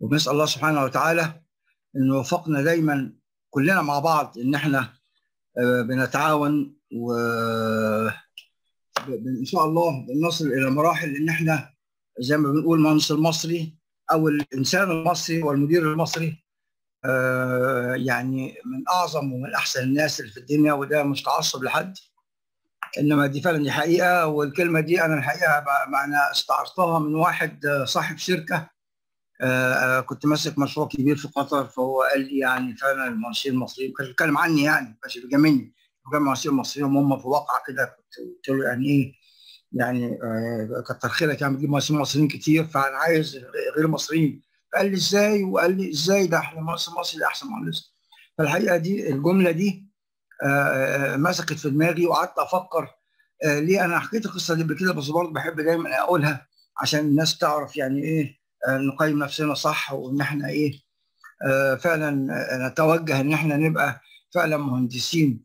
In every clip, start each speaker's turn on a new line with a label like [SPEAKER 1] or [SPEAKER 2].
[SPEAKER 1] وبنسال الله سبحانه وتعالى انه يوفقنا دايما كلنا مع بعض ان احنا بنتعاون و ان شاء الله بنصل الى مراحل ان احنا زي ما بنقول المهندس المصري او الانسان المصري والمدير المصري يعني من اعظم ومن احسن الناس اللي في الدنيا وده مش تعصب لحد انما دي فعلا دي حقيقه والكلمه دي انا الحقيقه انا استعرتها من واحد صاحب شركه كنت ماسك مشروع كبير في قطر فهو قال لي يعني فعلا المهندسين المصريين كان بيتكلم عني يعني ما كانش بيجاملني كان المهندسين المصريين هم في واقعه كده كنت قلت له يعني ايه يعني كتر خيرك يعني بتجيب مهندسين مصريين كتير فانا عايز غير مصريين قال لي ازاي وقال لي ازاي ده احنا مهندس مصري ده احسن مهندس فالحقيقه دي الجمله دي مسكت في دماغي وقعدت افكر ليه انا حكيت القصه دي قبل كده بس برضه بحب دايما اقولها عشان الناس تعرف يعني ايه نقيم نفسنا صح وان احنا ايه فعلا نتوجه ان احنا نبقى فعلا مهندسين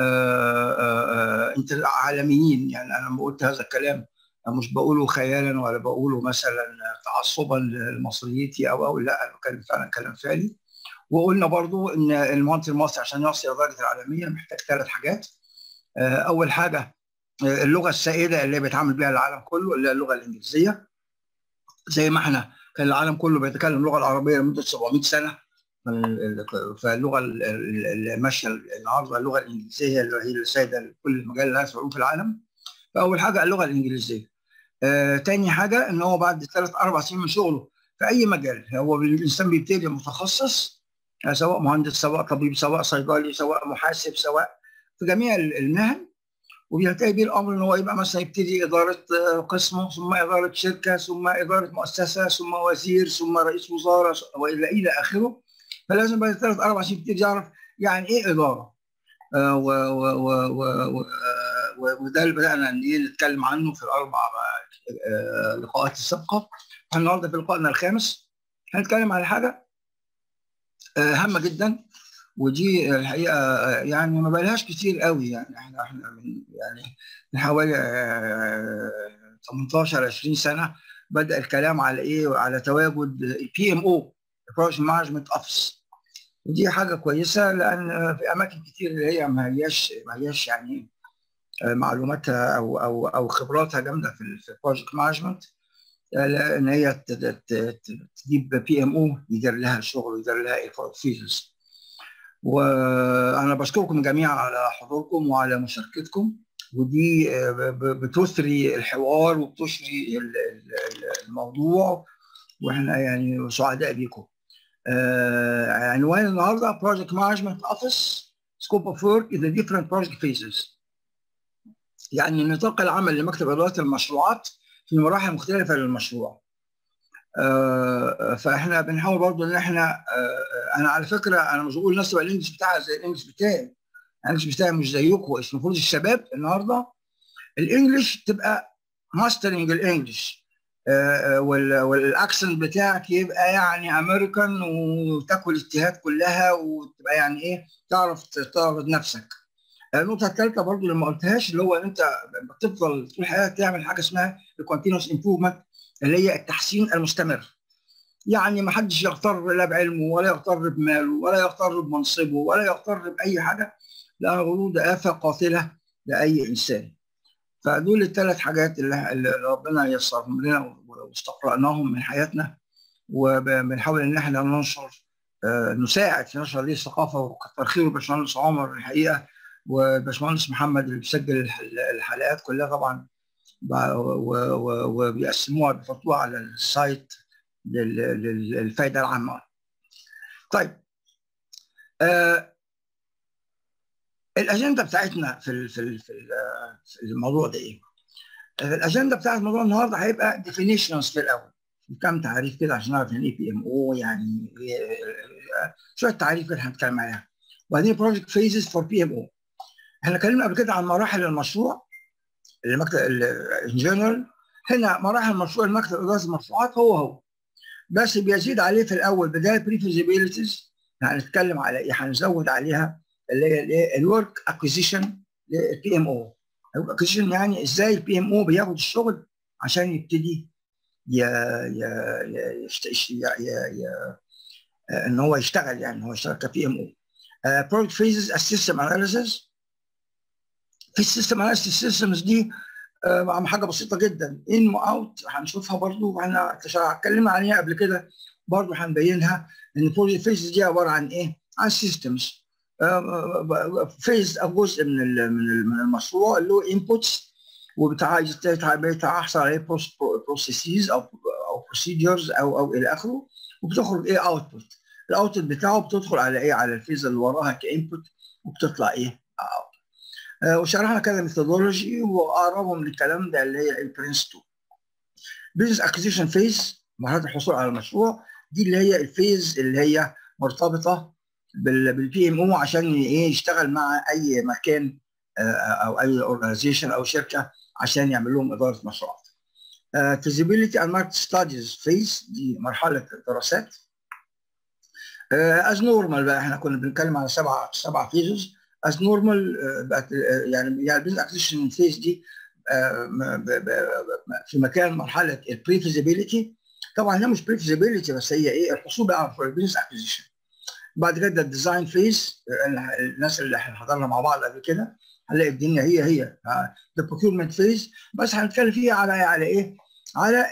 [SPEAKER 1] انت عالميين يعني انا لما قلت هذا الكلام مش بقوله خيالا ولا بقوله مثلا تعصبا لمصريتي او او لا انا بتكلم فعلا كلام فعلي وقلنا برضو ان المهندس المصري عشان يصل الى درجه العالميه محتاج ثلاث حاجات اول حاجه اللغه السائده اللي بيتعامل بها العالم كله اللي هي اللغه الانجليزيه زي ما احنا كان العالم كله بيتكلم اللغه العربيه لمده 700 سنه فاللغه اللي ماشيه النهارده اللغه الانجليزيه اللي هي السائده لكل مجال الناس في العالم فاول حاجه اللغه الانجليزيه آه، تاني حاجه ان هو بعد ثلاث اربع سنين من شغله في اي مجال هو الانسان بيبتدي متخصص سواء مهندس سواء طبيب سواء صيدلي سواء محاسب سواء في جميع المهن وبينتهي بيه الامر ان هو يبقى مثلا يبتدي اداره قسم ثم اداره شركه ثم اداره مؤسسه ثم وزير ثم رئيس وزاره والى الى اخره فلازم بعد ثلاث اربع سنين يبتدي يعرف يعني ايه اداره آه و و و و و وده اللي بدانا نتكلم عنه في الاربع آه لقاءات السابقه النهارده في لقائنا الخامس هنتكلم على حاجه آه هامه جدا ودي الحقيقه يعني ما بقالهاش كتير قوي يعني احنا احنا من يعني من حوالي 18 20 سنه بدا الكلام على ايه على تواجد البي ام او بروجكت مانجمنت اوفيس ودي حاجه كويسه لان في اماكن كتير اللي هي ما هياش ما هياش يعني معلوماتها او او او خبراتها جامده في البروجكت مانجمنت ان هي تجيب بي ام او يدير لها الشغل ويدير لها الفيزز وانا بشكركم جميعا على حضوركم وعلى مشاركتكم ودي بتثري الحوار وبتثري الموضوع واحنا يعني سعداء بيكم. عنوان النهارده Project Management Office Scope of Work in the different project phases. يعني نطاق العمل لمكتب اداره المشروعات في مراحل مختلفه للمشروع. فاحنا بنحاول برضه ان احنا انا على فكره انا مش بقول الناس تبقى الانجلش بتاعها زي الانجلش بتاعي الانجلش بتاعي مش زيكم المفروض الشباب النهارده الانجلش تبقى ماسترنج الانجلش والاكسنت بتاعك يبقى يعني امريكان وتاكل الاتهاد كلها وتبقى يعني ايه تعرف تعرض نفسك النقطه الثالثه برضه اللي ما قلتهاش اللي هو انت بتفضل طول حياتك تعمل حاجه اسمها الكونتينوس امبروفمنت اللي هي التحسين المستمر يعني ما حدش يغتر لا بعلمه ولا يغتر بماله ولا يغتر بمنصبه ولا يغتر باي حاجه لان الغرور ده افه قاتله لاي انسان فدول الثلاث حاجات اللي, اللي ربنا يسرهم لنا واستقرأناهم من حياتنا وبنحاول ان احنا ننشر آه نساعد في نشر هذه الثقافه وكتر خير الباشمهندس عمر الحقيقه والباشمهندس محمد اللي بيسجل الحلقات كلها طبعا وبيقسموها بيحطوها على السايت للفائده العامه. طيب آه الاجنده بتاعتنا في في في الموضوع ده ايه؟ الاجنده بتاعت الموضوع النهارده هيبقى ديفينيشنز في الاول كم تعريف كده عشان نعرف يعني ايه بي ام او يعني شويه تعريف كده هنتكلم عليها وبعدين بروجكت فيزز فور بي ام او احنا اتكلمنا قبل كده عن مراحل المشروع المكتب ان جنرال هنا مراحل مشروع المكتب اداره المشروعات هو هو بس بيزيد عليه في الاول بدايه بري فيزيبيليتيز هنتكلم على ايه هنزود عليها اللي هي الايه الورك اكوزيشن للبي ام او اكوزيشن يعني ازاي البي ام او بياخد الشغل عشان يبتدي ي... ي... يشت... ي... ي... ان هو يشتغل يعني هو يشتغل كبي ام او بروجكت فيزز السيستم اناليسيس في السيستم اناليسيس سيستمز دي uh, حاجه بسيطه جدا ان واوت هنشوفها برضو احنا اتكلمنا عليها قبل كده برضو هنبينها ان البروجكت فيزز دي عباره عن ايه؟ عن سيستمز فيز او جزء من من المشروع اللي هو انبوتس وبتحصل عليه بروسيسز او او بروسيدرز او او الى اخره وبتخرج ايه اوتبوت الاوتبوت بتاعه بتدخل على ايه على الفيز اللي وراها كانبوت وبتطلع ايه اوت آه وشرحنا كذا ميثودولوجي واقربهم للكلام ده اللي هي البرنس 2 بزنس اكوزيشن فيز مرحله الحصول على المشروع دي اللي هي الفيز اللي هي مرتبطه بالبي ام او عشان ايه يشتغل مع اي مكان او اي اورجانيزيشن او شركه عشان يعمل لهم اداره مشروعات. فيزيبيليتي اند ماركت ستاديز فيز دي مرحله الدراسات. از نورمال بقى احنا كنا بنتكلم على سبعه سبعه فيزز از نورمال بقت يعني يعني البيزنس اكوزيشن فيز دي في مكان مرحله البري فيزيبيليتي طبعا هي مش بري فيزيبيليتي بس هي ايه الحصول بقى على البيزنس اكوزيشن بعد كده الديزاين فيز الناس اللي احنا حضرنا مع بعض قبل كده هنلاقي الدنيا هي هي البروكيورمنت فيز بس هنتكلم فيها على على ايه؟ على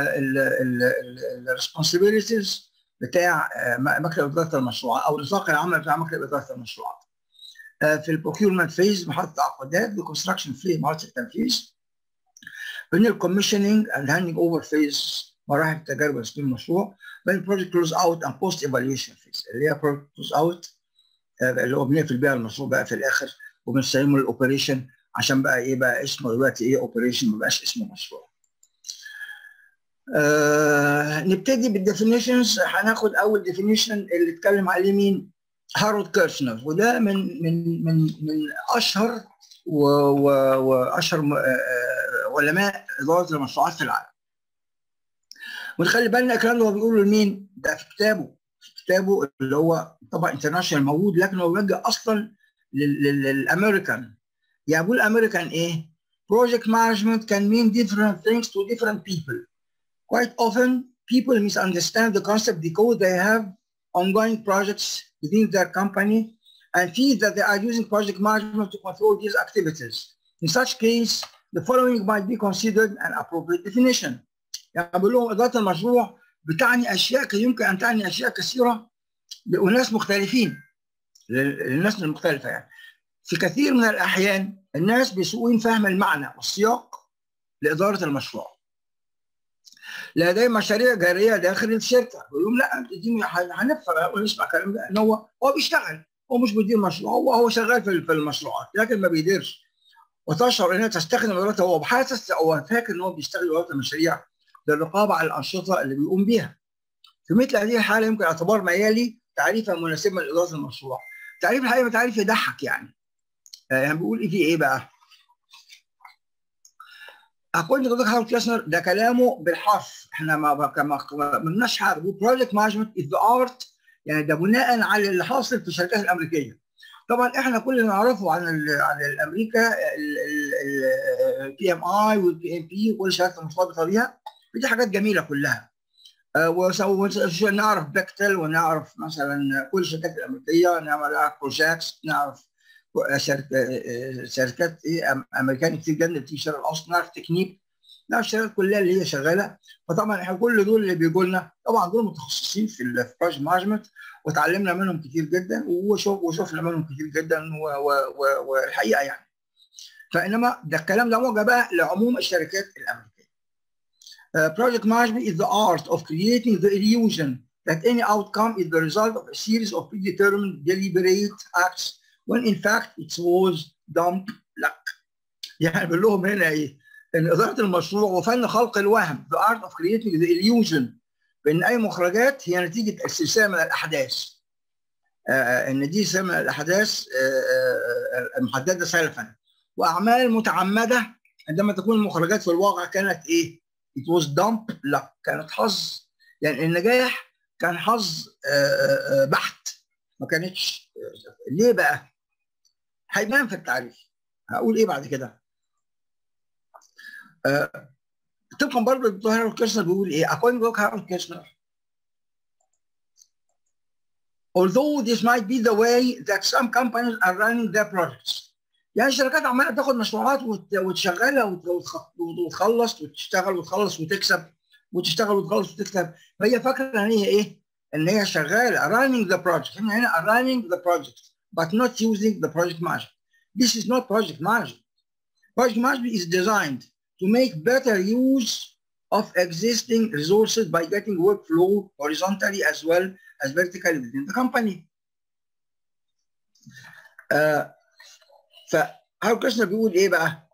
[SPEAKER 1] الريسبونسبيلتيز بتاع مكتب اداره المشروع او نطاق العمل بتاع مكتب اداره المشروعات. في البروكيورمنت فيز محطه التعاقدات الكونستراكشن فيز مرحله التنفيذ. بين الكوميشننج اند هاندنج اوفر فيز مراحل التجارب وتسليم المشروع بين بروجكت كلوز اوت اند بوست ايفالويشن فيز اللي هي بروجكت كلوز اوت اللي هو بنقفل بيها المشروع بقى في الاخر وبنسلمه الاوبريشن عشان بقى ايه بقى اسمه دلوقتي ايه اوبريشن ما بقاش اسمه مشروع. آه نبتدي بالديفينيشنز هناخد اول ديفينيشن اللي اتكلم عليه مين؟ هارولد كيرشنر وده من من من من اشهر واشهر علماء اداره المشروعات في العالم. ونخلي بالنا الكلام ده هو بيقوله لمين؟ ده في كتابه في كتابه اللي هو طبعا انترناشونال موجود لكن هو بيوجه اصلا للامريكان يعني بيقول الامريكان ايه؟ Project management can mean different things to different people. Quite often, people misunderstand the concept because they have ongoing projects within their company and feel that they are using project management to control these activities. In such case, the following might be considered an appropriate definition. يعني بقول لهم اداره المشروع بتعني اشياء يمكن ان تعني اشياء كثيره لناس مختلفين للناس المختلفه يعني في كثير من الاحيان الناس بيسوءون فهم المعنى والسياق لاداره المشروع لدي مشاريع جاريه داخل الشركه بيقول لهم لا دي هنفهم ونسمع كلام ده ان هو هو بيشتغل هو مش بيدير مشروع هو هو شغال في المشروعات لكن ما بيديرش وتشعر انها تستخدم ادارته هو بحاسس هو فاكر ان هو بيشتغل اداره المشاريع للرقابه على الانشطه اللي بيقوم بيها. في مثل هذه الحاله يمكن اعتبار ميالي تعريفا مناسبا لاداره المشروع. تعريف الحقيقه تعريف يضحك يعني. يعني بيقول ايه في ايه بقى؟ اقول لحضرتك هارولد كلاسنر ده كلامه بالحرف احنا ما ما مالناش حاجه بيقول بروجكت مانجمنت از ذا ارت يعني ده بناء على اللي حاصل في الشركات الامريكيه. طبعا احنا كل اللي نعرفه عن ال عن الامريكا البي ام اي والبي ام بي والشركات المرتبطه بيها دي حاجات جميله كلها ونعرف بيكتل ونعرف مثلا كل الشركات الامريكيه نعرف بروجاكس نعرف شركات شركات ايه امريكان كتير جدا بتيجي الشرق الاوسط نعرف تكنيك نعرف الشركات كلها اللي هي شغاله فطبعا احنا كل دول اللي بيجوا لنا طبعا دول متخصصين في البروجكت مانجمنت وتعلمنا منهم كتير جدا وشوف وشفنا منهم كتير جدا والحقيقه يعني فانما ده الكلام ده موجه بقى لعموم الشركات الامريكيه Uh, project management is the art of creating the illusion that any outcome is the result of a series of predetermined deliberate acts when in fact it was dumb luck. يعني بقول لهم هنا ايه؟ ان اداره المشروع وفن خلق الوهم the art of creating the illusion بان اي مخرجات هي نتيجه سلسله من الاحداث. آه ان دي سلسله من الاحداث آه المحدده سلفا واعمال متعمده عندما تكون المخرجات في الواقع كانت ايه؟ it was dump luck كانت حظ يعني النجاح كان حظ بحت ما كانتش ليه بقى؟ هيبان في التعريف هقول ايه بعد كده؟ طبقا برضه الدكتور هارولد كيرشنر بيقول ايه؟ according to هارولد كيرشنر although this might be the way that some companies are running their projects يعني الشركات عماله تاخد مشروعات وتشغلها وتخلص وتشتغل وتخلص وتكسب وتشتغل وتخلص وتكسب فهي فاكره ان هي ايه؟ ان هي شغاله running the project هنا هنا running the project but not using the project management. This is not project management. Project management is designed to make better use of existing resources by getting workflow horizontally as well as vertically within the company. Uh, فهارو كريشنا بيقول ايه بقى؟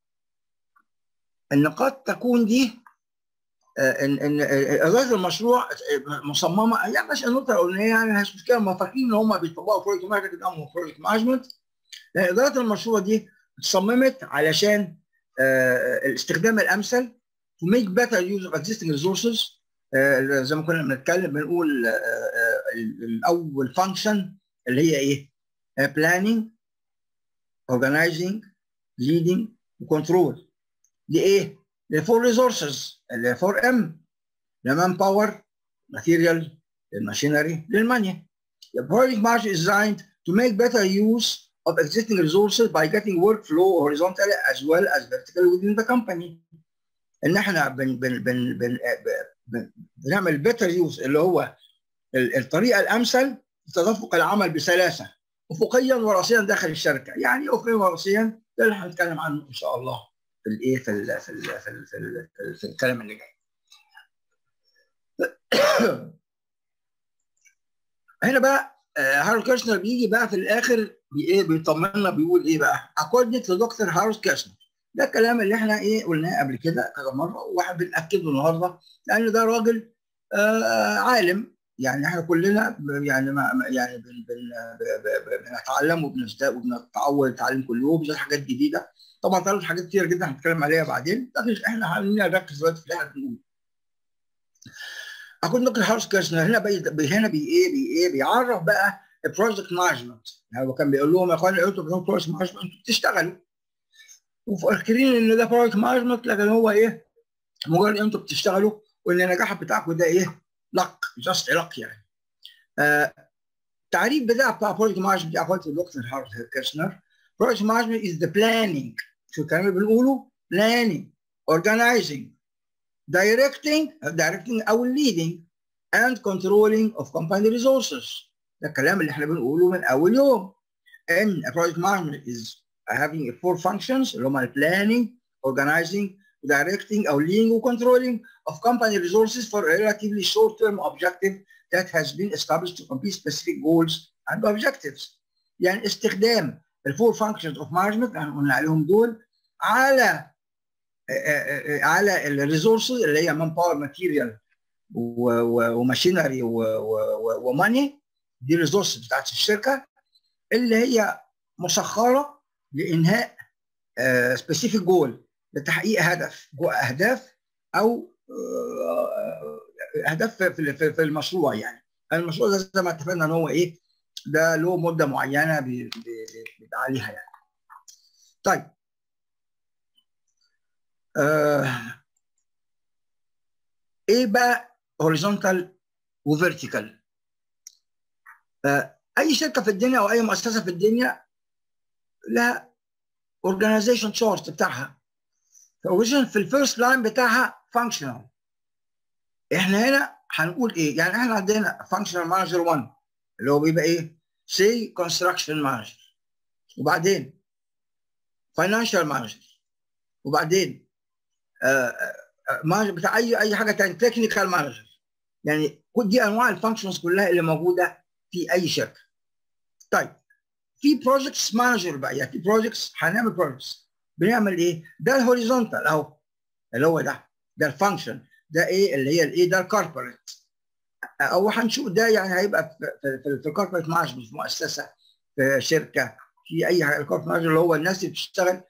[SPEAKER 1] ان قد تكون دي ان ان اداره المشروع مصممه يعني مش النقطه الاولانيه يعني مش مشكله هم فاكرين ان هم بيطبقوا بروجكت ماركتنج او بروجكت مانجمنت لان اداره المشروع دي اتصممت علشان الاستخدام الامثل to make better use of existing resources زي ما كنا بنتكلم بنقول الاول فانكشن اللي هي ايه؟ planning organizing leading وكنترول دي ايه؟ لفور ريسورسز اللي 4 ام لمان باور ماتيريال للماشينري للمانيا The project management is designed to make better use of existing resources by getting workflow horizontally as well as vertically within the company. ان احنا بن بن بن بن بن بنعمل better use اللي هو الطريقه الامثل لتدفق العمل بسلاسه افقيا وراسيا داخل الشركه، يعني افقيا وراسيا ده اللي هنتكلم عنه ان شاء الله. في الايه في ال في ال في, ال في, ال في الكلام اللي جاي هنا بقى هارولد كيرشنر بيجي بقى في الاخر بايه بيطمنا بيقول ايه بقى اكوردنج لدكتور هارولد كيرشنر ده الكلام اللي احنا ايه قلناه قبل كده كذا مره وواحد بناكده النهارده لان ده راجل آه عالم يعني احنا كلنا يعني ما يعني بن بن بنتعلم وبنزداد وبنتعود نتعلم كل يوم زي حاجات جديده طبعا طلعت حاجات كتير جدا هنتكلم عليها بعدين لكن احنا خلينا نركز دلوقتي في اللي احنا بنقوله. اكون دكتور هاوس كيرشنر هنا بي هنا بي ايه بي ايه بيعرف بقى البروجكت مانجمنت يعني هو كان بيقول لهم يا اخوان انتوا بتعملوا بروجكت مانجمنت انتوا بتشتغلوا وفاكرين ان ده بروجكت مانجمنت لكن هو ايه مجرد انتوا بتشتغلوا وان النجاح بتاعكم ده ايه لك جاست لك يعني. آه التعريف بتاع بتاع بروجكت مانجمنت بتاع الدكتور هاوس كيرشنر project management is the planning شو الكلام اللي بنقوله planning organizing directing directing او leading and controlling of company resources ده الكلام اللي احنا بنقوله من اول يوم and a project management is having four functions اللي هم planning organizing directing او leading و controlling of company resources for a relatively short term objective that has been established to complete specific goals and objectives يعني استخدام الفور فانكشنز اوف مانجمنت اللي قلنا عليهم دول على على الريسورسز اللي هي مان باور ماتيريال وماشينري وماني دي الريسورسز بتاعت الشركه اللي هي مسخره لانهاء سبيسيفيك جول لتحقيق هدف اهداف او اهداف في المشروع يعني المشروع ده زي ما اتفقنا ان هو ايه ده له مده معينه بيبقى عليها يعني. طيب آه ايه بقى هوريزونتال وفيرتيكال؟ آه اي شركه في الدنيا او اي مؤسسه في الدنيا لها اورجانيزيشن شارت بتاعها. فاوريجن في الفيرست لاين بتاعها فانكشنال. احنا هنا هنقول ايه؟ يعني احنا عندنا فانكشنال مانجر 1 اللي هو بيبقى ايه؟ سي كونستراكشن مانجر وبعدين فاينانشال مانجر وبعدين مانجر بتاع اي اي حاجه ثانيه تكنيكال مانجر يعني كل دي انواع الفانكشنز كلها اللي موجوده في اي شركه طيب في بروجكتس مانجر بقى يعني في بروجكتس هنعمل بروجكتس بنعمل ايه؟ ده الهوريزونتال اهو اللي هو ده ده الفانكشن ده ايه اللي هي الايه ده الكوربوريت او هنشوف ده يعني هيبقى في في, في الكوربريت مانجمنت في مؤسسه في شركه في اي حاجه الكوربريت مانجمنت اللي هو الناس اللي بتشتغل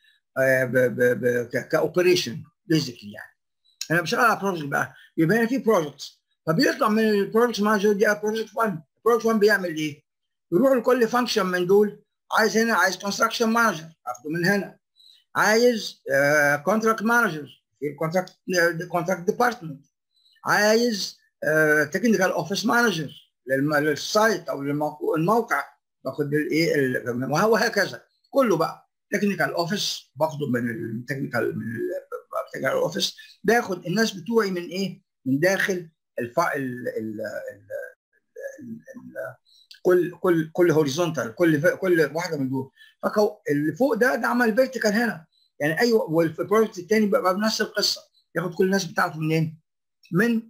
[SPEAKER 1] كاوبريشن بيزيكلي يعني انا بشتغل على بروجكت بقى يبقى هنا في بروجكت فبيطلع من البروجكت مانجر دي بروجكت 1 بروجكت 1 بيعمل ايه؟ يروح لكل فانكشن من دول عايز هنا عايز كونستراكشن مانجر اخده من هنا عايز كونتراكت مانجر في الكونتراكت كونتراكت ديبارتمنت عايز تكنيكال اوفيس مانجر للسايت او الموقع باخد الايه وهكذا كله بقى تكنيكال اوفيس باخده من التكنيكال من التكنيكال اوفيس باخد الناس بتوعي من ايه؟ من داخل الف... ال... ال... ال... كل كل كل هوريزونتال كل كل واحده من دول اللي فوق ده ده عمل فيرتيكال هنا يعني ايوه والبروجكت الثاني بقى بنفس القصه ياخد كل الناس بتاعته منين؟ من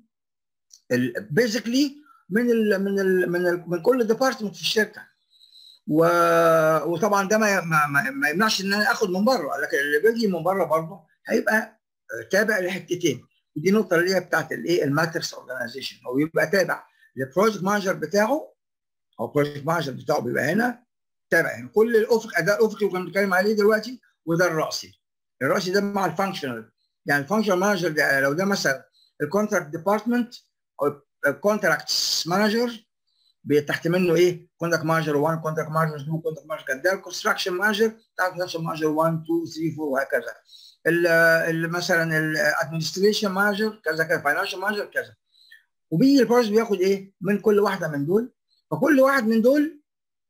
[SPEAKER 1] بيزيكلي من ال من ال من ال من كل ديبارتمنت في الشركه و... وطبعا ده ما, ما, ما يمنعش ان انا اخد من بره لكن اللي بيجي من بره برضه هيبقى تابع لحتتين ودي النقطه اللي هي بتاعت الايه الماتريكس اورجانيزيشن هو يبقى تابع للبروجكت مانجر بتاعه او البروجكت مانجر بتاعه بيبقى هنا تابع هنا كل الافق اداء الافقي اللي كنا بنتكلم عليه دلوقتي وده الراسي الراسي ده مع الفانكشنال يعني الفانكشنال مانجر ده لو ده مثلا الكونتراكت ديبارتمنت او الكونتراكتس مانجر تحت منه ايه كونتراكت مانجر 1 كونتراكت مانجر 2 كونتراكت مانجر كده ده الكونستراكشن مانجر بتاع الكونستراكشن مانجر 1 2 3 4 وهكذا ال مثلا الادمنستريشن مانجر كذا كذا فاينانشال مانجر كذا وبيجي البروجكت بياخد ايه من كل واحده من دول فكل واحد من دول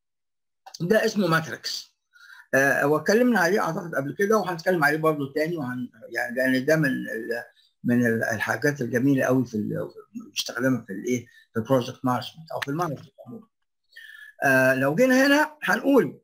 [SPEAKER 1] ده اسمه ماتريكس آه واتكلمنا عليه اعتقد قبل كده وهنتكلم عليه برضه تاني وهن يعني لان ده من من الحاجات الجميله قوي في بيستخدمها في الايه في البروجكت مانجمنت او في المانجمنت عموما آه لو جينا هنا هنقول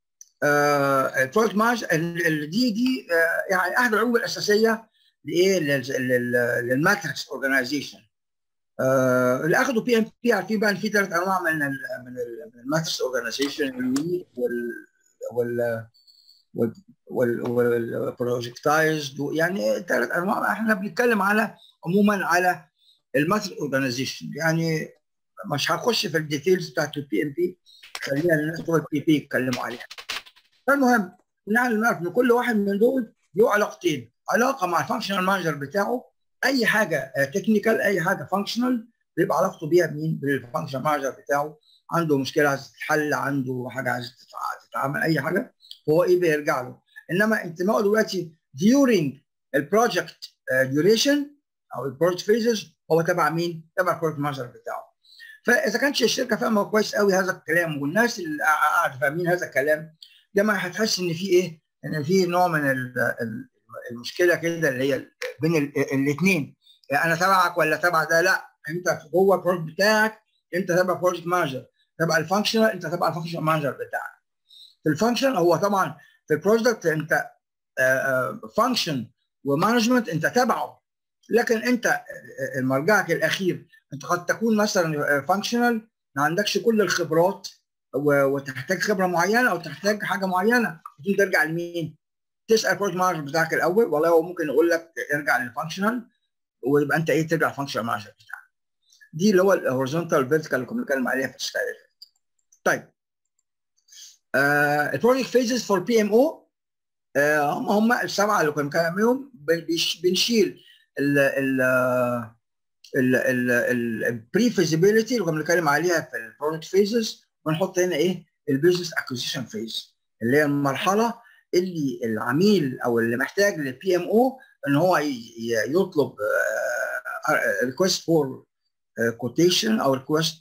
[SPEAKER 1] آه البروجكت مانجمنت دي دي آه يعني احد العلوم الاساسيه لايه للماتريكس اورجانيزيشن آه اللي اخذوا بي ام بي عارفين بقى ان في ثلاث انواع من ال من الماتريكس اورجانيزيشن الوي وال وال والبروجكتايزد يعني ثلاث انواع احنا بنتكلم على عموما على الماتر اورجانيزيشن يعني مش هخش في الديتيلز بتاعت البي ام بي خلينا الناس بتوع البي بي يتكلموا عليها فالمهم نعرف نعرف ان كل واحد من دول له علاقتين علاقه مع الفانكشنال مانجر بتاعه اي حاجه تكنيكال اي حاجه فانكشنال بيبقى علاقته بيها بمين؟ بالفانكشنال مانجر بتاعه عنده مشكله عايزه تتحل عنده حاجه عايزه تتعامل اي حاجه هو ايه بيرجع له انما انتمائه دلوقتي during البروجكت ديوريشن او البروجكت فيزز هو تبع مين؟ تبع البروجكت مانجر بتاعه. فاذا كانتش الشركه فاهمه كويس قوي هذا الكلام والناس اللي قاعده فاهمين هذا الكلام ده ما هتحس ان في ايه؟ ان في نوع من المشكله كده اللي هي بين الاثنين انا تبعك ولا تبع ده لا انت جوه البروجكت بتاعك انت تبع بروجكت مانجر تبع الفانكشنال انت تبع الفانكشنال مانجر بتاعك. في الفانكشن هو طبعا في البروجكت انت فانكشن ومانجمنت انت تبعه لكن انت مرجعك الاخير انت قد تكون مثلا فانكشنال ما عندكش كل الخبرات وتحتاج خبره معينه او تحتاج حاجه معينه ترجع لمين؟ تسال البروجكت مانجر بتاعك الاول والله هو ممكن يقول لك ارجع للفانكشنال ويبقى انت ايه ترجع للفانكشنال مانجر بتاعك. دي اللي هو الهوريزونتال فيرتيكال اللي كنا بنتكلم عليها في السلايد طيب البروجكت فيزز فور بي ام او هم هم السبعه اللي كنا بنتكلم عليهم بنشيل ال ال البري فيزيبيليتي اللي كنا بنتكلم عليها في البروجكت فيزز ونحط هنا ايه البيزنس اكوزيشن فيز اللي هي المرحله اللي العميل او اللي محتاج للبي ام او ان هو يطلب ريكوست فور كوتيشن او ريكوست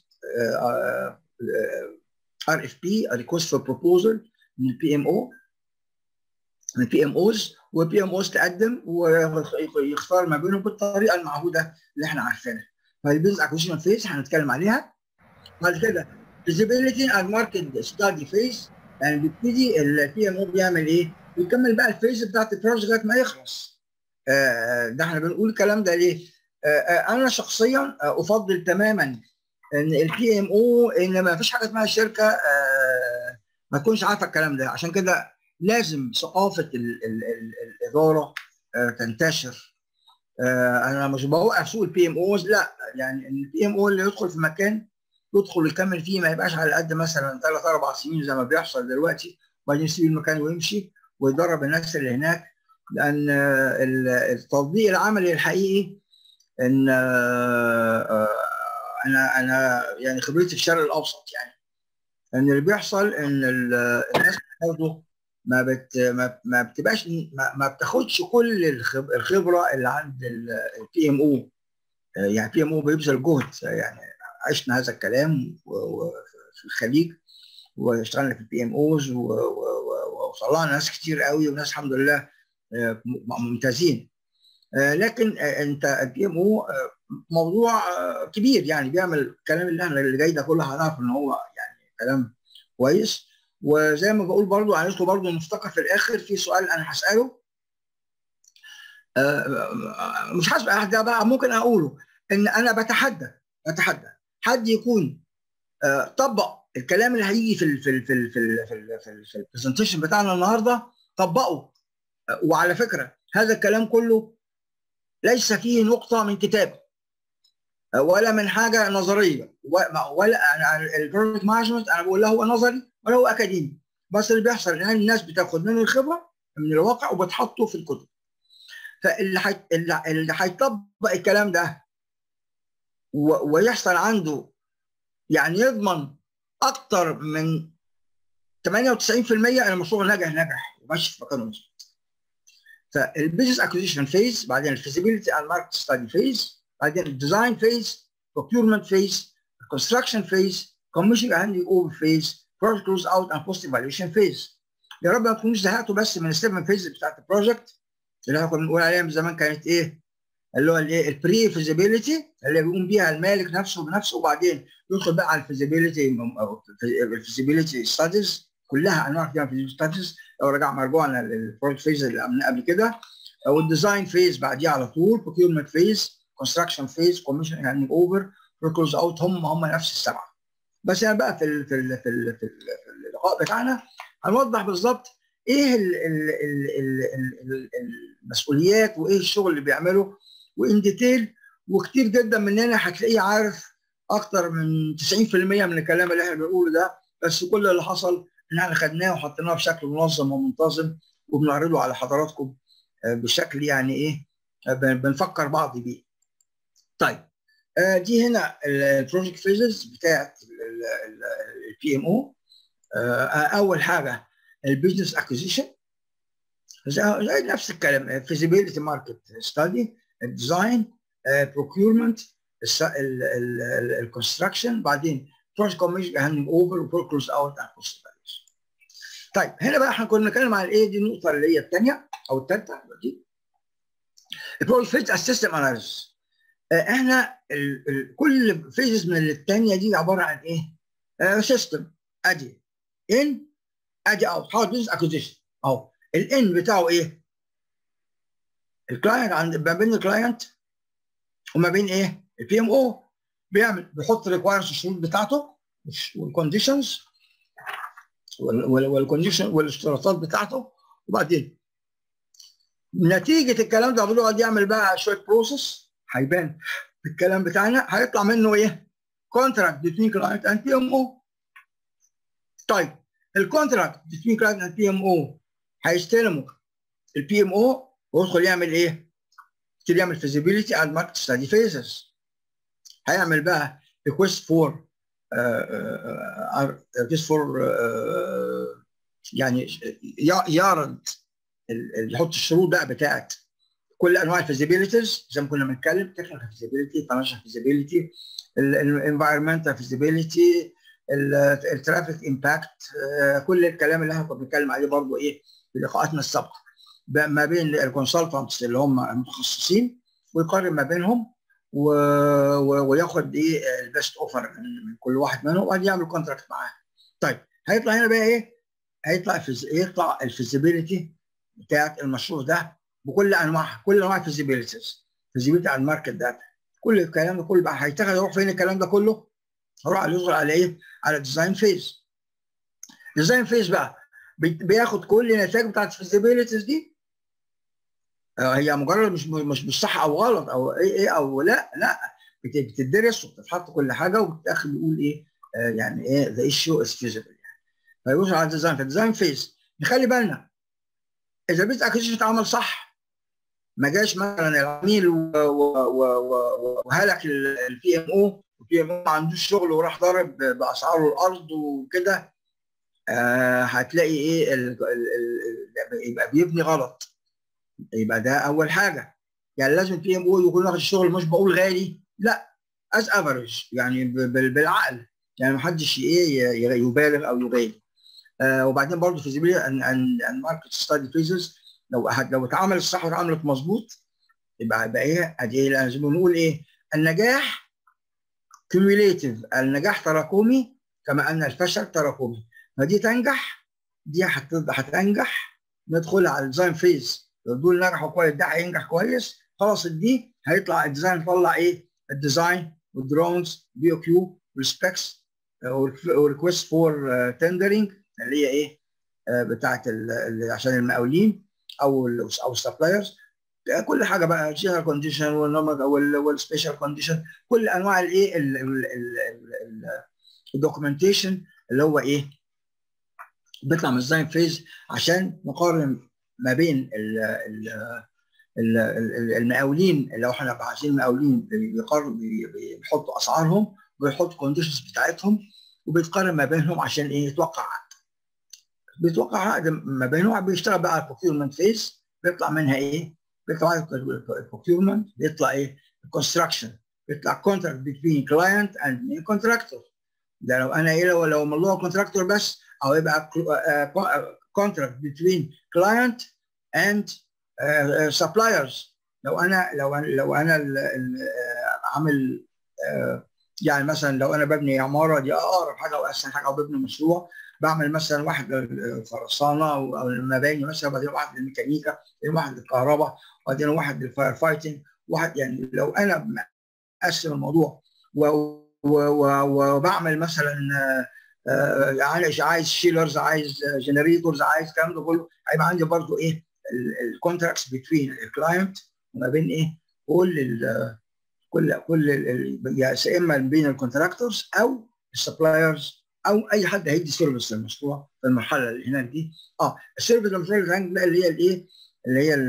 [SPEAKER 1] ار اف بي ريكوست فور بروبوزل من البي ام او من البي ام اوز والبي ام اوز تقدم ويختار ما بينهم بالطريقه المعهوده اللي احنا عارفينها فالبيزنس اكوزيشن فيز هنتكلم عليها بعد كده فيزيبيليتي اند ماركت ستادي فيز يعني بيبتدي البي ام او بيعمل ايه؟ بيكمل بقى الفيز بتاعت البروجكت لغايه ما يخلص آه ده احنا بنقول الكلام ده ليه؟ آه انا شخصيا افضل تماما ان البي ام او ان ما فيش حاجه اسمها الشركه آه ما تكونش عارفه الكلام ده عشان كده لازم ثقافه ال ال ال الاداره آه تنتشر آه انا مش بوقف سوق البي ام اوز لا يعني البي ام او اللي يدخل في مكان يدخل يكمل فيه ما يبقاش على قد مثلا ثلاث اربع سنين زي ما بيحصل دلوقتي وبعدين يسيب المكان ويمشي ويدرب الناس اللي هناك لان التطبيق العملي الحقيقي ان انا انا يعني خبرتي في الشرق الاوسط يعني ان اللي بيحصل ان الناس بياخدوا ما بت ما, ما بتبقاش ما, ما بتاخدش كل الخبره اللي عند البي ام او يعني البي ام او بيبذل جهد يعني عشنا هذا الكلام في الخليج واشتغلنا في البي ام اوز وطلعنا ناس كتير قوي وناس الحمد لله ممتازين لكن انت البي ام او موضوع كبير يعني بيعمل الكلام اللي احنا اللي جاي ده كله هنعرف ان هو يعني كلام كويس وزي ما بقول برضو عايزكم برضو نفتكر في الاخر في سؤال انا هساله مش حاسب ده بقى ممكن اقوله ان انا بتحدى بتحدى حد يكون طبق الكلام اللي هيجي في ال في ال في ال في ال في, ال في, ال في البرزنتيشن بتاعنا النهارده طبقه وعلى فكره هذا الكلام كله ليس فيه نقطه من كتاب ولا من حاجه نظريه ولا البروجكت مانجمنت انا بقول له هو نظري ولا هو اكاديمي بس اللي بيحصل ان الناس بتاخد منه الخبره من الواقع وبتحطه في الكتب فاللي حي... اللي هيطبق الكلام ده و... ويحصل عنده يعني يضمن اكتر من 98% ان المشروع نجح نجح وماشي في مكانه مظبوط فالبيزنس اكوزيشن فيز بعدين الفيزيبيليتي اند ماركت ستادي فيز بعدين الديزاين فيز procurement فيز الكونستراكشن فيز commission and over فيز project close out and post evaluation فيز يا رب ما تكونوش زهقتوا بس من السيفن فيز بتاعت البروجكت اللي احنا كنا بنقول عليها من زمان كانت ايه؟ اللي هو الايه؟ البري فيزيبيليتي اللي بيقوم بيها المالك نفسه بنفسه وبعدين يدخل بقى على الفيزيبيليتي الفيزيبيليتي ستاديز كلها انواع كتير من ستاديز لو رجع مرجوعنا للبروجكت فيز اللي عملناه قبل كده والديزاين فيز بعديه على طول procurement فيز كونستراكشن فيز كوميشن هاندنج اوفر كلوز اوت هم هم نفس السبعه بس يعني بقى في ال في ال في, ال في, اللقاء بتاعنا هنوضح بالظبط ايه ال ال ال ال المسؤوليات وايه الشغل اللي بيعمله وان ديتيل وكتير جدا مننا هتلاقيه عارف اكتر من 90% من الكلام اللي احنا بنقوله ده بس كل اللي حصل ان احنا خدناه وحطيناه بشكل منظم ومنتظم وبنعرضه على حضراتكم بشكل يعني ايه بنفكر بعض بيه. طيب دي هنا البروجكت فيزز بتاعت البي ام او اول حاجه البيزنس اكوزيشن زي نفس الكلام فيزيبيليتي ماركت ستادي الديزاين بروكيورمنت الكونستراكشن بعدين بروجكت كوميشن هاندنج اوفر وبروكلوز اوت اند طيب هنا بقى احنا كنا بنتكلم على ايه دي النقطه اللي هي الثانيه او الثالثه دي البروجكت فيز سيستم اناليسيس احنا ال ال كل فيزز من الثانيه دي عباره عن ايه؟ سيستم ادي ان ادي اوت هاو بزنس اكوزيشن اهو الان بتاعه ايه؟ الكلاينت عند ما بين الكلاينت وما بين ايه؟ البي ام او بيعمل بيحط ريكوايرمنتس الشروط بتاعته والكونديشنز والكونديشن والاشتراطات بتاعته وبعدين نتيجه الكلام ده بيقعد يعمل بقى شويه بروسس هيبان في الكلام بتاعنا هيطلع منه ايه؟ كونتراكت بين كلاينت اند بي ام او طيب الكونتراكت بين كلاينت اند بي ام او هيستلموا البي ام او ويدخل يعمل ايه؟ يبتدي يعمل فيزيبيليتي اند ماركت ستادي فيزز هيعمل بقى ريكوست فور ريكوست فور يعني يعرض يحط الشروط بقى بتاعت كل انواع الفيزيبيليتيز زي ما كنا بنتكلم تكنيكال فيزيبيليتي فاينانشال فيزيبيليتي الانفايرمنتال فيزيبيليتي الترافيك امباكت كل الكلام اللي احنا كنا بنتكلم عليه برضه ايه في لقاءاتنا السابقه ما بين الكونسلتنتس اللي هم المتخصصين ويقارن ما بينهم و... و... وياخد ايه البيست اوفر من كل واحد منهم وبعدين يعمل كونتراكت معاه. طيب هيطلع هنا بقى ايه؟ هيطلع فيز... يطلع الفيزيبيليتي بتاعت المشروع ده بكل انواعها كل انواع الفيزيبيليتيز فيزيبيليتي على الماركت داتا كل الكلام ده كله بقى هيتاخد يروح فين الكلام ده كله؟ هروح على يدخل على ايه؟ على الديزاين فيز. الديزاين فيز بقى بياخد كل النتائج بتاعت الفيزيبيليتيز دي هي مجرد مش مش مش صح او غلط او ايه ايه او لا لا بتدرس وبتتحط كل حاجه وبتاخد بيقول ايه آه يعني ايه ذا ايشيو از فيزبل يعني فيبص على الديزاين في الديزاين فيز نخلي بالنا اذا بيت اكوزيشن اتعمل صح ما جاش مثلا العميل وهلك البي ام او والبي ام او ما عندوش شغل وراح ضارب باسعاره الارض وكده آه هتلاقي ايه ال ال ال يبقى بيبني غلط يبقى ده اول حاجه يعني لازم بي ام او يكون واخد الشغل مش بقول غالي لا از افريج يعني بالعقل يعني ما حدش ايه يبالغ او يغالي آه وبعدين برضه فيزيبيليتي ان ان ان ماركت ستادي فيزز لو لو اتعمل الصح واتعملت مظبوط يبقى يبقى ايه ادي ايه لازم نقول ايه النجاح كيميوليتيف النجاح تراكمي كما ان الفشل تراكمي فدي تنجح دي هتنجح ندخل على الديزاين فيز لو دول نجحوا كويس ده هينجح كويس خلاص دي هيطلع الديزاين يطلع ايه الديزاين والدرونز بي او كيو والسبيكس وريكوست فور تندرنج اللي هي ايه بتاعت عشان المقاولين او ال او السبلايرز كل حاجه بقى جنرال كونديشن والنورمال والسبيشال كونديشن كل انواع الايه الدوكيومنتيشن اللي هو ايه بيطلع من الديزاين فيز عشان نقارن ما بين ال ال المقاولين لو احنا عايزين المقاولين بيقارنوا بيحطوا اسعارهم ويحطوا الكونديشنز بتاعتهم وبيتقارن ما بينهم عشان ايه يتوقع عقد بيتوقع عقد ما بينهم بيشتغل بقى على البروكيورمنت فيز بيطلع منها ايه؟ بيطلع البروكيورمنت بيطلع ايه؟ الكونستراكشن بيطلع كونتراكت بين كلاينت اند مين كونتراكتور ده لو انا ايه لو لو موضوع كونتراكتور بس او يبقى كونتراكت بين كلاينت اند سبلايرز لو انا لو أنا لو انا عامل يعني مثلا لو انا ببني عماره دي اقرب حاجه واسهل حاجه او ببني مشروع بعمل مثلا واحد للخرسانه او المباني مثلا وبعدين واحد للميكانيكا وبعدين واحد للكهرباء وبعدين واحد للفاير فايتنج واحد يعني لو انا مقسم الموضوع وبعمل مثلا عايز عايز شيلرز عايز جنريتورز عايز الكلام ده كله هيبقى عندي برضه ايه الكونتراكتس بين الكلاينت وما بين ايه كل ال كل كل يا اما بين الكونتراكتورز او السبلايرز او اي حد هيدي سيرفيس للمشروع في المرحله اللي هناك دي اه السيرفيس للمشروع اللي هناك بقى اللي هي الايه اللي هي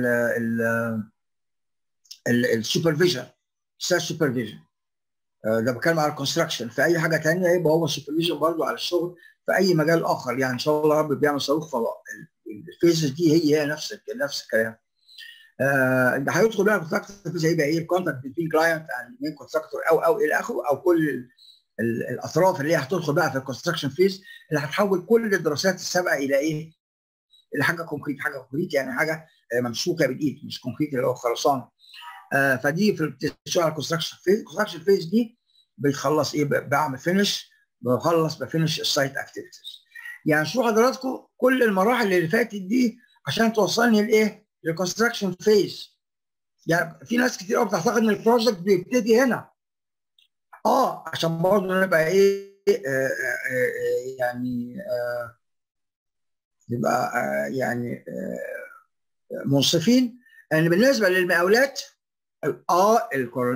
[SPEAKER 1] السوبرفيجن سيرش سوبرفيجن ده بتكلم على الكونستراكشن في اي حاجه ثانيه يبقى هو سوبرفيجن برضه على الشغل في اي مجال اخر يعني ان شاء الله رب بيعمل صاروخ فضاء الفيزز دي هي هي نفس نفس الكلام آه هيدخل بقى كونتراكتور فيز هيبقى ايه الكونتراكت بين كلاينت اند مين كونتراكتور او او الى اخره او كل الاطراف اللي هي هتدخل بقى في الكونستراكشن فيز اللي هتحول كل الدراسات السابقه الى ايه؟ الى حاجه كونكريت حاجه كونكريت يعني حاجه ممسوكه بالايد مش كونكريت اللي هو خرسانه آه فدي في بتشتغل على الكونستراكشن فيز الكونستراكشن فيز دي بتخلص ايه بعمل فينش بخلص بفينش السايت اكتيفيتيز يعني شوفوا حضراتكم كل المراحل اللي فاتت دي عشان توصلني لايه؟ للكونستراكشن فيز يعني في ناس كتير قوي بتعتقد ان البروجكت بيبتدي هنا اه عشان برضه نبقى ايه آه آه يعني آه يبقى آه يعني آه منصفين ان يعني بالنسبه للمقاولات اه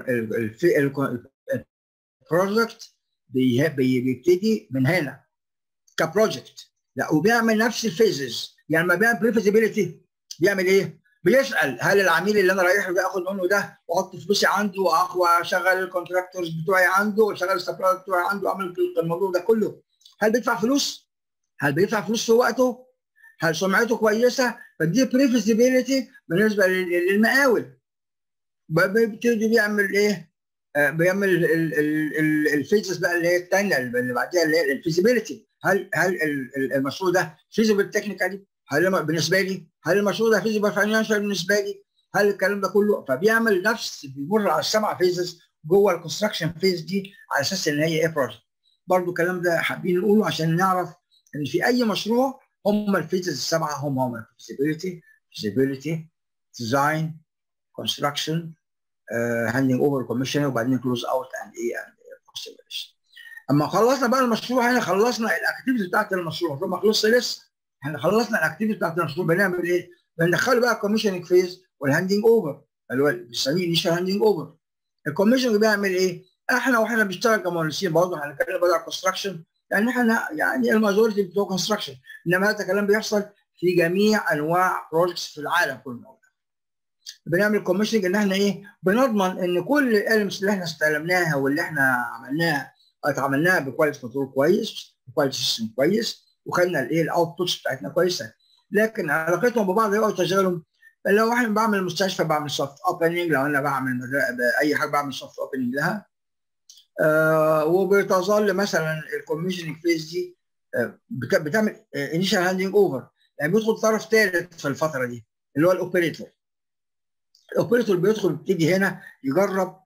[SPEAKER 1] البروجكت بيبتدي من هنا كبروجكت لا وبيعمل نفس الفيزز يعني لما بيعمل بريفيزيبيليتي بيعمل ايه؟ بيسال هل العميل اللي انا رايح له ده اخد منه ده واحط فلوسي عنده واشغل الكونتراكتورز بتوعي عنده واشغل السبلاير بتوعي عنده واعمل الموضوع ده كله هل بيدفع فلوس؟ هل بيدفع فلوس في وقته؟ هل سمعته كويسه؟ فدي بريفيزيبيليتي بالنسبه للمقاول بيبتدي بيعمل ايه؟ آه بيعمل الفيزز بقى اللي هي الثانيه اللي بعديها اللي هي الفيزيبيليتي هل هل المشروع ده فيزيبل تكنيكالي؟ هل بالنسبه لي هل المشروع ده فيزيبل فاينانشال بالنسبه لي؟ هل الكلام ده كله فبيعمل نفس بيمر على السبع فيزز جوه الكونستراكشن فيز دي على اساس ان هي ايه بروجكت برضه الكلام ده حابين نقوله عشان نعرف ان في اي مشروع هم الفيزز السبعه هم هم فيزيبيليتي فيزيبيليتي ديزاين كونستراكشن هاندنج اوفر كوميشن وبعدين كلوز اوت اند ايه اند اما خلصنا بقى المشروع هنا خلصنا الاكتيفيتي بتاعت المشروع ما خلصش لسه احنا خلصنا الاكتيفيتي بتاعت المشروع بنعمل ايه؟ بندخله بقى الكوميشننج فيز والهاندنج اوفر اللي هو بنسميه انيشال هاندنج اوفر الكوميشن بيعمل ايه؟ احنا واحنا بنشتغل كمهندسين برضه هنتكلم بقى على كونستراكشن يعني احنا يعني الماجورتي بتوع كونستراكشن انما هذا الكلام بيحصل في جميع انواع بروجكتس في العالم كله بنعمل كوميشننج ان احنا ايه بنضمن ان كل الالمنتس اللي احنا استلمناها واللي احنا عملناها اتعملناها بكواليتي كنترول كويس بكواليتي سيستم كويس وخدنا الايه الاوتبوتس بتاعتنا كويسه لكن علاقتهم ببعض هو تشغيلهم لو احنا بعمل مستشفى بعمل سوفت اوبننج لو انا بعمل اي حاجه بعمل سوفت اوبننج لها آه وبتظل مثلا الكوميشننج فيز دي آه بتعمل انيشال هاندنج اوفر يعني بيدخل طرف ثالث في الفتره دي اللي هو الاوبريتور الاوبريتور بيدخل بيجي هنا يجرب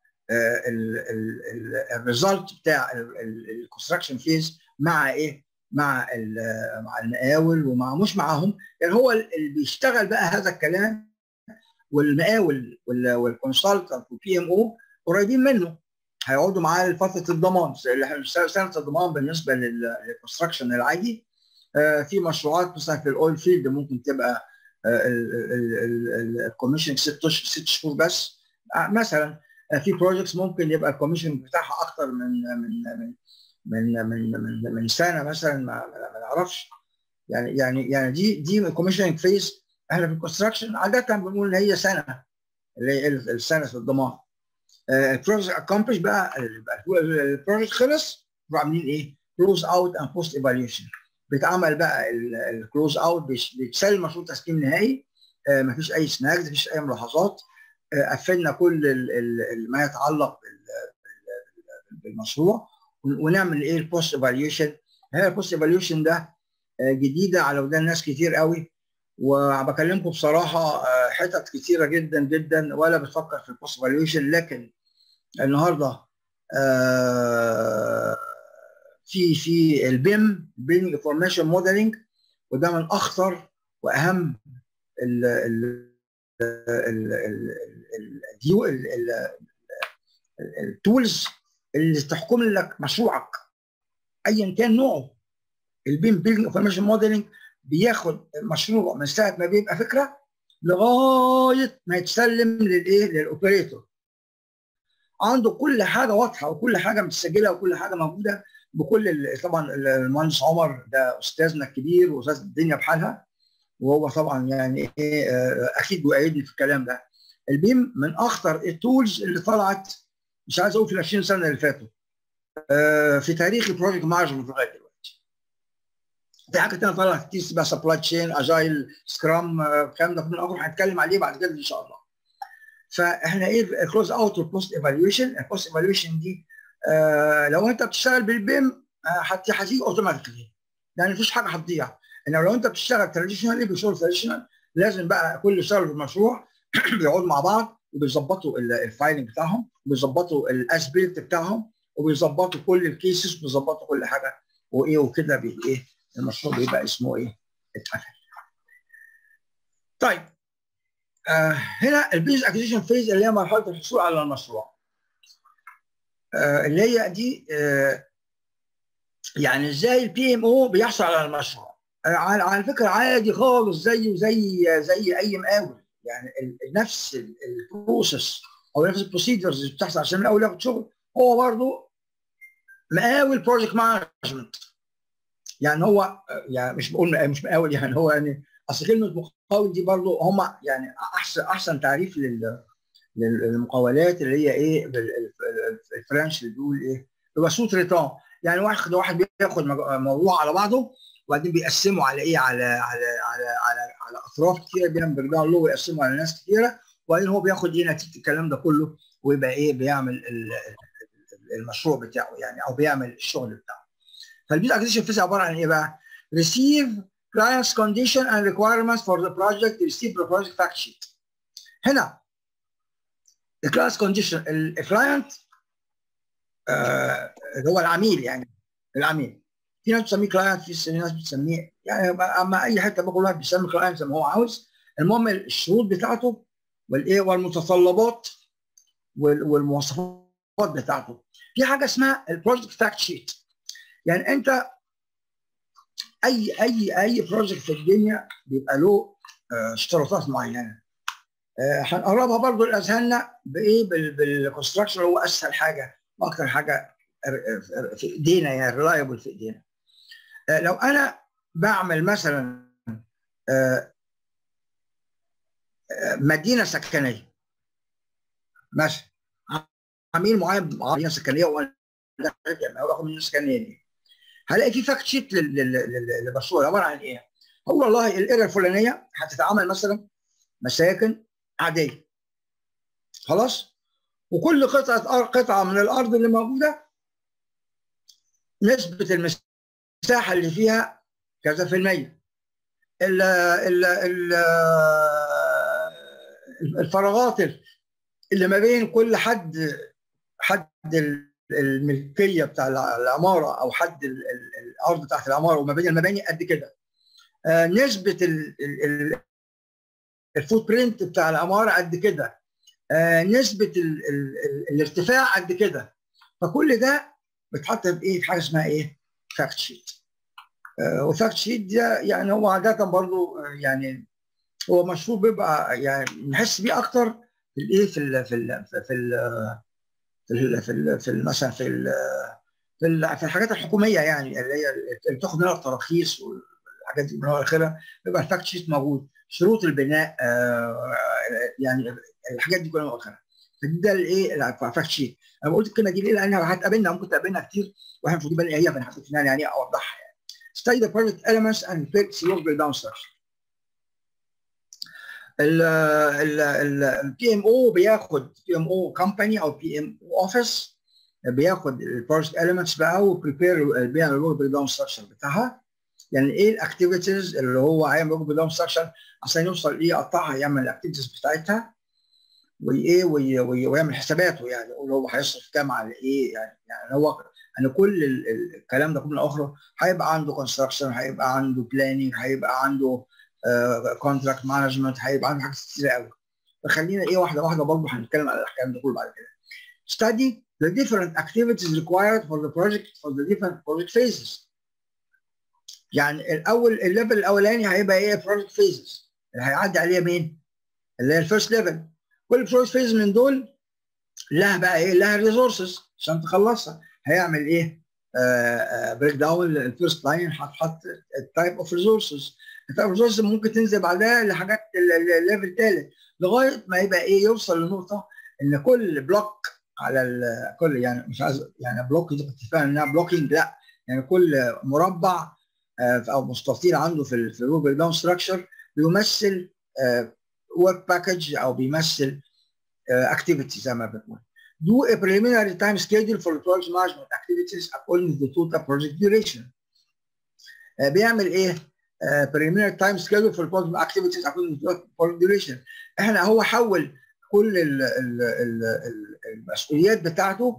[SPEAKER 1] الريزلت بتاع الكونستراكشن فيز مع ايه؟ مع مع المقاول ومع مش معاهم يعني هو اللي بيشتغل بقى هذا الكلام والمقاول والكونسلتنت والبي ام او قريبين منه هيقعدوا معاه لفتره الضمان سنه الضمان بالنسبه للكونستراكشن العادي في مشروعات مثلا في الاويل فيلد ممكن تبقى الكوميشن ست ست شهور بس مثلا في بروجكتس ممكن يبقى الكوميشن بتاعها اكتر من من من من من من, من سنه مثلا ما, ما نعرفش يعني يعني يعني دي دي كوميشننج فيز احنا في الكونستراكشن عاده بنقول ان هي سنه اللي هي السنه في الضمان البروجكت اكمبلش بقى البروجكت خلص عاملين ايه؟ كلوز اوت اند بوست ايفالويشن بيتعمل بقى الكلوز اوت بيتسلم مشروع تسليم نهائي مفيش اي سناكس مفيش اي ملاحظات قفلنا كل ما يتعلق بالمشروع ونعمل ايه البوست ايفالويشن هي البوست ايفالويشن ده جديده على ودان ناس كتير قوي وبكلمكم بصراحه حتت كتيره جدا جدا ولا بتفكر في البوست ايفالويشن لكن النهارده في في البيم بيلدينج انفورميشن موديلنج وده من اخطر واهم ال ال التولز اللي تحكم لك مشروعك ايا كان نوعه البيم بيلدينج انفورميشن موديلنج بياخد المشروع من ساعه ما بيبقى فكره لغايه ما يتسلم للايه للاوبريتور عنده كل حاجه واضحه وكل حاجه متسجله وكل حاجه موجوده بكل طبعا المهندس عمر ده استاذنا الكبير واستاذ الدنيا بحالها وهو طبعا يعني ايه اكيد بيؤيدني في الكلام ده البيم من اخطر التولز اللي طلعت مش عايز اقول في ال 20 سنه اللي فاتوا في تاريخ البروجكت مانجمنت لغايه دلوقتي في حاجه ثانيه طلعت كتير اسمها سبلاي تشين اجايل سكرام الكلام ده كله اخر هنتكلم عليه بعد كده ان شاء الله فاحنا ايه الكلوز اوت والبوست ايفالويشن البوست ايفالويشن دي آه لو انت بتشتغل بالبيم هتيجي اوتوماتيكلي يعني مفيش حاجه هتضيع انما لو انت بتشتغل تراديشنالي بشغل تراديشنال لازم بقى كل شغل في المشروع بيقعدوا مع بعض وبيظبطوا الفايلنج بتاعهم وبيظبطوا الاسبيلت بتاعهم وبيظبطوا كل الكيسز وبيظبطوا كل حاجه وايه وكده بي ايه المشروع بيبقى اسمه ايه اتقفل. طيب آه هنا البيز اكوزيشن فيز اللي هي مرحله الحصول على المشروع. آه اللي هي دي آه يعني ازاي البي ام او بيحصل على المشروع. على, على فكره عادي خالص زيه زي زي اي مقاول يعني نفس البروسيس او نفس البروسيدرز اللي بتحصل عشان الاول ياخد شغل هو برضه مقاول بروجكت مانجمنت يعني هو يعني مش بقول مش مقاول يعني هو يعني اصل كلمه مقاول دي برضه هم يعني احسن احسن تعريف لل للمقاولات اللي هي ايه الفرنش اللي بيقول ايه هو سوت ريتان يعني واحد واحد بياخد موضوع على بعضه وبعدين بيقسمه على ايه على على على على, على اطراف كتيره بيعمل بيرجعوا له ويقسمه على ناس كتيره وبعدين هو بياخد ايه نتيجه الكلام ده كله ويبقى ايه بيعمل المشروع بتاعه يعني او بيعمل الشغل بتاعه. فالبيز اكوزيشن فيز عباره عن ايه بقى؟ receive client's condition and requirements for the project receive the project fact sheet. هنا الكلاينت كونديشن الكلاينت اللي هو العميل يعني العميل في ناس بتسميه كلاينت في ناس بتسميه يعني اما اي حته بقول واحد بيسمي كلاينت زي ما هو عاوز المهم الشروط بتاعته والايه والمتطلبات والمواصفات بتاعته في حاجه اسمها البروجكت فاكت شيت يعني انت اي اي اي بروجكت في الدنيا بيبقى له اشتراطات معينه هنقربها برضو لاذهاننا بايه بالكونستراكشن هو اسهل حاجه واكثر حاجه في ايدينا يعني ريلايبل في ايدينا لو انا بعمل مثلا مدينه سكنيه مثلا عميل معين مدينه سكنيه وانا باخد مدينه سكنيه دي هلاقي في فاكت شيت للمشروع عباره عن ايه؟ هو والله الاريا الفلانيه هتتعمل مثلا مساكن عاديه خلاص وكل قطعه قطعه من الارض اللي موجوده نسبه المساحه اللي فيها كذا في المية ال ال ال الفراغات اللي ما بين كل حد حد الملكيه بتاع العماره او حد الارض بتاعت العماره وما بين المباني قد كده آه نسبه الفوت برنت بتاع العماره قد كده آه نسبه ال ال الارتفاع قد كده فكل ده بيتحط في ايه في حاجه اسمها ايه فاكت شيت آه وفاكت شيت ده يعني هو عاده برضو يعني هو مشروع بيبقى يعني نحس بيه اكتر في الايه في ال في ال في ال في ال في, ال في ال مثلا في ال في, ال في الحاجات الحكوميه يعني اللي هي اللي بتاخد منها التراخيص والحاجات دي من اخرها بيبقى الفاكت شيت موجود شروط البناء آه يعني الحاجات دي كلها من اخرها فده الايه الفاكت شيت انا قلت الكلمه دي ليه لانها هتقابلنا ممكن تقابلنا كتير واحنا مش واخدين بالنا هي فانا حسيت ان يعني اوضحها يعني study the project elements and effects your breakdown structure البي ام او بياخد بي ام او كومباني او بي ام او اوفيس بياخد البروجكت اليمنتس بقى وبريبير بيعمل الورك بريك داون ستراكشر بتاعها يعني ايه الاكتيفيتيز اللي هو هيعمل ورك بريك داون ستراكشر عشان يوصل ايه يقطعها يعمل الاكتيفيتيز بتاعتها وايه ويعمل حساباته يعني يقول هو هيصرف كام على ايه يعني يعني هو يعني كل الكلام ده كله اخره هيبقى عنده كونستراكشن هيبقى عنده بلاننج هيبقى عنده كونتراكت uh, مانجمنت هيبقى عنده حاجات كتير قوي فخلينا ايه واحده واحده برضه هنتكلم على الاحكام ده كله بعد كده study the different activities required for the project for the different project phases يعني الاول الليفل الاولاني هيبقى ايه project phases اللي هيعدي عليها مين اللي هي الفيرست ليفل كل project phase من دول لها بقى ايه لها ريسورسز عشان تخلصها هيعمل ايه بريك داون الفيرست لاين هتحط التايب اوف ريسورسز التايب اوف ريسورسز ممكن تنزل بعدها لحاجات الليفل الثالث لغايه ما يبقى ايه يوصل لنقطه ان كل بلوك على كل يعني مش عايز يعني بلوك دي كنت فاهم انها بلوكينج لا يعني كل مربع او مستطيل عنده في في الورك بريك داون ستراكشر بيمثل ورك باكج او بيمثل اكتيفيتي زي ما بنقول do a preliminary time schedule for the project management activities according to the total project duration. Uh, بيعمل ايه؟ uh, preliminary time schedule for the project activities according to the total project duration. احنا هو حول كل ال ال ال ال المسؤوليات بتاعته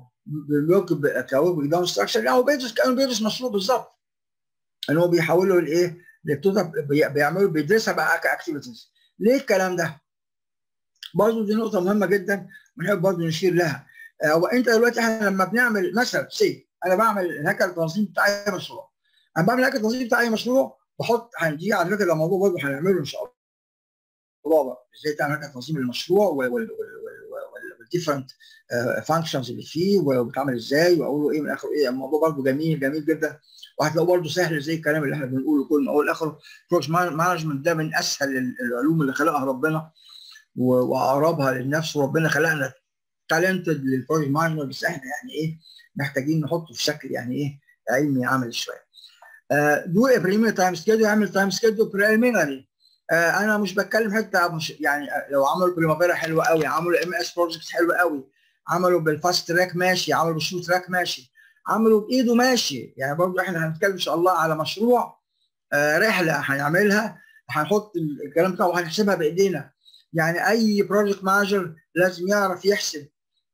[SPEAKER 1] كورك داون ستراكشر هو بيدرس كانه بيدرس مشروع بالظبط. ان هو بيحوله لايه؟ للتوتال بيعملوا بيدرسها بقى كاكتيفيتيز. ليه الكلام ده؟ برضه دي نقطة مهمة جدا بنحب برضه نشير لها هو انت دلوقتي احنا لما بنعمل مثلا سي انا بعمل الهيكل التنظيم بتاع اي مشروع انا بعمل الهيكل التنظيم بتاع اي مشروع بحط دي على فكره ده موضوع برضه هنعمله ان شاء الله ازاي تعمل هيكل تنظيم للمشروع والديفرنت فانكشنز اللي فيه وبتعمل ازاي واقول له ايه من اخره ايه الموضوع برضه جميل جميل جدا وهتلاقوه برضه سهل زي الكلام اللي احنا بنقوله كل ما اول اخره بروجكت مانجمنت ده من اسهل العلوم اللي خلقها ربنا واقربها للنفس وربنا خلقنا تالنتد للبروجكت مانجمنت بس احنا يعني ايه محتاجين نحطه في شكل يعني ايه علمي عملي شويه. دو ا بريمير تايم سكيدول اعمل تايم سكيدول بريليمينري انا مش بتكلم حته مش يعني لو عملوا بريمافيرا حلوه قوي عملوا ام اس بروجكت حلوه قوي عملوا بالفاست تراك ماشي عملوا بالشو تراك ماشي عملوا بايده ماشي يعني برضه احنا هنتكلم ان شاء الله على مشروع آه رحله هنعملها هنحط الكلام بتاعه وهنحسبها بايدينا يعني اي بروجكت مانجر لازم يعرف يحسب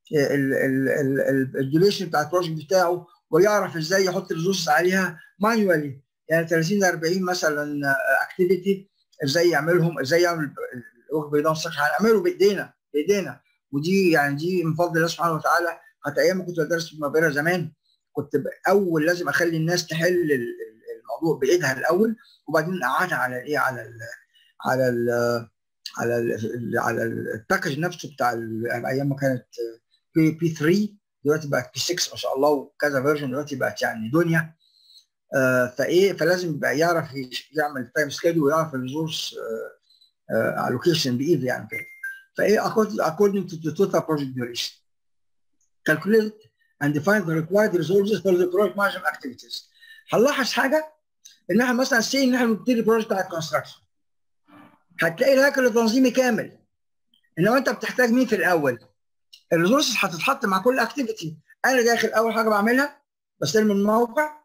[SPEAKER 1] الديوريشن بتاع البروجكت بتاعه ويعرف ازاي يحط الريسورسز عليها مانيوالي يعني 30 40 مثلا اكتيفيتي ازاي يعملهم ازاي يعمل الورك بريك داون ستراكشر هنعمله بايدينا بايدينا ودي يعني دي من فضل الله سبحانه وتعالى حتى ايام ما كنت بدرس في المبادره زمان كنت اول لازم اخلي الناس تحل الموضوع بايدها الاول وبعدين اقعدها على ايه على ال على ال على ال على الباكج نفسه بتاع ايام ما كانت بي بي 3 دلوقتي بقت بي 6 ما شاء الله وكذا فيرجن دلوقتي بقت يعني دنيا آه فايه فلازم يبقى يعرف يعمل تايم سكيدول ويعرف الريسورس الوكيشن بايده يعني كده فايه according to the total project duration calculate and define the required resources for the project management activities هنلاحظ حاجه ان احنا مثلا سي ان احنا بنبتدي البروجكت بتاع الكونستراكشن هتلاقي الهيكل التنظيمي كامل انما انت بتحتاج مين في الاول؟ الريسورسز هتتحط مع كل اكتيفيتي انا داخل اول حاجه بعملها بستلم الموقع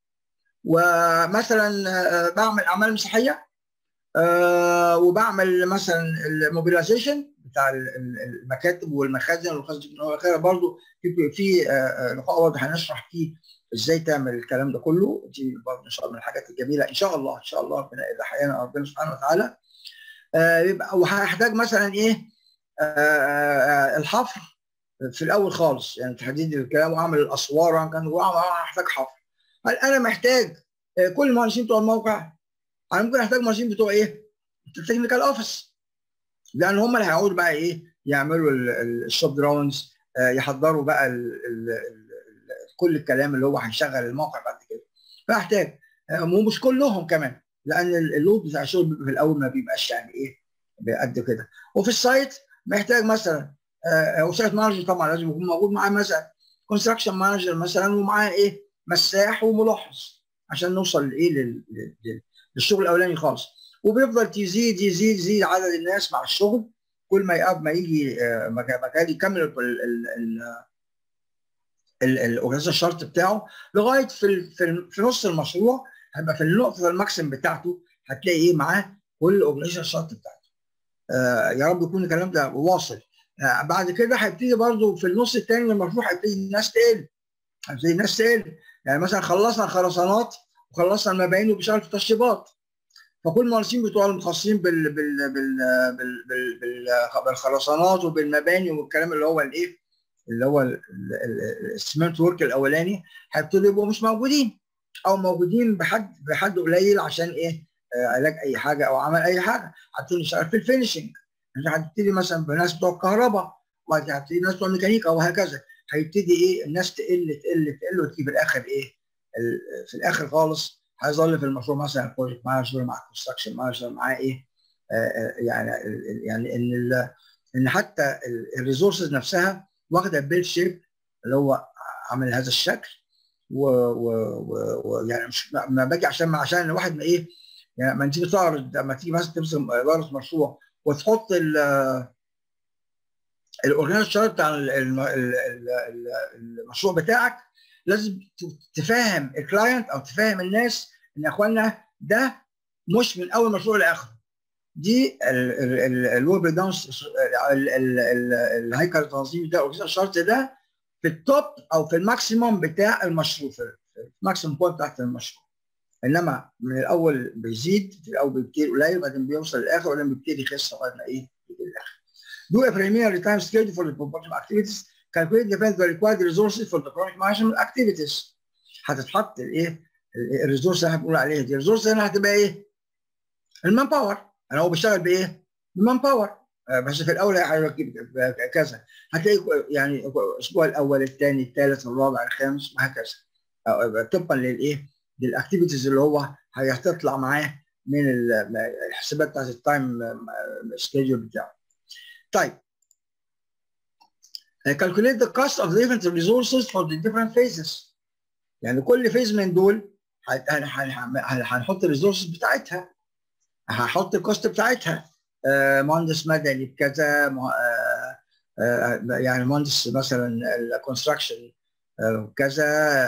[SPEAKER 1] ومثلا بعمل اعمال مسيحيه وبعمل مثلا الموبيلايزيشن بتاع المكاتب والمخازن والخزن والخير برضه في في لقاء واضح هنشرح فيه ازاي تعمل الكلام ده كله دي برضه ان شاء الله من الحاجات الجميله ان شاء الله ان شاء الله ربنا اذا حيانا ربنا سبحانه وتعالى يبقى وهحتاج مثلا ايه الحفر في الاول خالص يعني تحديد الكلام واعمل الاسوار كان هحتاج حفر هل انا محتاج كل المهندسين بتوع الموقع انا ممكن احتاج مهندسين بتوع ايه؟ التكنيكال اوفيس لان هم اللي هيقعدوا بقى ايه يعملوا الشوب دراونز يحضروا بقى ال ال ال كل الكلام اللي هو هيشغل الموقع بعد كده فاحتاج ومش كلهم كمان لان اللود بتاع الشغل في الاول ما بيبقاش يعني ايه قد كده وفي السايت محتاج مثلا وسايت مانجر طبعا لازم يكون موجود معاه مثلا كونستراكشن مانجر مثلا ومعاه ايه مساح وملاحظ عشان نوصل لايه للشغل الاولاني خالص وبيفضل تزيد يزيد يزيد عدد الناس مع الشغل كل ما يقاب ما يجي مكان يكمل الاورجانيزيشن الشرط بتاعه لغايه في في, في نص المشروع هيبقى في النقطه الماكسيم بتاعته هتلاقي ايه معاه كل الاورجانيزيشن الشرط بتاعته. آه يا رب يكون الكلام ده واصل. آه بعد كده هيبتدي برضه في النص الثاني من المشروع هيبتدي الناس تقل. هيبتدي الناس تقل يعني مثلا خلصنا الخرسانات وخلصنا المباني وبيشتغل في التشطيبات. فكل المهندسين بتوع المتخصصين بال بال بال بال بال بال بالخرسانات وبالمباني والكلام اللي هو الايه اللي هو السمنت ورك الاولاني هيبتدوا يبقوا مش موجودين او موجودين بحد بحد قليل عشان ايه آه علاج اي حاجه او عمل اي حاجه هتبتدي نشتغل في الفينشنج هتبتدي مثلا بناس بتوع الكهرباء وبعد كده هتبتدي ناس بتوع الميكانيكا وهكذا هيبتدي ايه الناس تقل تقل تقل وتيجي في الاخر ايه في الاخر خالص هيظل في المشروع مثلا البروجكت مانجر مع الكونستراكشن مانجر معاه ايه آه يعني يعني ان ان حتى الريسورسز نفسها واخده بيل شيب اللي هو عامل هذا الشكل ويعني مش ما باجي عشان عشان الواحد ما ايه يعني ما تيجي تعرض لما تيجي مثلا تمسك اداره مشروع وتحط الاورجانيز شارت بتاع المشروع بتاعك لازم تفهم الكلاينت او تفهم الناس ان يا اخوانا ده مش من اول مشروع لاخره دي الويب داونس الهيكل التنظيمي ده الاورجانيز شارت ده في التوب او في الماكسيموم بتاع المشروع في الماكسيموم بوينت بتاعت المشروع انما من الاول بيزيد في الاول بيبتدي قليل بعدين بيوصل للاخر وبعدين بيبتدي يخس لغايه ما ايه يجي للاخر. Do a preliminary time schedule for the production activities. Calculate the the required resources for the project management activities. هتتحط الايه الريسورس اللي احنا بنقول عليها دي الريسورس هنا هتبقى ايه؟ المان باور انا هو بيشتغل بايه؟ بالمان باور بس في الاول هيركب كذا هتلاقي يعني الاسبوع الاول الثاني الثالث الرابع الخامس وهكذا طبقا للايه؟ للاكتيفيتيز اللي هو هتطلع معاه من الحسابات بتاعت التايم سكيدول بتاعه. طيب calculate the cost of the different resources for the different phases. يعني كل فيز من دول هنحط الريسورسز بتاعتها هحط الكوست بتاعتها مهندس مدني بكذا يعني مهندس مثلا الكونستراكشن كذا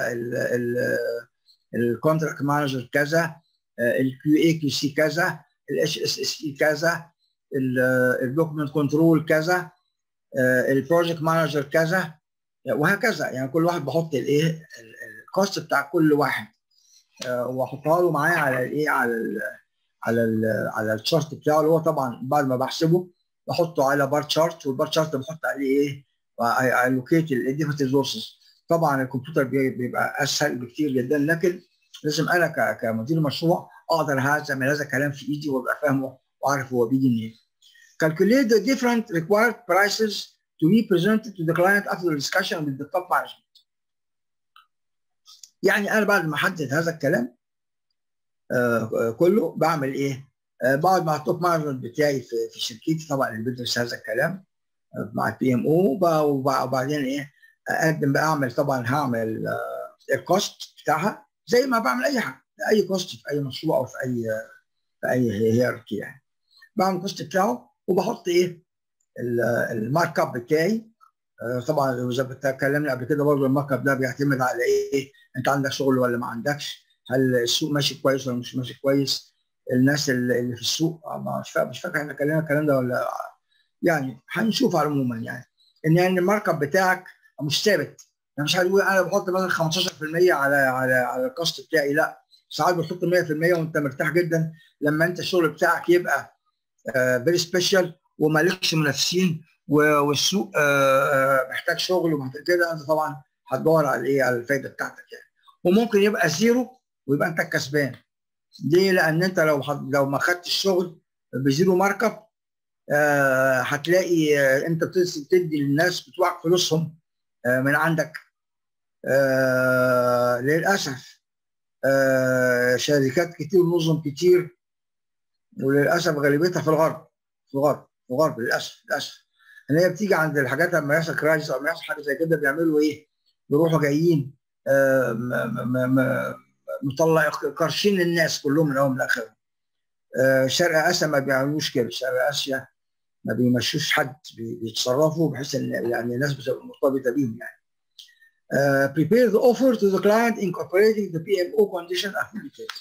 [SPEAKER 1] الكونتراكت مانجر كذا الكيو اي كيو سي كذا الاتش اس اس اي كذا الدوكيمنت كنترول كذا البروجكت مانجر كذا وهكذا يعني كل واحد بحط الايه الكوست بتاع كل واحد واحطها له معايا على الايه على ال على ال على الشارت بتاعه اللي هو طبعا بعد ما بحسبه بحطه على بار شارت والبار شارت بحط عليه ايه الوكيت الديفرنت ريسورسز طبعا الكمبيوتر بيبقى اسهل بكتير جدا لكن لازم انا كمدير مشروع اقدر اعمل هذا الكلام في ايدي وابقى فاهمه وعارف هو بيجي منين. Calculate the different required prices to be presented to the client after the discussion with the top management. يعني انا بعد ما احدد هذا الكلام آه كله بعمل ايه؟ آه بقعد مع التوب مانجمنت بتاعي في, في شركتي طبعا اللي بيدرس هذا الكلام آه مع البي ام او وبعدين ايه اقدم بقى اعمل طبعا هعمل الكوست بتاعها زي ما بعمل اي حاجه اي كوست في اي مشروع او في اي في اي هيراركي يعني بعمل الكوست بتاعه وبحط ايه المارك اب بتاعي طبعا زي ما اتكلمنا قبل كده برضه المارك اب ده بيعتمد على ايه انت عندك شغل ولا ما عندكش هل السوق ماشي كويس ولا مش ماشي كويس الناس اللي في السوق مش فاكر مش فاكر احنا اتكلمنا الكلام ده ولا يعني هنشوف عموما يعني ان يعني المارك اب بتاعك مش ثابت يعني مش هتقول انا بحط مثلا 15% على على على الكاست بتاعي لا ساعات بتحط 100% وانت مرتاح جدا لما انت الشغل بتاعك يبقى فيري سبيشال ومالكش منافسين والسوق محتاج شغل ومحتاج كده انت طبعا هتدور على ايه على الفايده بتاعتك يعني وممكن يبقى زيرو ويبقى انت الكسبان ليه؟ لان انت لو لو ما خدتش الشغل بزيرو مارك اب آه هتلاقي آه انت بتدي للناس بتوعك فلوسهم آه من عندك آه للاسف آه شركات كتير ونظم كتير وللاسف غالبيتها في الغرب في الغرب في الغرب للاسف للاسف ان هي بتيجي عند الحاجات لما يحصل كرايس او يحصل حاجه زي كده بيعملوا ايه؟ بيروحوا جايين آه مطلع كارشين الناس كلهم من اول لاخرهم آه شرق اسيا ما بيعملوش كده شرق اسيا ما بيمشوش حد بيتصرفوا بحيث ان يعني الناس بتبقى مرتبطه بيهم يعني Uh, prepare the offer to the client incorporating the PMO condition activities.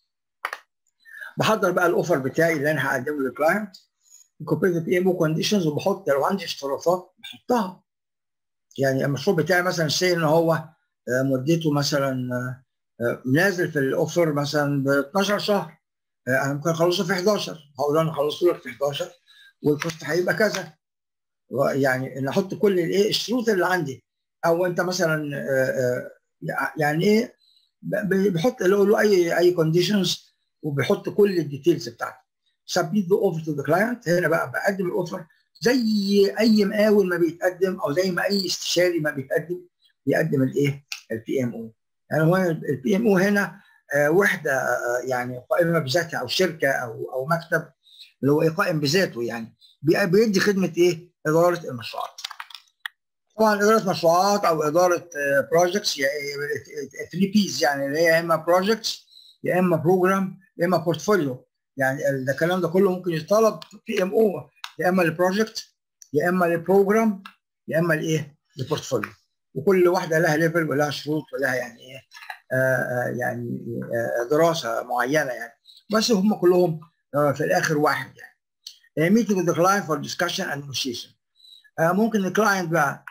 [SPEAKER 1] بحضر بقى الاوفر بتاعي اللي انا هقدمه للكلاينت incorporate the PMO conditions وبحط لو عندي اشتراطات بحطها يعني المشروع بتاعي مثلا سي ان هو مدته مثلا نازل في الاوفر مثلا ب 12 شهر انا ممكن اخلصه في 11 هقول انا خلصت لك في 11 والكوست هيبقى كذا يعني ان احط كل الايه الشروط اللي عندي او انت مثلا يعني ايه بحط له اي اي كونديشنز وبيحط كل الديتيلز بتاعته سبميت ذا اوفر تو ذا كلاينت هنا بقى بقدم الاوفر زي اي مقاول ما بيتقدم او زي ما اي استشاري ما بيتقدم بيقدم الايه البي ام او يعني هو البي ام او هنا وحده يعني قائمه بذاتها او شركه او او مكتب اللي هو قائم بذاته يعني بيدي خدمه ايه؟ اداره المشروعات. طبعا اداره مشروعات او اداره بروجكتس 3 بيز يعني اللي هي يا اما بروجكتس يا اما بروجرام يا اما بورتفوليو يعني الكلام ده كله ممكن يتطلب بي ام او يا اما للبروجكت يا اما للبروجرام يا اما لايه؟ للبورتفوليو وكل واحده لها ليفل ولها شروط ولها يعني ايه؟ آه يعني آه دراسه معينه يعني بس هم كلهم آه في الاخر واحد يعني meeting with the client for discussion and negotiation ممكن الكلاينت بقى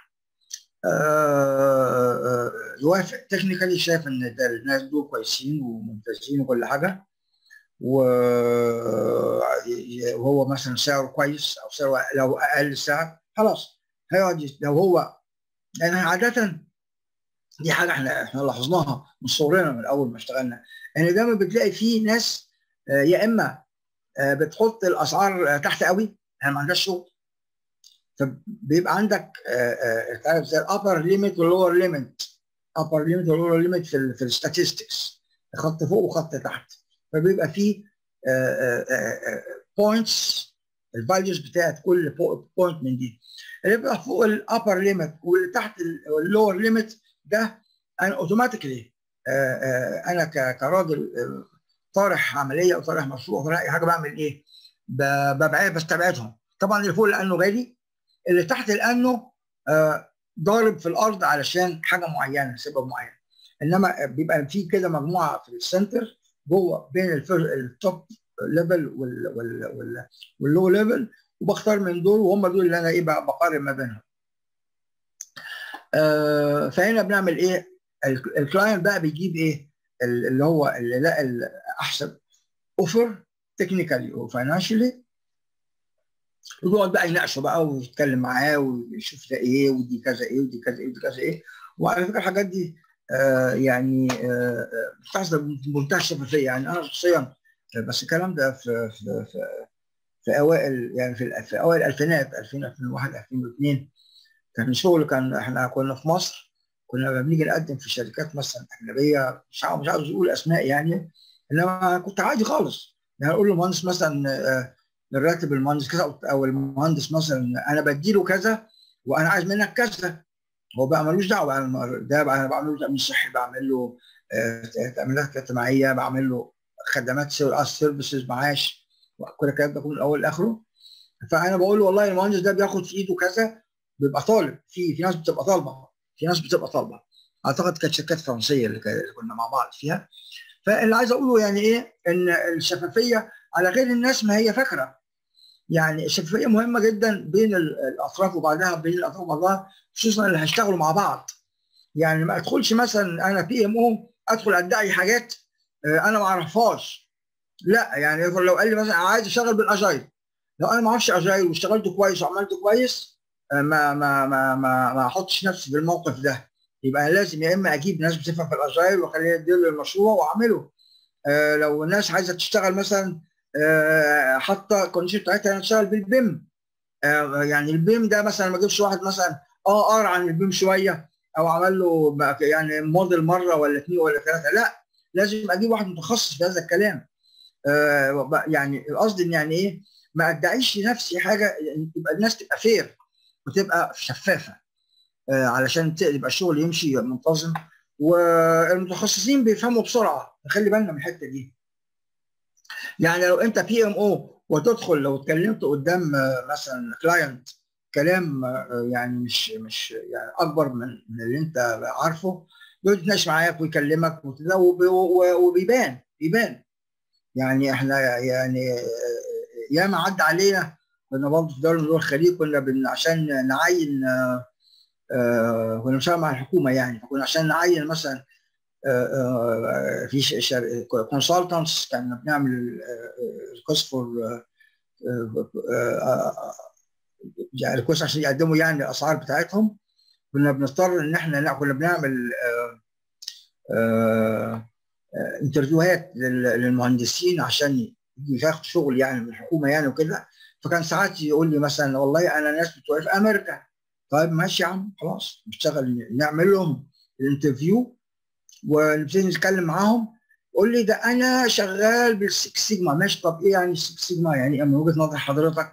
[SPEAKER 1] يوافق تكنيكالي شايف ان ده الناس دول كويسين وممتازين وكل حاجه وهو مثلا سعره كويس او سعره لو اقل سعر خلاص هيقعد لو هو يعني عاده دي حاجه احنا احنا لاحظناها من صغرنا من اول ما اشتغلنا ان يعني دايما بتلاقي في ناس يا اما بتحط الاسعار تحت قوي يعني ما عندهاش شغل فبيبقى عندك تعرف زي الابر ليميت واللور ليميت ابر ليميت واللور ليميت في ال في الستاتستكس خط فوق وخط تحت فبيبقى في بوينتس الفاليوز بتاعت كل بوينت من دي اللي بيبقى فوق الابر ليميت واللي تحت اللور ليميت ده انا اوتوماتيكلي انا كراجل طارح عمليه او طارح مشروع طارح اي حاجه بعمل ايه؟ ببعد بستبعدهم طبعا اللي فوق لانه غالي اللي تحت لانه ضارب في الارض علشان حاجه معينه سبب معين انما بيبقى في كده مجموعه في السنتر جوه بين التوب ليفل واللو ليفل وبختار من دول وهم دول اللي انا ايه بقارن ما بينهم. آه فهنا بنعمل ايه؟ الكلاينت بقى بيجيب ايه؟ اللي هو اللي لقى احسن اوفر تكنيكالي وفاينانشالي ويقعد بقى يناقشه بقى ويتكلم معاه ويشوف ده ايه ودي كذا ايه ودي كذا ايه ودي كذا ايه وعلى فكره الحاجات دي آه يعني آه بتحصل بمنتهى الشفافيه يعني انا شخصيا بس الكلام ده في في في, في اوائل يعني في, في اوائل الالفينات 2000 2001 2002 كان شغل كان احنا كنا في مصر كنا بنيجي نقدم في شركات مثلا اجنبيه مش عاوز مش عاوز اقول اسماء يعني انما كنت عادي خالص يعني اقول للمهندس مثلا آه الراتب المهندس كذا او المهندس مثلا انا بديله كذا وانا عايز منك كذا هو بقى ملوش دعوه ده بقى انا بعمل له تامين صحي بعمل له تامينات اجتماعيه بعمل له خدمات سيرفيسز معاش كل الكلام ده كله من الاول لاخره فانا بقول له والله المهندس ده بياخد في ايده كذا بيبقى طالب في في ناس بتبقى طالبه في ناس بتبقى طالبه اعتقد كانت شركات فرنسيه اللي كنا مع بعض فيها فاللي عايز اقوله يعني ايه ان الشفافيه على غير الناس ما هي فكره يعني الشفافيه مهمه جدا بين الاطراف وبعدها بين الاطراف وبعضها خصوصا اللي هيشتغلوا مع بعض يعني ما ادخلش مثلا انا بي ام او ادخل ادعي حاجات انا ما اعرفهاش لا يعني لو قال لي مثلا عايز اشتغل بالاجايل لو انا ما اعرفش اجايل واشتغلت كويس وعملت كويس ما ما ما ما ما احطش نفسي في الموقف ده يبقى لازم يا اما اجيب ناس بتفهم في الاجايل واخليها تدير المشروع واعمله آه لو الناس عايزه تشتغل مثلا آه حاطه الكونديشن بتاعتها انا اشتغل بالبيم آه يعني البيم ده مثلا ما اجيبش واحد مثلا اه قرا عن البيم شويه او عمل له يعني موديل مره ولا اثنين ولا ثلاثه لا لازم اجيب واحد متخصص في هذا الكلام آه يعني القصد ان يعني ايه ما ادعيش لنفسي حاجه يبقى الناس تبقى فير وتبقى شفافه آه علشان يبقى الشغل يمشي منتظم والمتخصصين بيفهموا بسرعه نخلي بالنا من الحته دي يعني لو انت بي ام او وتدخل لو اتكلمت قدام مثلا كلاينت كلام يعني مش مش يعني اكبر من من اللي انت عارفه بيتناقش معاك ويكلمك وبيبان بيبان يعني احنا يعني ياما عدى علينا كنا برضه في دوله من دول الخليج كنا بن عشان نعين كنا بنشتغل مع الحكومه يعني فكنا عشان نعين مثلا في كونسلتنتس كنا بنعمل ريكوست فور يعني ريكوست عشان يقدموا يعني الاسعار بتاعتهم كنا بنضطر ان احنا كنا بنعمل انترفيوهات للمهندسين عشان ياخدوا شغل يعني من الحكومه يعني وكده فكان ساعات يقول لي مثلا والله انا ناس بتوع في امريكا طيب ماشي يا عم خلاص نشتغل نعمل لهم الانترفيو ونبتدي نتكلم معاهم قول لي ده انا شغال بالسكس سيجما ماشي طب ايه يعني السكس سيجما يعني من وجهه نظر حضرتك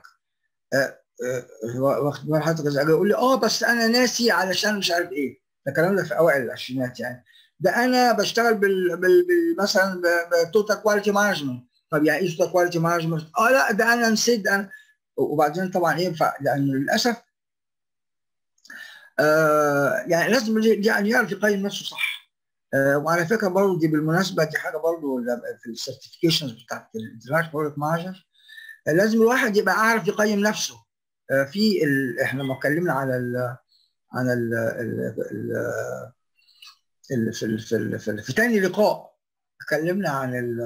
[SPEAKER 1] واخد بال حضرتك ازاي يقول لي اه بس انا ناسي علشان مش عارف ايه ده الكلام ده في اوائل العشرينات يعني ده انا بشتغل بال, بال... بال... مثلا بالتوتال كواليتي مانجمنت طب يعني ايه توتال كواليتي مانجمنت؟ اه لا ده انا نسيت أنا وبعدين طبعا ايه لان للاسف آه يعني لازم يعني يعرف يقيم نفسه صح آه وعلى فكره برضه دي بالمناسبه دي حاجه برضه في السيرتيفيكيشنز بتاعت الانترناشونال بروجكت مانجر لازم الواحد يبقى عارف يقيم نفسه آه في ال... احنا لما اتكلمنا على ال عن ال ال ال في ال في ال في, ال في تاني لقاء اتكلمنا عن ال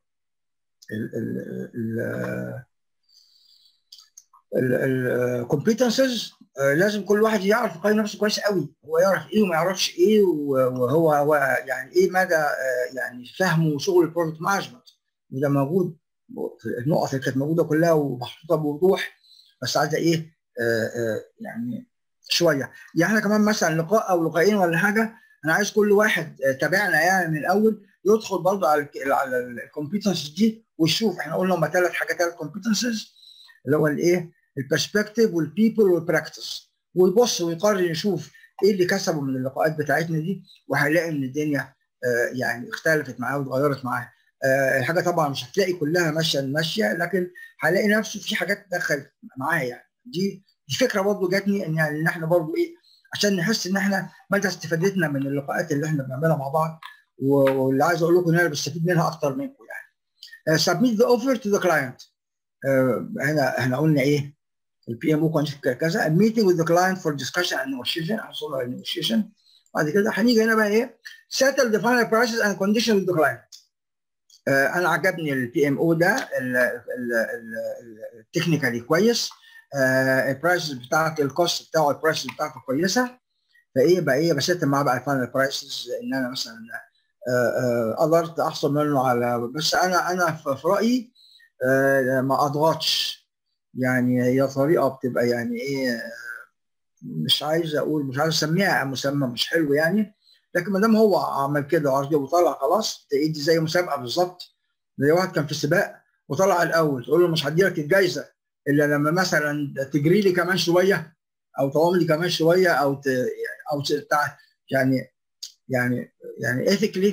[SPEAKER 1] الكومبيتنسز لازم كل واحد يعرف يقيم نفسه كويس قوي هو يعرف ايه وما يعرفش ايه وهو هو يعني ايه مدى يعني فهمه وشغل البروجكت مانجمنت وده موجود النقط اللي كانت موجوده كلها ومحطوطه بوضوح بس عايزه ايه آآ آآ يعني شويه يعني احنا كمان مثلا لقاء او لقاءين ولا حاجه انا عايز كل واحد تابعنا يعني من الاول يدخل برضه على على الكومبيتنسز دي ويشوف احنا قلنا هم ثلاث حاجات ثلاث كومبيتنسز اللي هو الايه البرسبكتيف والبيبل والبراكتس ويبص ويقرر يشوف ايه اللي كسبه من اللقاءات بتاعتنا دي وهيلاقي ان الدنيا آه يعني اختلفت معاه واتغيرت معاه آه الحاجه طبعا مش هتلاقي كلها ماشيه ماشيه لكن هيلاقي نفسه في حاجات دخلت معاه يعني دي دي فكره برضه جاتني ان يعني ان احنا برضه ايه عشان نحس ان احنا مدى استفادتنا من اللقاءات اللي احنا بنعملها مع بعض واللي عايز اقول لكم ان انا بستفيد منها اكتر منكم يعني uh, submit the offer to the client uh, هنا احنا قلنا ايه البي ام او كذا meeting with the client for discussion and negotiation حصول على negotiation بعد كده هنيجي هنا بقى ايه settle the final prices and conditions with the client uh, انا عجبني البي ام او ده التكنيكالي كويس البرايسز بتاعت الكوست بتاعه البرايسز بتاعته كويسه فايه بقى ايه بسيت معاه بقى الفاينل برايسز ان انا مثلا قدرت احصل منه على بس انا انا في رايي ما اضغطش يعني هي طريقه بتبقى يعني ايه مش عايز اقول مش عايز اسميها مسمى مش حلو يعني لكن ما دام هو عمل كده وعرض وطلع خلاص دي زي مسابقه بالظبط زي واحد كان في سباق وطلع الاول تقول له مش هدي لك الجايزه الا لما مثلا تجري لي كمان شويه او تعوم لي كمان شويه او ت... او ت... يعني يعني يعني ايثيكلي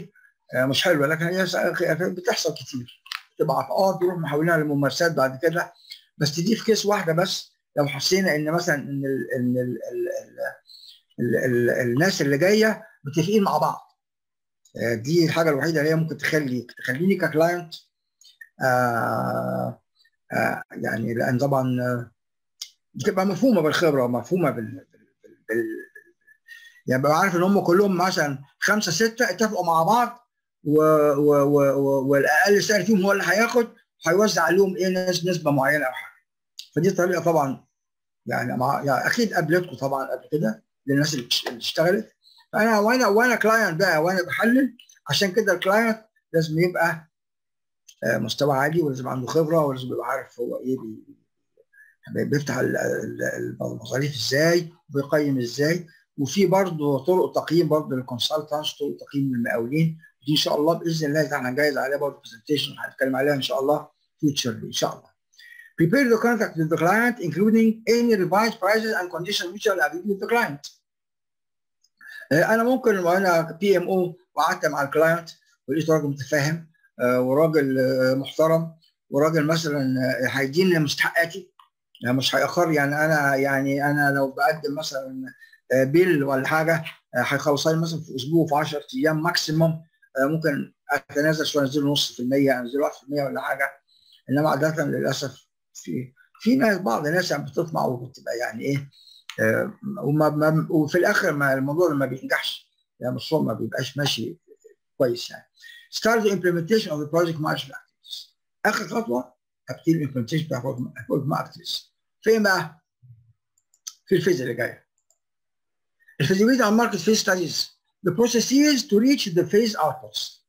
[SPEAKER 1] مش حلوه لكن هي بتحصل كتير تبقى عطاءات تروح محولينها لممارسات بعد كده بس دي في كيس واحده بس لو حسينا ان مثلا ان ال ان ال ال ال ال ال الناس اللي جايه متفقين مع بعض دي الحاجه الوحيده اللي هي ممكن تخلي تخليني ككلاينت آه آه يعني لان طبعا بتبقى مفهومه بالخبره ومفهومه بال, بال, بال يعني ببقى عارف ان هم كلهم مثلا خمسه سته اتفقوا مع بعض و و و و والاقل سعر فيهم هو اللي هياخد هيوزع عليهم ايه نسبه معينه او حاجه فدي طريقه طبعا يعني مع يعني اكيد قابلتكم طبعا قبل كده للناس اللي اشتغلت فانا وانا وانا كلاينت بقى وانا بحلل عشان كده الكلاينت لازم يبقى مستوى عالي ولازم عنده خبره ولازم يبقى عارف هو ايه بيفتح المصاريف ازاي وبيقيم ازاي وفي برضه طرق تقييم برضه للكونسلتنتس طرق تقييم للمقاولين دي ان شاء الله باذن الله احنا هنجهز عليها برضه برزنتيشن هنتكلم عليها ان شاء الله فيوتشر ان شاء الله. Prepare the contract with the client including any revised prices and conditions mutually agreed with the client. انا ممكن وانا بي ام او وقعدت مع الكلاينت ولقيت راجل متفاهم وراجل محترم وراجل مثلا هيديني مستحقاتي يعني مش هيأخر يعني انا يعني انا لو بقدم مثلا بيل ولا حاجه هيخلصها لي مثلا في اسبوع في 10 ايام ماكسيموم ممكن اتنازل شويه انزل نص في المية انزل 1% ولا حاجه انما عاده للاسف في في ناس بعض الناس يعني بتطمع وبتبقى يعني ايه وما ما وفي الاخر ما الموضوع ما بينجحش يعني المشروع ما بيبقاش ماشي كويس يعني start the implementation of the project management activities اخر خطوه ابتدي الامبلمنتيشن بتاع project activities فين بقى؟ في الفيز اللي جايه الفيزيبيليتي على الماركت فيز ستاديز the processes to reach the phase outputs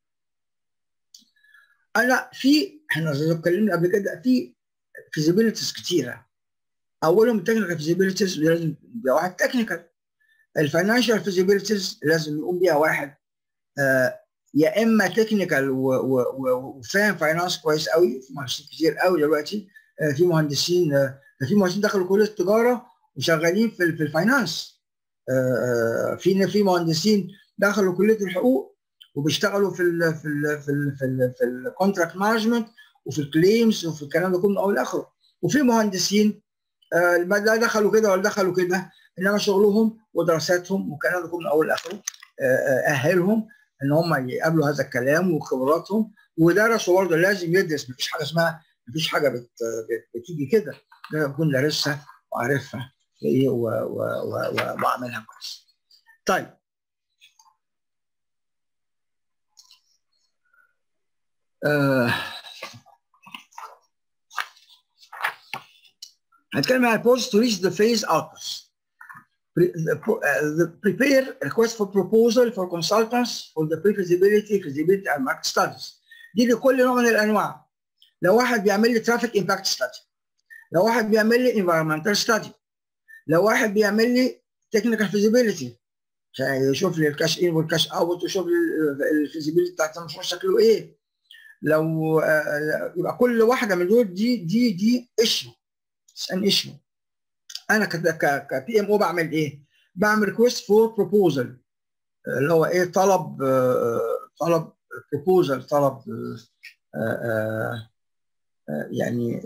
[SPEAKER 1] انا في احنا زي ما اتكلمنا قبل كده في فيزيبيليتيز كتيره اولهم التكنيكال فيزيبيليتيز لازم يبقى واحد تكنيكال الفاينانشال فيزيبيليتيز لازم يقوم بيها واحد آه يا اما تكنيكال وفاهم فاينانس كويس قوي في مهندسين كتير قوي دلوقتي آه في مهندسين آه في مهندسين دخلوا كليه التجاره وشغالين في في الفاينانس في في مهندسين دخلوا كليه الحقوق وبيشتغلوا في ال في ال في ال في ال في الكونتراكت مانجمنت وفي الكليمز وفي الكلام ده كله من اول لاخره وفي مهندسين لا دخلوا كده ولا دخلوا كده انما شغلهم ودراساتهم والكلام ده كله من اول لاخره اهلهم ان هم يقابلوا هذا الكلام وخبراتهم ودرسوا برضه لازم يدرس مفيش حاجه اسمها مفيش حاجه بت بتيجي كده لازم اكون دارسها وعارفها ايه واعملها كويس. طيب آه. هنتكلم عن approach to reach the phase outputs. Pre, the, uh, the prepare request for proposal for consultants for the pre-feasibility, feasibility and market studies. دي لكل نوع من الانواع. لو واحد بيعمل لي traffic impact study. لو واحد بيعمل لي environmental study. لو واحد بيعمل لي technical feasibility عشان يشوف لي الكاش ان والكاش اوت ويشوف لي الفيزيبيليتي بتاعت المشروع شكله ايه. لو يبقى كل واحده من دول دي دي دي ايشيو ان ايشيو انا كبي ام او بعمل ايه؟ بعمل ريكوست فور بروبوزل اللي هو ايه طلب طلب بروبوزل طلب يعني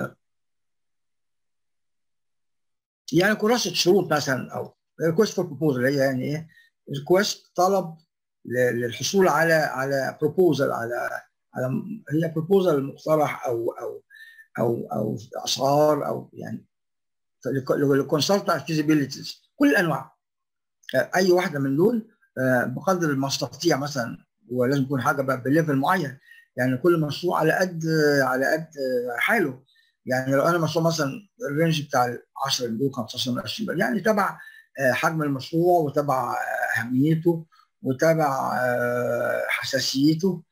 [SPEAKER 1] يعني كراسه شروط مثلا او ريكوست فور بروبوزل هي يعني ايه؟ ريكوست طلب للحصول على على بروبوزل على على هي بروبوزل مقترح او او او او اسعار او يعني للكونسلتنت فيزيبيليتيز كل الانواع اي واحده من دول بقدر ما استطيع مثلا ولازم يكون حاجه بليفل معين يعني كل مشروع على قد على قد حاله يعني لو انا مشروع مثلا الرينج بتاع 10 مليون 15 مليون 20 مليون يعني تبع حجم المشروع وتبع اهميته وتبع حساسيته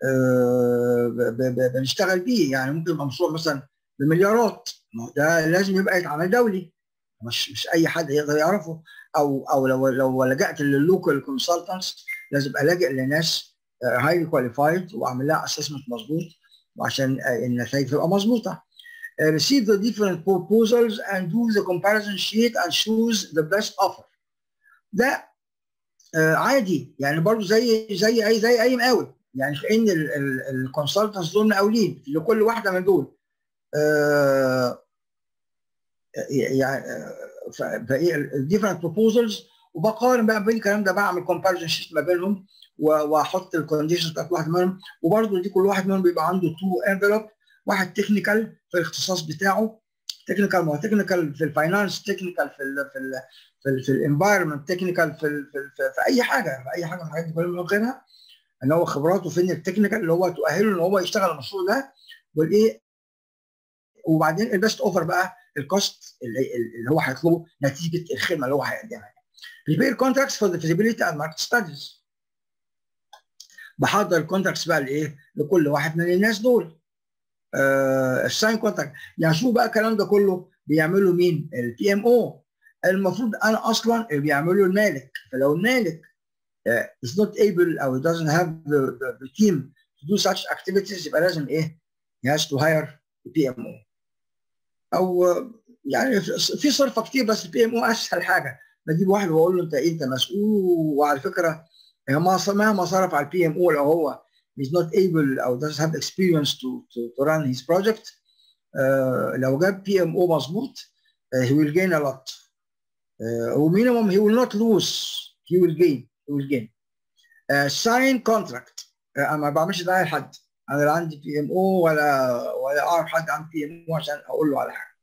[SPEAKER 1] بنشتغل بيه يعني ممكن يبقى مشروع مثلا بمليارات ده لازم يبقى يتعمل دولي مش مش اي حد يقدر يعرفه او او لو لو لجأت لللوكال كونسلتنتس لازم الاجئ لناس هايلي كواليفايد واعمل لها اسسمنت مظبوط وعشان النتائج تبقى مظبوطه. receive the different proposals and do the comparison sheet and choose the best offer. ده آه عادي يعني برضو زي زي اي زي اي مقاول يعني كان الكونسلتنتس دول مقاولين لكل واحده من دول آه يعني فايه الديفرنت بروبوزلز وبقارن بقى بين الكلام ده بعمل كومباريزون شيت ما بينهم واحط الكونديشنز بتاعت واحد منهم وبرضه دي كل واحد منهم بيبقى عنده تو انفلوب واحد تكنيكال في الاختصاص بتاعه تكنيكال ما هو تكنيكال في الفاينانس تكنيكال في ال في ال في, ال في الانفايرمنت تكنيكال في, ال في, ال في, في اي حاجه في اي حاجه من الحاجات دي كلها غيرها ان هو خبراته فين التكنيكال اللي هو تؤهله ان هو يشتغل المشروع ده والايه وبعدين البيست اوفر بقى الكوست اللي هو هيطلبه نتيجه الخدمه اللي هو هيقدمها. prepare contracts for the feasibility and market studies. بحضر الكونتراكتس بقى لايه؟ لكل واحد من الناس دول. الساين كونتراكت يعني شوف بقى الكلام ده كله بيعمله مين؟ البي ام او. المفروض انا اصلا اللي بيعمله المالك فلو المالك uh, is not able او doesn't have the, the, the team to do such activities يبقى لازم ايه؟ he has to hire بي ام او. او يعني في صرفه كتير بس البي ام او اسهل حاجه بجيب واحد واقول له انت ايه انت مسؤول وعلى فكره مهما صرف على البي ام او لو هو is not able او doesn't have experience to to, to run his project uh, لو جاب بي ام او مظبوط uh, he will gain a lot uh, ومينيموم he will not lose he will gain he will gain uh, sign contract uh, انا ما بعملش دعايه لحد انا لا عندي بي ام او ولا ولا اعرف حد عن بي ام او عشان اقول له على حاجه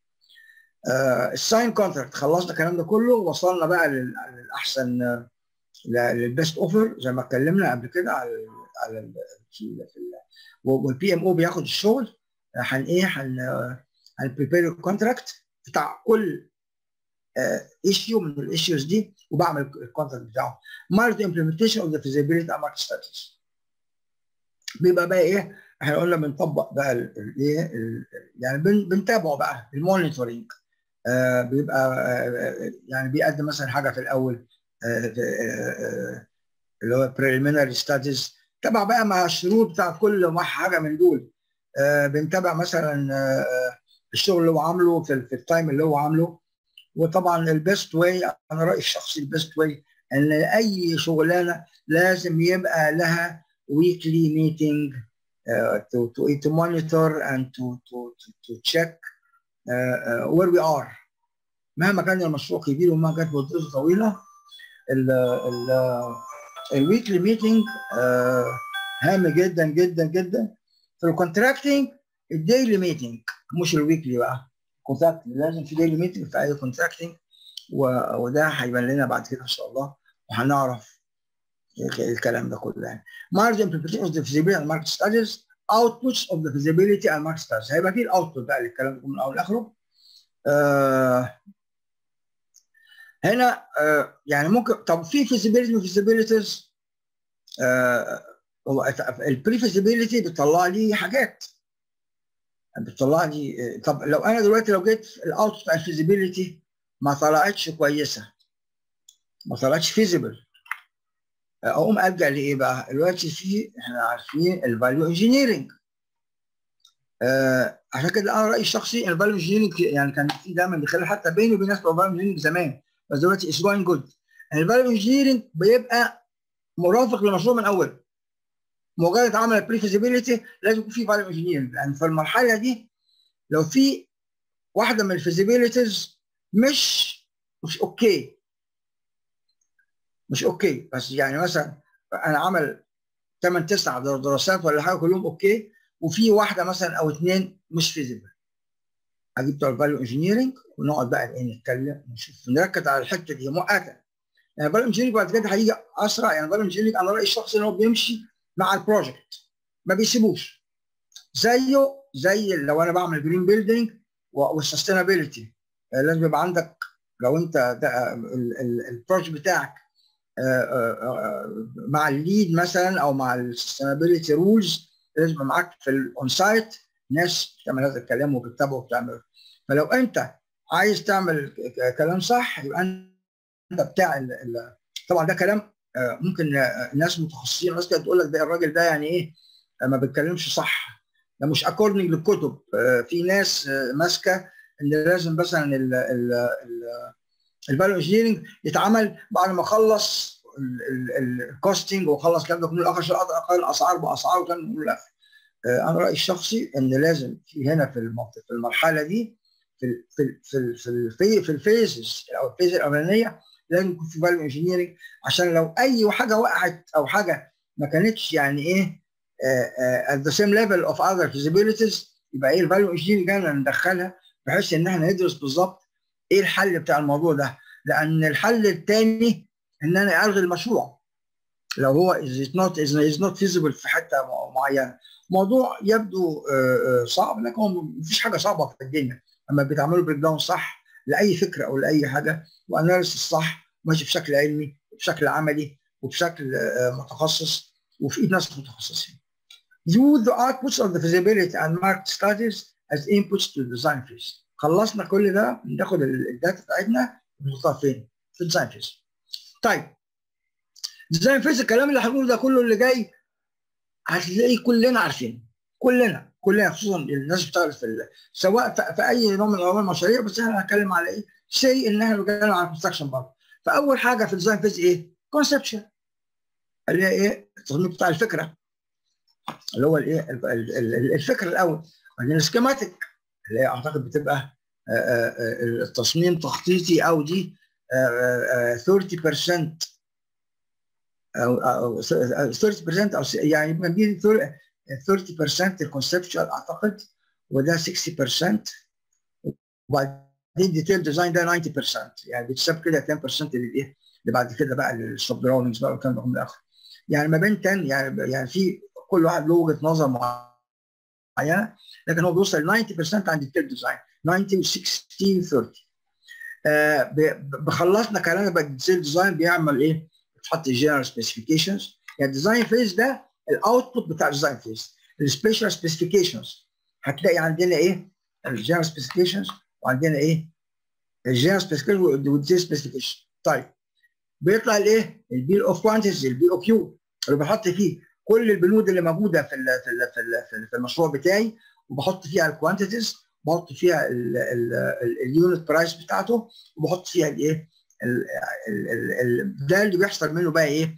[SPEAKER 1] الساين كونتراكت خلصنا الكلام ده كله وصلنا بقى للاحسن للبيست اوفر زي ما اتكلمنا قبل كده على على والبي ام او بياخد الشغل هن ايه هن هنبريبير الكونتراكت بتاع كل ايشيو من الايشيوز دي وبعمل الكونتراكت بتاعه ماركت امبلمنتيشن اوف ذا فيزيبيليتي ماركت ستاتس بيبقى بقى ايه احنا قلنا بنطبق بقى الايه يعني بنتابعه بقى المونيتورنج آه بيبقى آه يعني بيقدم مثلا حاجه في الاول آه اللي هو preliminary studies تبع بقى مع الشروط بتاع كل حاجه من دول بنتابع مثلا الشغل اللي هو عامله في, في التايم اللي هو عامله وطبعا البيست واي انا رايي الشخصي البيست واي ان اي شغلانه لازم يبقى لها weekly meeting uh, to, to, to monitor and to, to, to, to check uh, uh, where we are مهما كان المشروع كبير ومهما كانت مدته طويله ال ال الويكلي ميتنج هام جدا جدا جدا في الكونتراكتنج الديلي ميتنج مش الويكلي بقى كونتراكت لازم في ديلي ميتنج في اي كونتراكتنج وده هيبان لنا بعد كده ان شاء الله وهنعرف الكلام ده كله يعني margin implementation of the feasibility and market studies outputs of the feasibility and market studies هيبقى فيه الاوتبوت بقى الكلام ده من اول لاخره آه هنا آه يعني ممكن طب في feasibility و feasibilities آه البري feasibility بتطلع لي حاجات بتطلع لي طب لو انا دلوقتي لو جيت الاوتبوت بتاع الفيزيبيليتي ما طلعتش كويسه ما طلعتش فيزيبل اقوم الجا لايه بقى؟ دلوقتي في احنا عارفين الفاليو انجينيرنج آه عشان كده انا رايي الشخصي الفاليو انجينيرنج يعني كان في دايما بيخلي حتى بيني وبين ناس بتوع الفاليو انجينيرنج زمان بس دلوقتي اتس جوينج جود الفاليو انجينيرنج بيبقى مرافق للمشروع من اول مجرد عمل البري فيزيبيليتي لازم يكون في فاليو انجينيرنج لان في المرحله دي لو في واحده من الفيزيبيليتيز مش مش اوكي مش اوكي بس يعني مثلا انا عمل 8 9 دراسات ولا حاجه كلهم اوكي وفي واحده مثلا او اثنين مش فيزيبل اجيب بتوع الفاليو انجينيرنج ونقعد بقى ايه نتكلم ونشوف نركز على الحته دي مؤقتا يعني الفاليو انجينيرنج بعد كده هيجي اسرع يعني الفاليو انجينيرنج انا رايي الشخصي ان هو بيمشي مع البروجكت ما بيسيبوش زيه زي لو انا بعمل جرين بيلدينج والسستينابيلتي لازم يبقى عندك لو انت البروجكت بتاعك مع الليد مثلا او مع السستينابيلتي رولز لازم يبقى معاك في الاون سايت ناس بتعمل هذا الكلام وبتتابعه وبتعمل فلو انت عايز تعمل كلام صح يبقى انت بتاع ال ال طبعا ده كلام ممكن ناس متخصصين ناس كده تقول لك ده الراجل ده يعني ايه ما بيتكلمش صح ده مش اكوردنج للكتب في ناس ماسكه ان لازم مثلا الفاليو انجينيرنج يتعمل بعد ما اخلص الكوستنج واخلص الكلام ده كله اخر اقل اسعار باسعار وكان لا انا رايي الشخصي ان لازم في هنا في في المرحله دي في في في في في الفيزز او الفيز الاولانيه لازم يكون في فاليو انجينيرنج عشان لو اي حاجه وقعت او حاجه ما كانتش يعني ايه at the same level of other feasibilities يبقى ايه الفاليو انجينيرنج انا ندخلها بحيث ان احنا ندرس بالظبط ايه الحل بتاع الموضوع ده لان الحل الثاني ان انا الغي المشروع لو هو is not is not feasible في حته معينه موضوع يبدو صعب لكن مفيش حاجه صعبه في الدنيا اما بتعملوا بريك داون صح لاي فكره او لاي حاجه واناليسيس صح ماشي بشكل علمي وبشكل عملي وبشكل متخصص وفي ايد ناس متخصصين. Use the outputs of the feasibility and market studies as inputs to the design phase. خلصنا كل ده ناخد الداتا بتاعتنا ونحطها فين؟ في الديزاين فيز. طيب ديزاين فيز الكلام اللي هنقوله ده كله اللي جاي هتلاقي كلنا عارفين كلنا كلنا خصوصا الناس بتشتغل في سواء في اي نوع من انواع المشاريع بس احنا هنتكلم على ايه؟ سي ان احنا بنتكلم على كونستراكشن برضه فاول حاجه في الديزاين فيز ايه؟ كونسبشن اللي هي ايه؟ التصميم بتاع الفكره اللي هو الايه؟ الفكره الاول وبعدين السكيماتيك اللي هي اعتقد بتبقى التصميم تخطيطي او دي 30% او او 30% او يعني يبقى دي 30% الكونسبشوال اعتقد وده 60% وبعدين ديتيل ديزاين ده 90% يعني بيتساب كده 10% اللي ايه اللي بعد كده بقى السب دراونجز بقى والكلام ده من الاخر يعني ما بين 10 يعني يعني في كل واحد له وجهه نظر معينه لكن هو بيوصل 90% عند الديتيل ديزاين 90 و 60 30 آه بخلصنا كلامنا بقى الديتيل ديزاين بيعمل ايه؟ بتحط الجنرال سبيسيفيكيشنز يعني الديزاين فيز ده الاوتبوت بتاع الديزاين فيز السبيشال سبيسيفيكيشنز هتلاقي عندنا ايه؟ الجنرال سبيسيفيكيشنز وعندنا ايه؟ الجنرال سبيسيفيكيشن والديتيل سبيسيفيكيشن طيب بيطلع الايه؟ البي اوف كوانتيتيز البي او كيو اللي بحط فيه كل البنود اللي موجوده في ال في ال في, ال في المشروع بتاعي وبحط فيها الكوانتيتيز بحط فيها اليونت برايس بتاعته وبحط فيها الايه؟ ده اللي بيحصل منه بقى ايه؟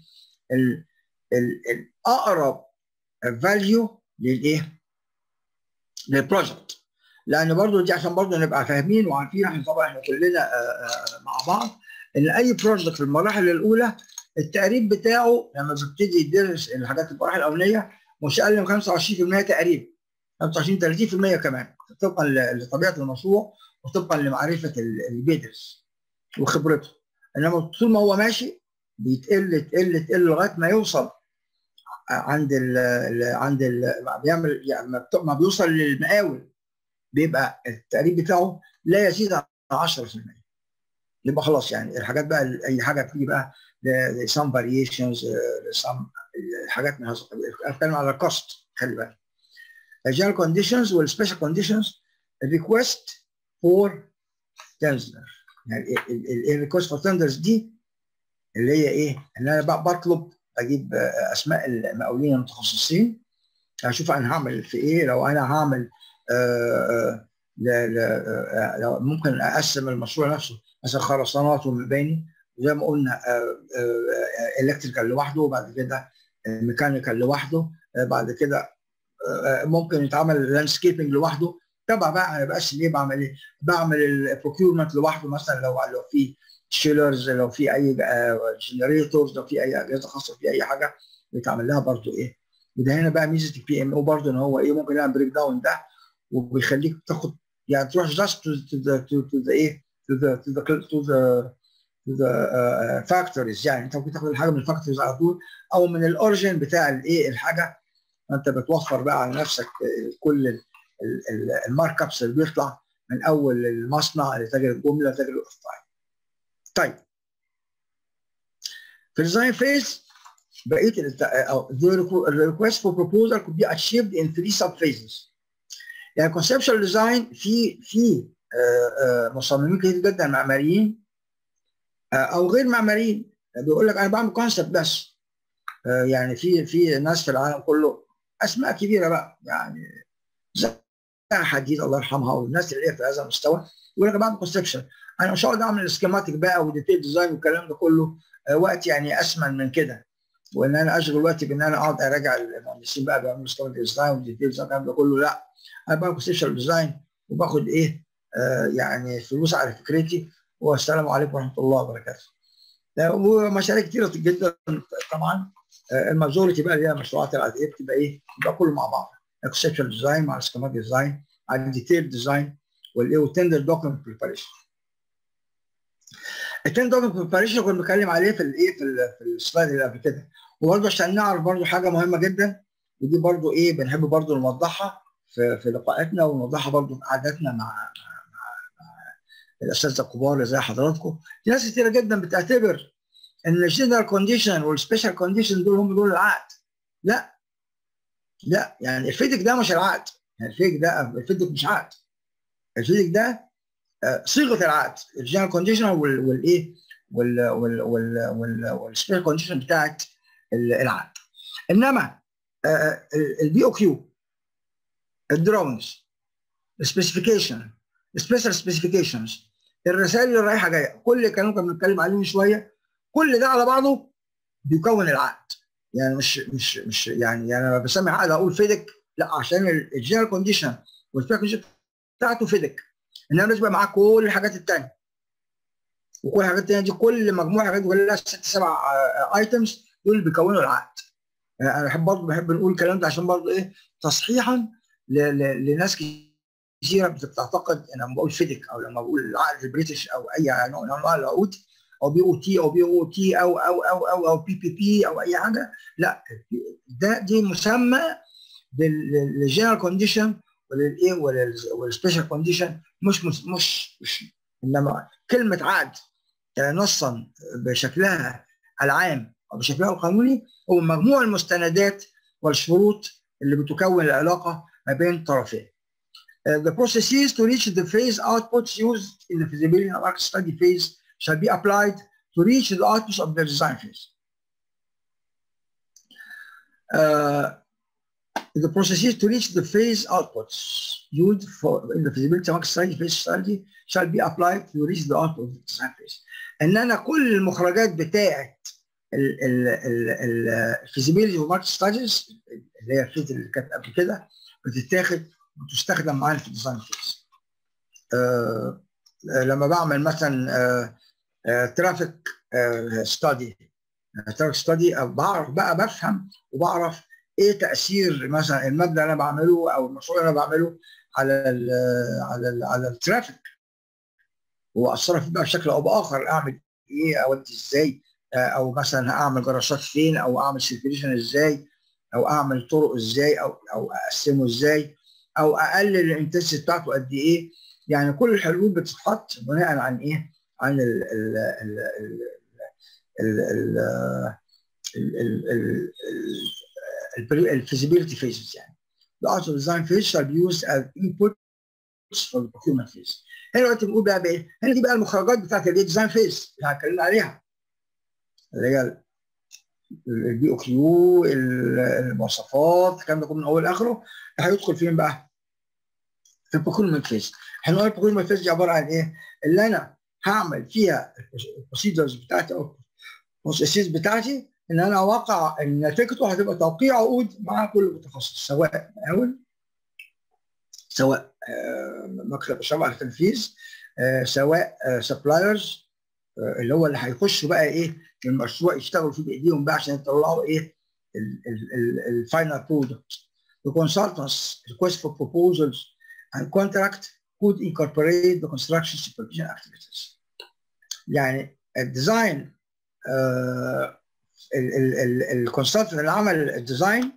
[SPEAKER 1] الاقرب فاليو للايه؟ للبروجكت لان برضو دي عشان برضو نبقى فاهمين وعارفين احنا طبعا احنا كلنا مع بعض ان اي بروجكت في المراحل الاولى التقريب بتاعه لما بيبتدي يدرس الحاجات المراحل الاولانيه مش اقل من 25% تقريبا 25 30% كمان طبقا لطبيعه المشروع وطبقا لمعرفه اللي بيدرس وخبرته انما طول ما هو ماشي بيتقل تقل تقل لغايه ما يوصل عند ال عند ال بيعمل يعني ما بيوصل للمقاول بيبقى التقريب بتاعه لا يزيد عن 10% يبقى خلاص يعني الحاجات بقى اي حاجه بتيجي بقى some variations some حاجات من هذا القبيل اتكلم على الكوست خلي بالك الجنرال كونديشنز والسبيشال كونديشنز الريكوست فور تندر يعني الريكوست فور تندرز دي اللي هي ايه؟ ان انا بطلب اجيب اسماء المقاولين المتخصصين اشوف انا هعمل في ايه لو انا هعمل آآ آآ لو ممكن اقسم المشروع نفسه مثلا خرسانات ومباني زي ما قلنا الكتريكال لوحده وبعد كده ميكانيكال لوحده بعد كده ممكن يتعمل لاندسكيبنج لوحده تبع بقى انا بقسم ايه بعمل ايه؟ بعمل البروكيورمنت لوحده مثلا لو لو في شيلرز لو في اي جنريتورز لو في اي اجهزه خاصه في اي حاجه بيتعمل لها برضه ايه؟ وده هنا بقى ميزه البي ام او برضه ان هو ايه ممكن يعمل بريك داون ده وبيخليك تاخد يعني تروح جاست تو ذا تو ذا ايه تو ذا تو ذا تو ذا تو ذا فاكتوريز يعني انت ممكن تاخد الحاجه من الفاكتوريز على طول او من الاوريجن بتاع الايه الحاجه فانت بتوفر بقى على نفسك كل المارك ابس اللي بيطلع من اول المصنع لتاجر الجمله لتاجر القطاع. طيب في الديزاين فيز بقيه the request for proposal could be achieved in three sub phases. يعني conceptual design في في مصممين كتير جدا معماريين او غير معماريين بيقول لك انا بعمل كونسبت بس يعني في في ناس في العالم كله اسماء كبيره بقى يعني زي حديد الله يرحمها والناس اللي هي في هذا المستوى يقول لك بعمل كونسبشن انا مش هقعد اعمل سكيماتيك بقى وديتيل ديزاين والكلام ده كله وقت يعني اسمن من كده وان انا اشغل وقتي بان انا اقعد اراجع المهندسين بقى بيعملوا سكيماتيك ديزاين وديتيل ديزاين الكلام ده كله لا انا باخد سيشن ديزاين وباخد ايه آه يعني فلوس على فكرتي والسلام عليكم ورحمه الله وبركاته. ومشاريع كتيره جدا طبعا الماجوريتي بقى اللي هي المشروعات العاديه بتبقى ايه؟ بيبقى كله مع بعض اكسبشن ديزاين مع السكيمات ديزاين مع الديتيل ديزاين والايه والتندر دوكيمنت بريباريشن. التندر دوكيمنت بريباريشن كنا بنتكلم عليه في الايه في, في السلايد اللي قبل كده وبرضه عشان نعرف برضه حاجه مهمه جدا ودي برضه ايه بنحب برضه نوضحها في في لقاءاتنا ونوضحها برضه في قعداتنا مع الاساتذه الكبار زي حضراتكم في ناس كتيره جدا بتعتبر ان الجنرال كونديشن والسبيشال كونديشن دول هم دول العقد لا لا يعني الفيدك ده مش العقد يعني الفيدك ده الفيدك مش عقد الفيدك ده صيغه العقد الجنرال كونديشن والايه والسبيشال كونديشن بتاعت العقد انما البي او كيو الدراونز السبيسيفيكيشن السبيشال سبيسيفيكيشنز الرسائل اللي رايحه جايه كل اللي كانوا كنا بنتكلم عليه من شويه كل ده على بعضه بيكون العقد يعني مش مش مش يعني يعني انا بسمي عقد اقول فيدك لا عشان الجنرال كونديشن والسبيسيفيكيشن بتاعته فيدك انما لازم يبقى معاك كل الحاجات الثانيه وكل الحاجات الثانيه دي كل مجموعه حاجات كلها ست سبع ايتمز دول اللي بيكونوا العقد انا بحب برضه بحب نقول الكلام ده عشان برضه ايه تصحيحا لناس كتير كثيره بتعتقد ان لما بقول فيدك او لما بقول العقد البريتش او اي نوع من انواع العقود او بي او تي او بي او تي او او او او او بي بي بي او اي حاجه لا ده دي مسمى للجنرال كونديشن وللايه وللسبيشال كونديشن مش مش مش, مش انما كلمه عقد نصا بشكلها العام او بشكلها القانوني هو مجموع المستندات والشروط اللي بتكون العلاقه ما بين طرفين. Uh, the processes to reach the phase outputs used in the feasibility and market study phase shall be applied to reach the outputs of the design phase. Uh, the processes to reach the phase outputs used for in the feasibility and market study phase study shall be applied to reach the output of the design phase. ان انا كل المخرجات بتاعه الفيزيبيليتي وماركت ستاديز اللي هي الفيز اللي كانت قبل كده بتتاخد وتستخدم معانا في الديزاين فيز. آه لما بعمل مثلا آه آه ترافيك ستادي ترافيك ستادي بعرف بقى بفهم وبعرف ايه تاثير مثلا المبنى اللي انا بعمله او المشروع اللي انا بعمله على ال على ال على الترافيك واثر فيه بقى بشكل او باخر اعمل ايه اودي ازاي او مثلا اعمل جراشات فين او اعمل سيركيليشن ازاي او اعمل طرق ازاي او او اقسمه ازاي او اقلل الانتنسيتي بتاعته قد ايه يعني كل الحلول بتتحط بناء عن ايه عن ال ال ال ال ال الفيزيبيليتي فيزز يعني the auto design phase shall be used as inputs for the procurement phase هنا دلوقتي بنقول بقى بايه؟ هنا دي بقى المخرجات بتاعت الديزاين فيز اللي اتكلمنا عليها اللي هي البي او كيو المواصفات الكلام ده كله من اول لاخره هيدخل فين بقى؟ في البروكيرمنت فيز احنا قلنا البروكيرمنت فيز دي عباره عن ايه؟ اللي انا هعمل فيها البروسيدرز بتاعتي او البروسيسز بتاعتي ان انا اوقع ان نتيجته هتبقى توقيع عقود مع كل متخصص سواء مقاول سواء مكتب اشراف على التنفيذ سواء سبلايرز اللي هو اللي هيخشوا بقى ايه المشروع يشتغلوا فيه بايديهم بقى عشان يطلعوا ايه الفاينل برودكت The consultants request for proposals and contract could incorporate the construction supervision activities. يعني الديزاين الكونسلتنت اللي عمل الديزاين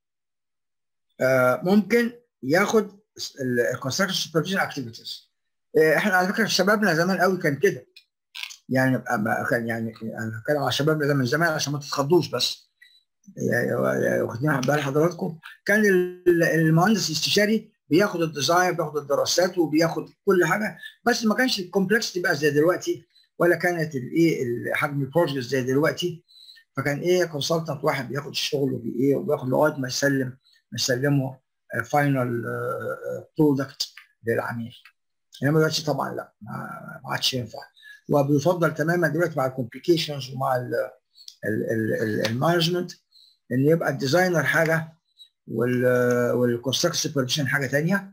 [SPEAKER 1] ممكن ياخد الكونستراكشن سوبرفيجن اكتيفيتيز احنا على فكره شبابنا زمان قوي كان كده يعني كان يعني انا بتكلم على شبابنا ده من زمان عشان ما تتخضوش بس واخدين بال حضراتكم كان المهندس الاستشاري بياخد الديزاين بياخد الدراسات وبياخد كل حاجه بس ما كانش الكومبلكسيتي بقى زي دلوقتي ولا كانت الايه حجم البروجكت زي دلوقتي فكان ايه كونسلتنت واحد بياخد الشغل وبايه وبياخد لغايه ما يسلم ما يسلمه فاينل برودكت للعميل انما دلوقتي طبعا لا ما عادش ينفع وبيفضل تماما دلوقتي مع الكومبليكيشنز ومع المانجمنت ان يبقى الديزاينر حاجه والكونستراكت سوبرفيشن حاجه ثانيه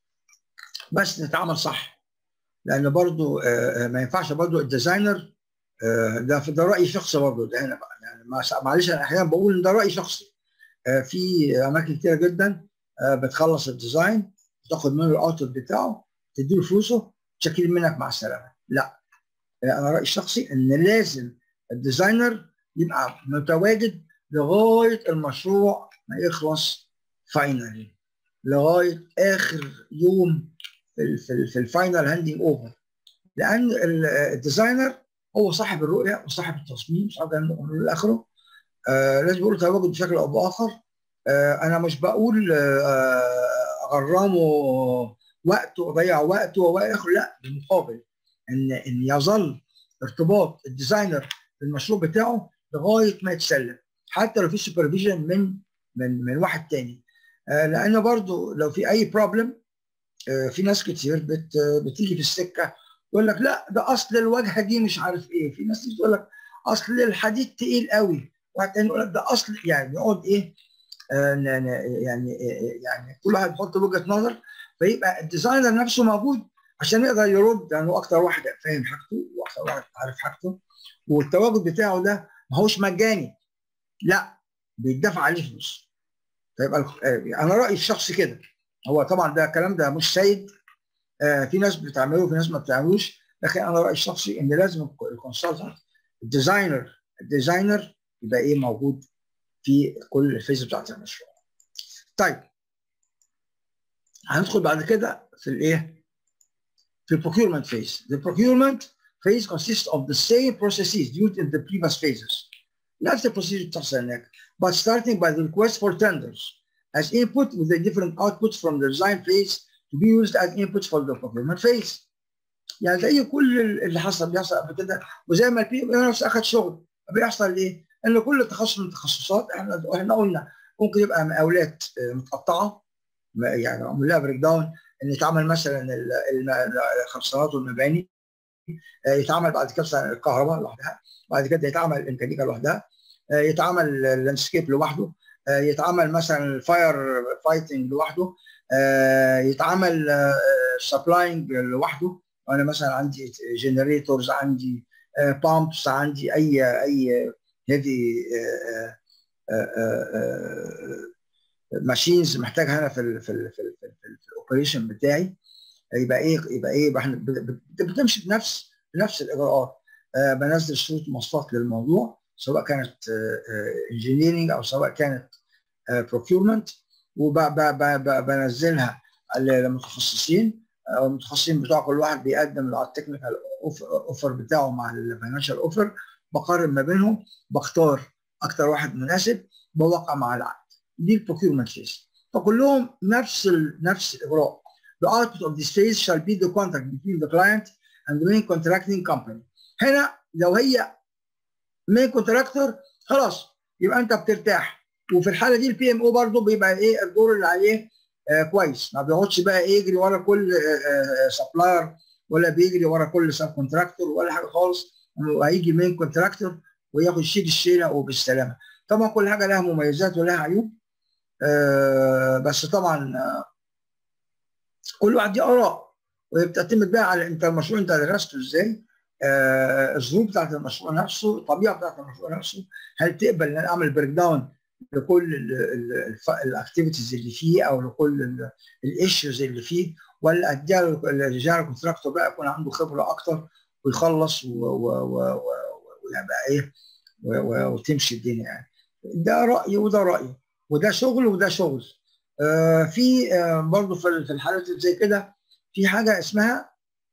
[SPEAKER 1] بس نتعامل صح لان برضو ما ينفعش برضو الديزاينر ده ده راي شخصي برضو ده هنا بقى يعني معلش انا احيانا بقول ان ده راي شخصي في اماكن كتيره جدا بتخلص الديزاين تاخد منه الاوتبوت بتاعه تديله فلوسه تشكيل منك مع السلامه لا انا رايي الشخصي ان لازم الديزاينر يبقى متواجد لغايه المشروع ما يخلص فاينلي لغايه اخر يوم في في, في الفاينل هاندنج اوفر لان الديزاينر هو صاحب الرؤيه وصاحب التصميم صاحب الى اخره آه لازم يقول تواجد بشكل او باخر آه انا مش بقول آه غرامه وقته اضيع وقته والى اخره لا بالمقابل ان ان يظل ارتباط الديزاينر بالمشروع بتاعه لغايه ما يتسلم حتى لو في سوبرفيجن من من من واحد تاني آه لان برضو لو في اي بروبلم آه في ناس كتير بت بتيجي في السكه يقول لك لا ده اصل الواجهه دي مش عارف ايه في ناس تقول لك اصل الحديد تقيل قوي واحد تاني يقول لك ده اصل يعني يقعد ايه آه يعني يعني كل واحد يحط وجهه نظر فيبقى الديزاينر نفسه موجود عشان يقدر يرد لانه يعني اكتر واحد فاهم حاجته واكتر واحد عارف حاجته والتواجد بتاعه ده ما هوش مجاني لا بيدفع عليه فلوس فيبقى انا رايي الشخصي كده هو طبعا ده الكلام ده مش سيد آه في ناس بتعمله وفي ناس ما بتعملوش لكن انا رايي الشخصي ان لازم الكونسلتنت الديزاينر الديزاينر يبقى ايه موجود في كل الفيز بتاعت المشروع. طيب هندخل بعد كده في الايه؟ في البروكيورمنت phase. The procurement phase consists of the same processes used in the previous phases. نفس البروسيجر بتحصل هناك. But starting by the request for tenders as input with the different outputs from the design phase to be used as inputs for the procurement phase. يعني زي كل اللي حصل بيحصل قبل كده وزي ما البي ام نفسه اخذ شغل بيحصل ايه؟ ان كل تخصص من التخصصات احنا احنا قلنا ممكن يبقى مقاولات متقطعه يعني معمول لها بريك داون ان يتعمل مثلا الخرسانات والمباني يتعمل بعد كده الكهرباء لوحدها بعد كده يتعمل الميكانيكا لوحدها يتعمل اللاندسكيب لوحده يتعمل مثلا الفاير فايتنج لوحده يتعمل سبلاينج لوحده انا مثلا عندي جنريتورز عندي بامبس عندي اي اي هيفي ماشينز محتاجها انا في ال في ال في, ال في, ال في الاوبريشن بتاعي يبقى ايه يبقى ايه يبقى احنا بتمشي بنفس بنفس الاجراءات آه بنزل شروط مواصفات للموضوع سواء كانت انجينيرنج او سواء كانت بروكيورمنت وبنزلها للمتخصصين او المتخصصين بتوع كل واحد بيقدم على التكنيكال اوفر بتاعه مع الفاينانشال اوفر بقارن ما بينهم بختار اكتر واحد مناسب بوقع مع العقد دي البروكيورمنت فيز فكلهم نفس ال نفس الاجراء The output of this phase shall be the contract between the client and the main contracting company. هنا لو هي main contractor خلاص يبقى انت بترتاح وفي الحاله دي البي ام او برضه بيبقى ايه الدور اللي عليه آه كويس ما بيقعدش بقى ايه يجري ورا كل آه سبلاير ولا بيجري ورا كل سب كونتراكتور ولا حاجه خالص وهيجي مين كونتراكتور وياخد شيل الشيله وبالسلامه طبعا كل حاجه لها مميزات ولها عيوب آه بس طبعا آه كل واحد دي اراء وهي بتعتمد بقى على انت المشروع انت درسته ازاي آه الظروف بتاعت المشروع نفسه الطبيعه بتاعت المشروع نفسه هل تقبل ان انا اعمل بريك داون لكل الاكتيفيتيز اللي فيه او لكل الايشوز اللي فيه ولا اديها للجنرال كونتراكتور بقى يكون عنده خبره اكتر ويخلص ويبقى ايه وتمشي الدنيا يعني ده رايي وده رايي وده شغل وده شغل آه في آه برضه في الحالات زي كده في حاجه اسمها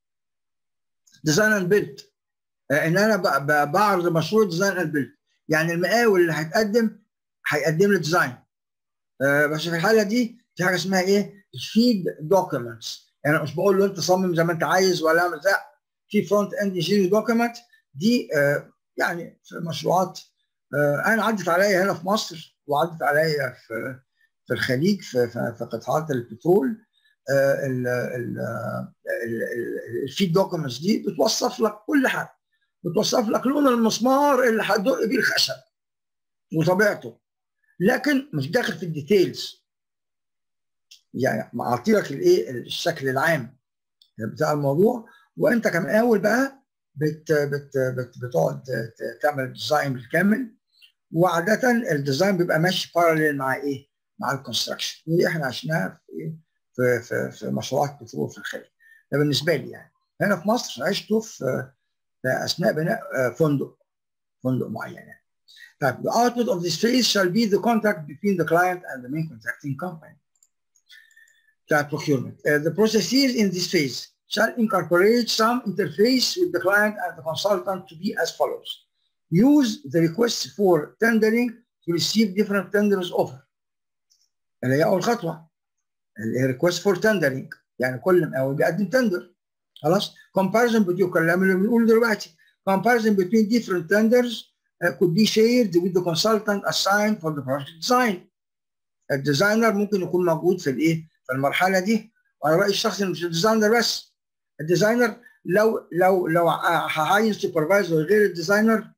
[SPEAKER 1] ديزاين اند بيلد آه ان انا بعرض مشروع ديزاين اند بيلد يعني المقاول اللي هيتقدم هيقدم لي ديزاين آه بس في الحاله دي في حاجه اسمها ايه؟ فيد دوكيومنتس يعني مش بقول له انت صمم زي ما انت عايز ولا اعمل لا في فرونت اند انجينير دوكيومنت دي آه يعني في مشروعات آه انا عدت عليا هنا في مصر وعدت عليا في في الخليج في, في, في قطاعات البترول الفيد دوكيومنتس دي بتوصف لك كل حاجه بتوصف لك لون المسمار اللي هتدق بيه الخشب وطبيعته لكن مش داخل في الديتيلز يعني معطي لك الايه الشكل العام بتاع الموضوع وانت كمقاول بقى بت بت بت بتقعد تعمل الديزاين بالكامل وعاده الديزاين بيبقى ماشي باراليل مع ايه؟ مع الكونستراكشن ودي احنا عشناها في ايه؟ في في, في مشروعات بترول في الخليج ده بالنسبه لي يعني هنا في مصر عشته في, في اثناء بناء فندق فندق معين يعني طيب the output of this phase shall be the contract between the client and the main contracting company that procurement. Uh, the processes in this phase shall incorporate some interface with the client and the consultant to be as follows. Use the request for tendering to receive different tenders offer. اللي هي أول خطوة اللي هي request for tendering يعني كل مقاول بيقدم تندر خلاص comparison between الكلام اللي بنقوله دلوقتي comparison between different tenders uh, could be shared with the consultant assigned for the project design. الديزاينر ممكن يكون موجود في الايه؟ في المرحله دي وانا رايي الشخصي مش الديزاينر بس الديزاينر لو لو لو هعين سوبرفايزر غير الديزاينر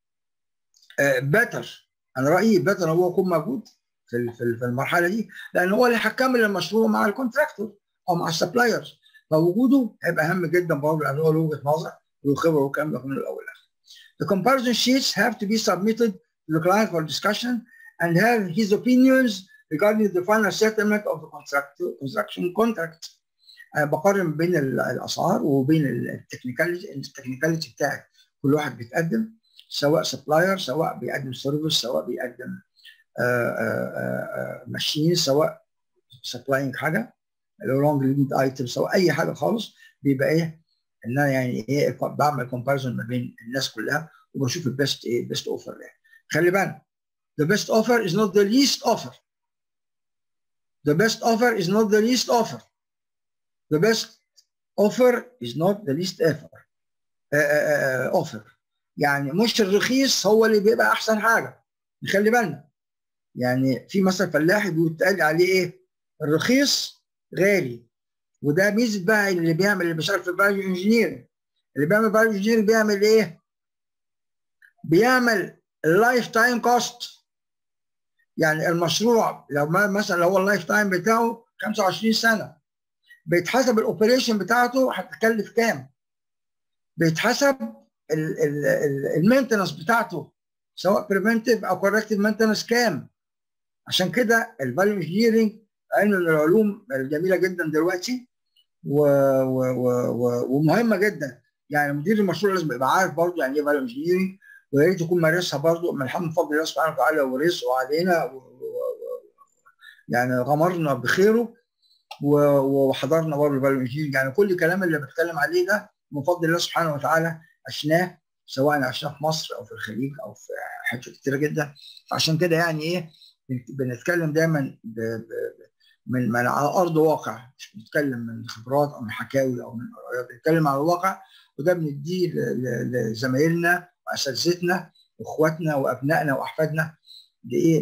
[SPEAKER 1] باتر انا رايي باتر هو يكون موجود في في المرحله دي لان هو اللي هيكمل المشروع مع الكونتراكتور او مع السبلايرز فوجوده هيبقى اهم جدا برضه لان هو له وجهه نظر وله خبره والكلام ده من الاول لاخر. The comparison sheets have to be submitted to the client for discussion and have his opinions regarding the final settlement of the contract, construction contract. أنا بقارن بين الاسعار وبين التكنيكاليتي التكنيكاليتي بتاعت كل واحد بيتقدم سواء سبلاير سواء بيقدم سيرفيس سواء بيقدم ماشين سواء سبلاينج حاجه لو لونج ليد ايتم سواء اي حاجه خالص بيبقى ايه ان انا يعني ايه بعمل كومباريزون ما بين الناس كلها وبشوف البيست ايه بيست اوفر يعني خلي بالك the best offer is not the least offer the best offer is not the least offer the best offer is not the least offer uh, uh, uh, offer يعني مش الرخيص هو اللي بيبقى احسن حاجه نخلي بالنا يعني في مثل فلاحي بيتقال عليه ايه الرخيص غالي وده ميزه بقى اللي بيعمل اللي بيشتغل في الفاليو انجينير اللي بيعمل فاليو انجينير بيعمل ايه؟ بيعمل اللايف تايم كوست يعني المشروع لو ما مثلا لو هو اللايف تايم بتاعه 25 سنه بيتحسب الاوبريشن بتاعته هتكلف كام؟ بيتحسب المينتنس بتاعته سواء بريفنتيف او كوركتيف مينتنس كام؟ عشان كده الفاليو انجينيرنج علم من العلوم الجميله جدا دلوقتي و... و... و... ومهمه جدا يعني مدير المشروع لازم يبقى عارف برضه يعني ايه فاليو انجينيرنج ويا ريت يكون مارسها برضه من الحمد بفضل الله سبحانه وتعالى ورزقه علينا و... يعني غمرنا بخيره وحضرنا برضه الفاليو انجينيرنج يعني كل الكلام اللي بتكلم عليه ده من فضل الله سبحانه وتعالى عشناه سواء عشناه في مصر او في الخليج او في حتت كتيره جدا عشان كده يعني ايه بنتكلم دايما ب... ب... من من على ارض واقع مش بنتكلم من خبرات او من حكاوي او من قرايات بنتكلم على الواقع وده بنديه لزمايلنا واساتذتنا واخواتنا وابنائنا واحفادنا لايه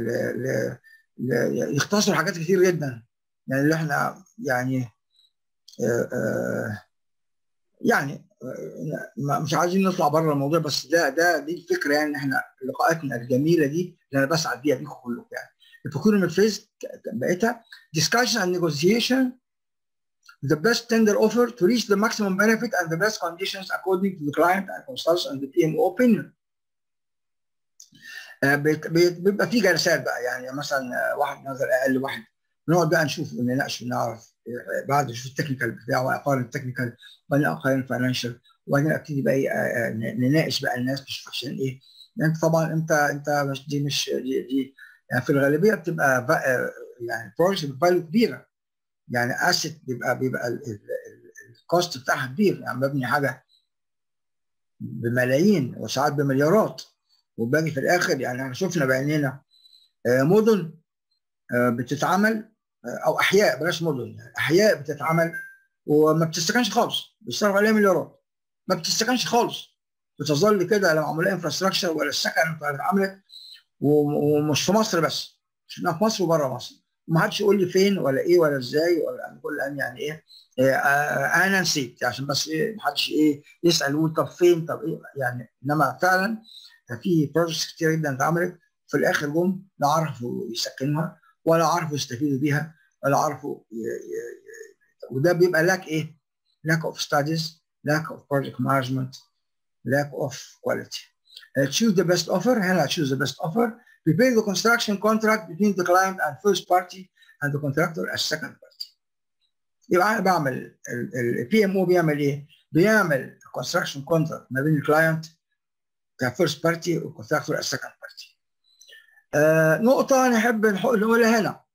[SPEAKER 1] يختصروا حاجات كتير جدا يعني اللي احنا يعني آآ آآ يعني مش عايزين نطلع بره الموضوع بس ده ده دي الفكره يعني ان احنا لقاءاتنا الجميله دي اللي انا بسعد بيها بيكم كلكم يعني البروكيورمنت فيز بقيتها discussion and negotiation the best tender offer to reach the maximum benefit and the best conditions according to the client and consultants and the PMO opinion. بيبقى في جلسات بقى يعني مثلا واحد نظر اقل واحد نقعد بقى نشوف ونناقش ونعرف بعد نشوف التكنيكال بتاعه واقارن التكنيكال وبعدين اقارن الفاينانشال وبعدين ابتدي بقى نناقش بقى الناس مش عشان ايه؟ انت طبعا انت انت مش دي مش دي, دي يعني في الغالبيه بتبقى يعني بروجكت بفاليو كبيره يعني اسيت بيبقى بيبقى الكوست بتاعها كبير يعني ببني حاجه بملايين وساعات بمليارات وباجي في الاخر يعني احنا شفنا بعينينا مدن بتتعمل او احياء بلاش مدن يعني احياء بتتعمل وما بتستكنش خالص بيصرف عليها مليارات ما بتستكنش خالص بتظل كده لا معمول انفراستراكشر ولا السكن اتعملت ومش في مصر بس شفناها في مصر وبره مصر ما حدش يقول لي فين ولا ايه ولا ازاي ولا كل يعني ايه آه انا نسيت عشان بس ايه ما حدش ايه يسال يقول طب فين طب ايه يعني انما فعلا في بروجكتس كتير جدا اتعملت في الاخر جم لا عرفوا يسكنوها ولا عرفوا يستفيدوا بيها ولا عرفوا ي... ي... وده بيبقى لك ايه؟ lack of studies lack of project management lack of quality uh, choose the best offer هنا choose the best offer prepare the construction contract between the client and first party and the contractor as second party يبقى انا بعمل البي ام او بيعمل ايه؟ بيعمل construction contract ما بين الكلاينت كفيرست بارتي والكونتراكتور as second party آه نقطة نحب نقولها هنا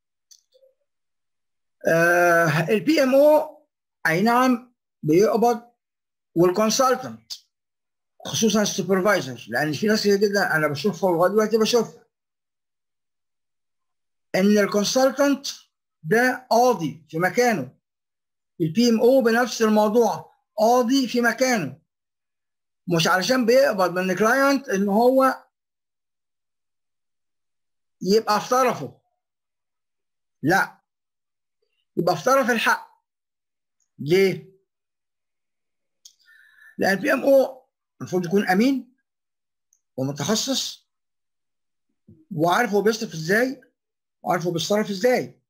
[SPEAKER 1] آه البي ام او اي نعم بيقبض والكونسلتنت خصوصا السوبرفايزر لان في ناس كتير جدا انا بشوفها لغايه دلوقتي بشوفها ان الكونسلتنت ده قاضي في مكانه البي ام او بنفس الموضوع قاضي في مكانه مش علشان بيقبض من الكلاينت ان هو يبقى في طرفه لا يبقى في طرف الحق ليه؟ لان البي ام او المفروض يكون امين ومتخصص وعارف هو بيصرف ازاي وعارف هو بيتصرف ازاي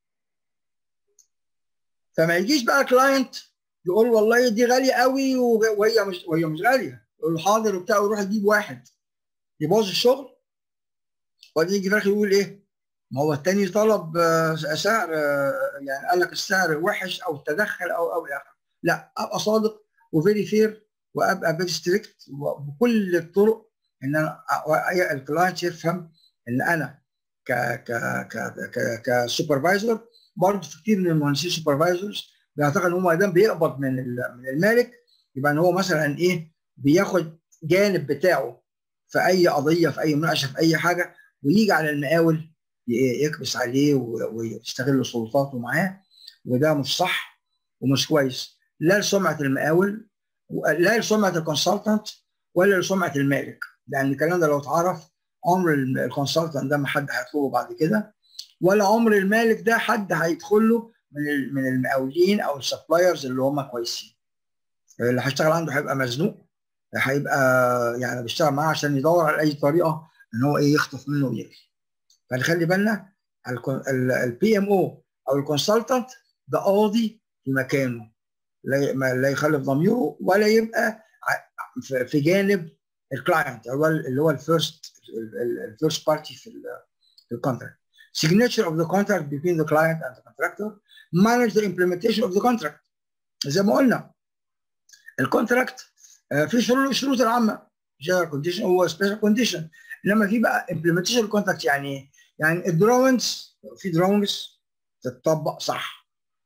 [SPEAKER 1] فما يجيش بقى كلاينت يقول والله دي غاليه قوي وهي مش وهي مش غاليه يقول له حاضر وبتاع ويروح يجيب واحد يبوظ الشغل وبعدين يجي في الاخر يقول ايه؟ ما هو التاني طلب سعر يعني قال لك السعر وحش او تدخل او او الى اخره لا ابقى صادق وفيري فير وابقى فيري ستريكت وبكل الطرق ان انا الكلاينت يفهم ان انا ك ك ك ك كسوبرفايزر برضه في كتير من المهندسين سوبرفايزرز بيعتقد ان هو ما دام بيقبض من من المالك يبقى ان هو مثلا ايه بياخد جانب بتاعه في اي قضيه في اي مناقشه في اي حاجه ويجي على المقاول يكبس عليه ويستغل سلطاته معاه وده مش صح ومش كويس لا لسمعه المقاول لا لسمعه الكونسلتنت ولا لسمعه المالك لان الكلام ده لو اتعرف عمر الكونسلتنت ده ما حد هيطلبه بعد كده ولا عمر المالك ده حد هيدخل له من من المقاولين او السبلايرز اللي هم كويسين اللي هيشتغل عنده هيبقى مزنوق هيبقى يعني بيشتغل معاه عشان يدور على اي طريقه ان هو ايه يخطف منه ويجري فنخلي بالنا البي ام او او الكونسلتنت ده قاضي في مكانه لا لا يخالف ضميره ولا يبقى في جانب الكلاينت هو اللي هو الفيرست الفيرست بارتي في في الكونتراكت signature of the contract between the client and the contractor manage the implementation of the contract زي ما قلنا الكونتراكت في شروط الشروط العامه general condition هو special condition انما في بقى implementation contract يعني ايه؟ يعني الدراونز في دراونز تتطبق صح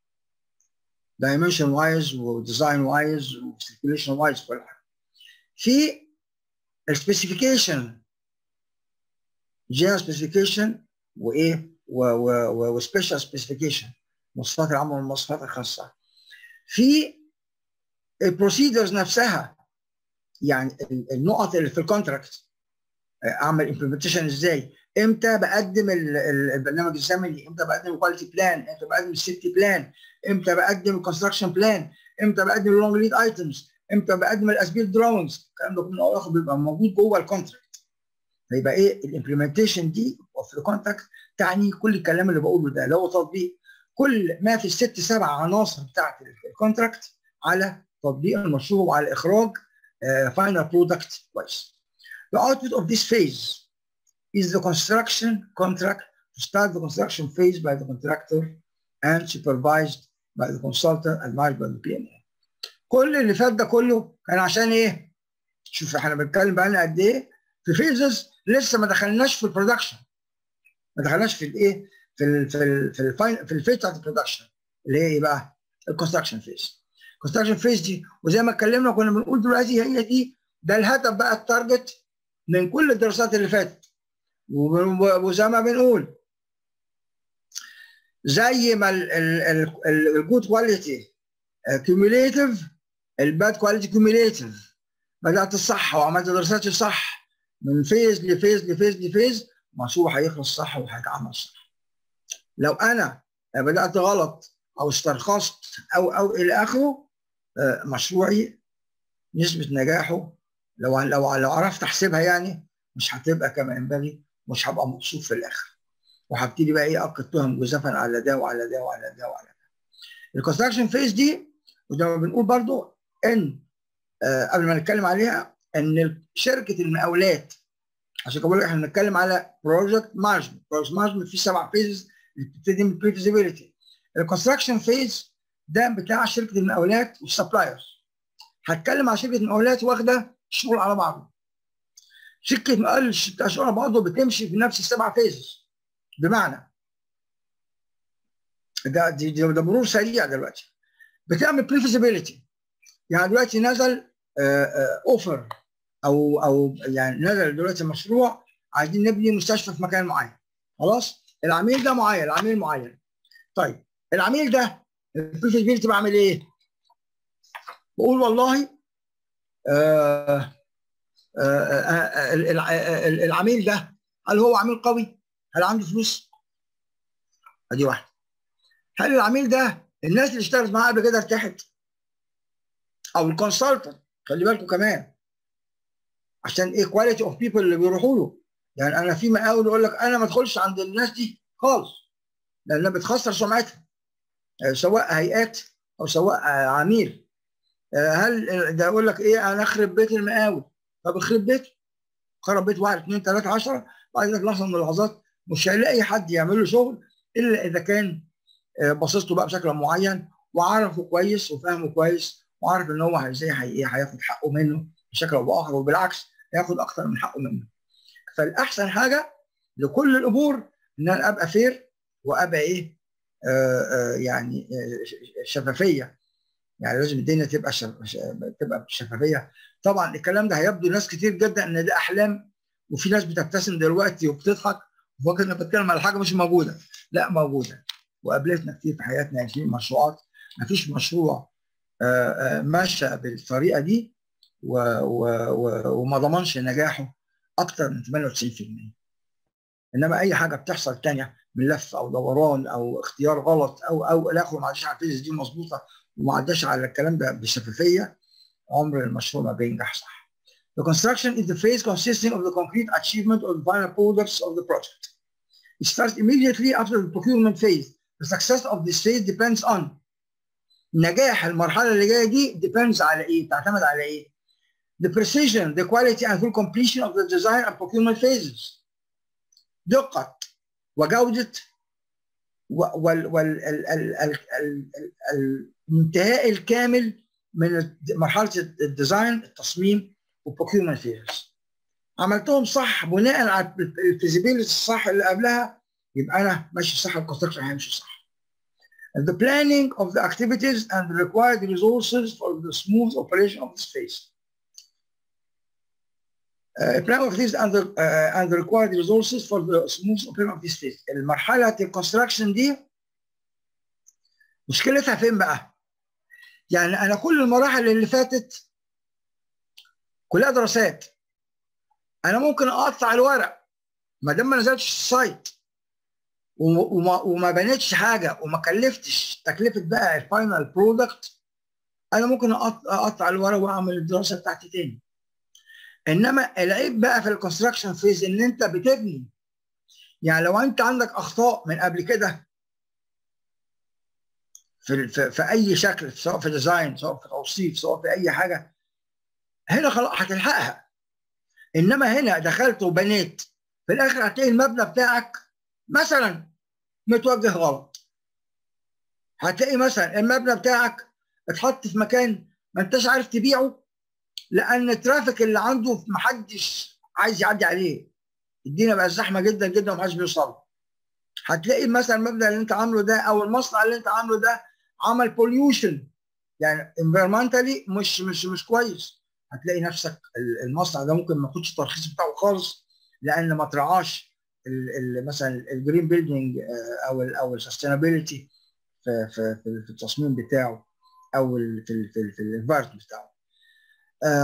[SPEAKER 1] dimension وايز وديزاين وايز وسيركيوليشن وايز كل حاجه في السبيسيفيكيشن جنرال سبيسيفيكيشن وايه وسبيشال سبيسيفيكيشن المواصفات العامه والمواصفات الخاصه في البروسيدرز نفسها يعني النقط اللي في الكونتراكت اعمل امبلمنتيشن ازاي امتى بقدم البرنامج الزمني امتى بقدم الكواليتي بلان امتى بقدم السيفتي بلان امتى بقدم الكونستراكشن بلان امتى بقدم اللونج ليد ايتمز امتى بقدم الاسبيل دراونز الكلام ده كله اخر بيبقى موجود جوه الكونتراكت فيبقى ايه الامبلمنتيشن دي في الكونتراكت تعني كل الكلام اللي بقوله ده اللي هو تطبيق كل ما في الست سبع عناصر بتاعت الكونتراكت على تطبيق المشروع وعلى اخراج فاينل برودكت كويس The output of this phase is the construction contract to start the construction phase by the contractor and supervised by the consultant advised by the PMO. كل اللي فات ده كله كان عشان ايه؟ شوف احنا بنتكلم بقى لنا قد ايه؟ في فيزز لسه ما دخلناش في البرودكشن. ما دخلناش في الايه؟ في ال في ال في الفاين في الفيز بتاعت البرودكشن اللي هي ايه بقى؟ الكونستراكشن فيز. الكونستراكشن فيز دي وزي ما اتكلمنا كنا بنقول دلوقتي هي دي ده الهدف بقى التارجت من كل الدراسات اللي فاتت وزي ما بنقول زي ما الجود كواليتي كيوميليتيف الباد كواليتي كيوميليتيف بدات الصح وعملت دراسات الصح من فيز لفيز لفيز لفيز مشروع هيخلص صح وهيتعمل صح لو انا بدات غلط او استرخصت او او الى اخره مشروعي نسبه نجاحه لو لو لو عرفت احسبها يعني مش هتبقى كما ينبغي مش هبقى مبسوط في الاخر وهبتدي بقى ايه القي التهم جزافا على ده وعلى ده وعلى ده وعلى ده الكونستراكشن فيز دي وزي ما بنقول برضو ان آه قبل ما نتكلم عليها ان شركه المقاولات عشان كده بقول لك احنا بنتكلم على بروجكت مانجمنت بروجكت مانجمنت في سبع فيزز اللي بتبتدي من بريفيزيبيليتي الكونستراكشن فيز ده بتاع شركه المقاولات والسبلايرز هتكلم على شركه المقاولات واخده الشغل على بعضه شركه مقاول الشغل على بعضه بتمشي في نفس السبع فيزز بمعنى ده دي ده مرور سريع دلوقتي بتعمل بريفيزيبيليتي يعني دلوقتي نزل اوفر او او يعني نزل دلوقتي مشروع عايزين نبني مستشفى في مكان معين خلاص العميل ده معين العميل معين طيب العميل ده البريفيزيبيليتي بعمل ايه؟ بقول والله آه آه العميل ده هل هو عميل قوي؟ هل عنده فلوس؟ ادي واحده هل العميل ده الناس اللي اشتغلت معاه قبل كده ارتاحت؟ او الكونسلتنت خلي بالكم كمان عشان ايه كواليتي اوف بيبل اللي بيروحوا له يعني انا في مقاول يقول لك انا ما ادخلش عند الناس دي خالص لانها بتخسر سمعتها سواء هيئات او سواء عميل هل ده يقول لك ايه انا اخرب بيت المقاول طب اخرب بيته خرب بيت واحد اثنين ثلاثه 10 بعد كده لحظه من اللحظات مش هيلاقي حد يعمل له شغل الا اذا كان باصص له بقى بشكل معين وعارفه كويس وفاهمه كويس وعارف ان هو ازاي هياخد حقه منه بشكل او باخر وبالعكس هياخد اكتر من حقه منه فالاحسن حاجه لكل الامور ان انا ابقى فير وابقى ايه آآ آآ يعني آآ شفافيه يعني لازم الدنيا تبقى شف... تبقى شفافيه طبعا الكلام ده هيبدو ناس كتير جدا ان ده احلام وفي ناس بتبتسم دلوقتي وبتضحك وفاكر انها بتتكلم على حاجه مش موجوده لا موجوده وقابلتنا كتير في حياتنا في مشروعات ما فيش مشروع ماشى بالطريقه دي و... و... و... وما ضمنش نجاحه اكتر من 98% انما اي حاجه بتحصل تانية من لف او دوران او اختيار غلط او او الى اخره ما عداش على الفيزيس دي مظبوطه وما عداش على الكلام ده بشفافيه عمر المشروع ما بينجح صح. The construction is the phase consisting of the concrete achievement of the final products of the project. It starts immediately after the procurement phase. The success of this phase depends on نجاح المرحله اللي جايه دي depends على ايه؟ تعتمد على ايه؟ The precision, the quality and full completion of the design and procurement phases. دقة وجودة والانتهاء الكامل من مرحلة الديزاين التصميم والبروكيومنت فيز عملتهم صح بناء على الفيزيبيليتي الصح اللي قبلها يبقى انا ماشي صح الكونستراكشن هيمشي صح. The planning of the activities and the required resources for the smooth operation of this phase. Uh, plan of this and the, uh, and the required resources for the smooth operation of this phase. المرحلة الكونستراكشن دي مشكلتها فين بقى؟ يعني أنا كل المراحل اللي فاتت كلها دراسات. أنا ممكن أقطع الورق ما دام ما نزلتش السايت وما, وما بنيتش حاجة وما كلفتش تكلفة بقى الفاينل برودكت أنا ممكن أقطع الورق وأعمل الدراسة بتاعتي تاني. انما العيب بقى في الكونستراكشن فيز ان انت بتبني يعني لو انت عندك اخطاء من قبل كده في, في, في اي شكل سواء في ديزاين سواء في توصيف سواء في اي حاجه هنا خلاص هتلحقها انما هنا دخلت وبنيت في الاخر هتلاقي المبنى بتاعك مثلا متوجه غلط هتلاقي مثلا المبنى بتاعك اتحط في مكان ما انتش عارف تبيعه لان الترافيك اللي عنده محدش عايز يعدي عليه الدنيا بقت زحمه جدا جدا ومحدش بيوصل هتلاقي مثلا المبنى اللي انت عامله ده او المصنع اللي انت عامله ده عمل بوليوشن يعني انفيرمنتالي مش مش مش كويس هتلاقي نفسك المصنع ده ممكن ما ياخدش الترخيص بتاعه خالص لان ما تراعاش مثلا الجرين بيلدينج او ال او السستينابيلتي في, في, في التصميم بتاعه او في في في الانفايرمنت بتاعه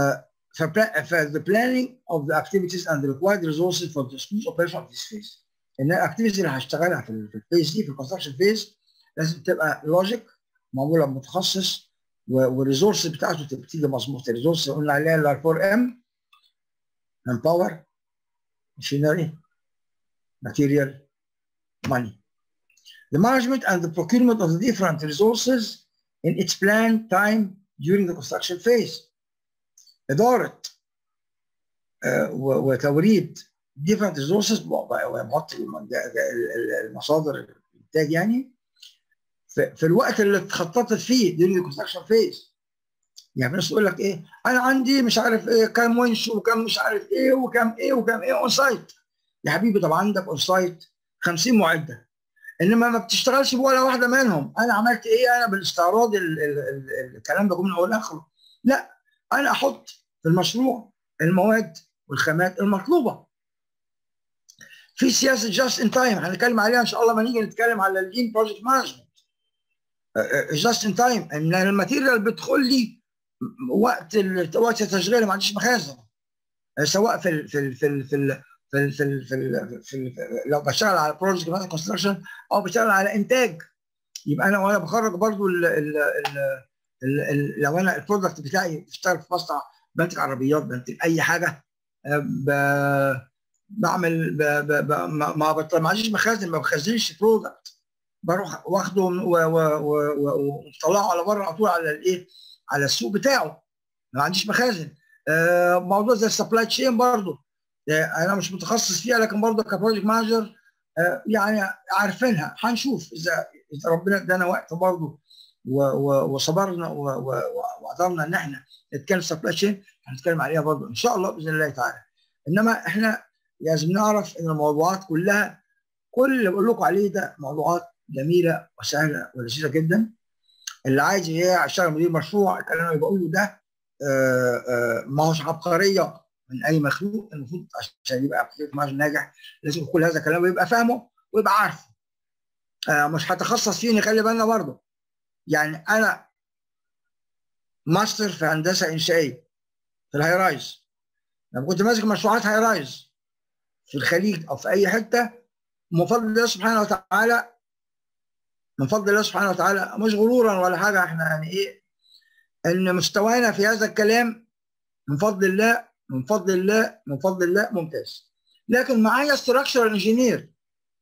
[SPEAKER 1] Uh, for, for the planning of the activities and the required resources for the smooth operation of this phase. ان الاكتيفيتيز اللي هشتغلها في الفيز دي في الكونستراكشن فيز لازم تبقى لوجيك معموله بمتخصص والريسورس بتاعته تبتدي مظبوط الريسورس قلنا عليها ال 4 ام مان باور machinery material money the management and the procurement of the different resources in its planned time during the construction phase إدارة وتوريد different resources بحط المصادر الانتاج يعني في الوقت اللي اتخططت فيه during the construction phase يعني الناس تقول لك ايه انا عندي مش عارف ايه كام ونش وكم مش عارف ايه وكم ايه وكم ايه اون سايت يا حبيبي طب عندك اون سايت 50 معده انما ما بتشتغلش بولا واحده منهم انا عملت ايه انا بالاستعراض الكلام ده من اول لاخره لا انا احط في المشروع المواد والخامات المطلوبه في سياسه جاست ان تايم هنتكلم عليها ان شاء الله ما نيجي نتكلم على اللين بروجكت مانجمنت جاست ان تايم ان الماتيريال بتدخل لي وقت وقت التشغيل ما عنديش مخازن سواء في ال في ال في ال في ال في ال في, ال في, ال في ال لو بشتغل على بروجكت مثلا كونستراكشن او بشتغل على انتاج يبقى انا وانا بخرج برضو ال ال ال ال لو انا البرودكت بتاعي بشتغل في مصنع بنتج عربيات بنتج اي حاجه بعمل ب ب ب ما ما عنديش مخازن ما بخزنش برودكت بروح واخده ومطلعه على بره على طول على الايه على السوق بتاعه ما عنديش مخازن آه موضوع زي السبلاي تشين برضه آه انا مش متخصص فيها لكن برضه كبروجكت مانجر آه يعني عارفينها هنشوف اذا اذا ربنا ادانا وقت برضه وصبرنا وقدرنا ان احنا نتكلم سبلاي تشين هنتكلم عليها برضه ان شاء الله باذن الله تعالى انما احنا لازم نعرف ان الموضوعات كلها كل اللي بقول لكم عليه ده موضوعات جميله وسهله ولذيذه جدا اللي عايز يشتغل مدير مشروع الكلام اللي بقوله ده آآ آآ ما هوش عبقريه من اي مخلوق المفروض عشان يبقى بروجكت مانجر ناجح لازم كل هذا الكلام ويبقى فاهمه ويبقى عارفه مش هتخصص فيه نخلي بالنا برضه يعني انا ماستر في هندسه انشائيه في الهاي رايز لما كنت ماسك مشروعات هاي رايز في الخليج او في اي حته من فضل الله سبحانه وتعالى من فضل الله سبحانه وتعالى مش غرورا ولا حاجه احنا يعني ايه ان مستوانا في هذا الكلام من فضل الله من فضل الله من فضل الله ممتاز لكن معايا ستراكشرال انجينير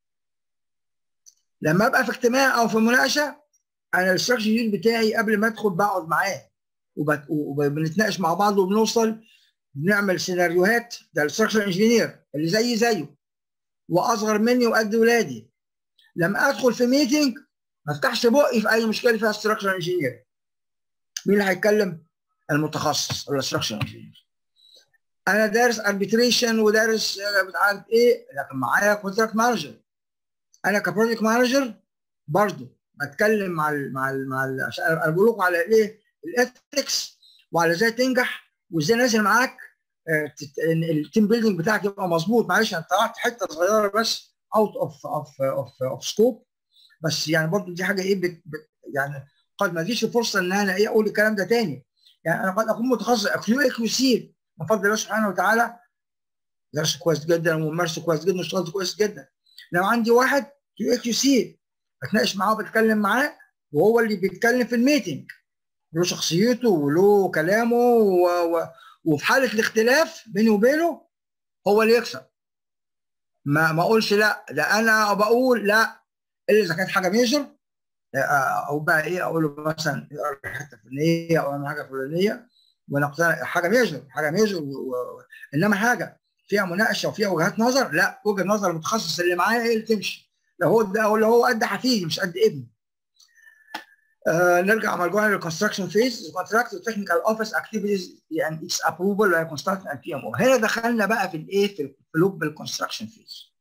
[SPEAKER 1] لما ابقى في اجتماع او في مناقشه انا الاستراكشر انجينير بتاعي قبل ما ادخل بقعد معاه وبنتناقش مع بعض وبنوصل بنعمل سيناريوهات ده الاستراكشر انجينير اللي زيي زيه واصغر مني وقد ولادي لما ادخل في ميتنج ما افتحش بقي في اي مشكله فيها ستراكشر انجينير مين اللي هيتكلم؟ المتخصص الاستراكشر انجينير انا دارس اربيتريشن ودارس مش عارف ايه لكن معايا كونتراكت مانجر انا كبروجكت مانجر برضه بتكلم مع ال مع ال مع ال عشان انا بقول لكم على ايه الاثكس وعلى ازاي تنجح وازاي نازل معاك التيم بيلدينج بتاعك يبقى مظبوط معلش انا طلعت حته صغيره بس اوت اوف اوف اوف اوف سكوب بس يعني برضه دي حاجه ايه بت بت يعني قد ما تجيش فرصه ان انا ايه اقول الكلام ده تاني يعني انا قد اكون متخصص كيو اي كيو سي من فضل الله سبحانه وتعالى درس كويس جدا وممارسه كويس جدا واشتغلت كويس جدا لو عندي واحد كيو اي كيو سي بتناقش معاه وبتكلم معاه وهو اللي بيتكلم في الميتنج له شخصيته وله كلامه و... و... وفي حاله الاختلاف بيني وبينه هو اللي يكسب ما ما اقولش لا ده انا بقول لا الا اذا كانت حاجه ميجر او بقى ايه اقول له مثلا حته فلانيه او اعمل حاجه فلانيه وانا اقتنع حاجه ميجر حاجه ميجر و... و... انما حاجه فيها مناقشه وفيها وجهات نظر لا وجهه نظر المتخصص اللي معايا هي اللي تمشي لو هو ده او لو هو قد حفيدي مش قد ابني Uh, نرجع مرجوعا للكونستراكشن فيز كونتراكت تكنيكال اوفيس اكتيفيتيز يعني اتس ابروفال باي كونستراكشن اند بي ام او هنا دخلنا بقى في الايه في لوب الكونستراكشن فيز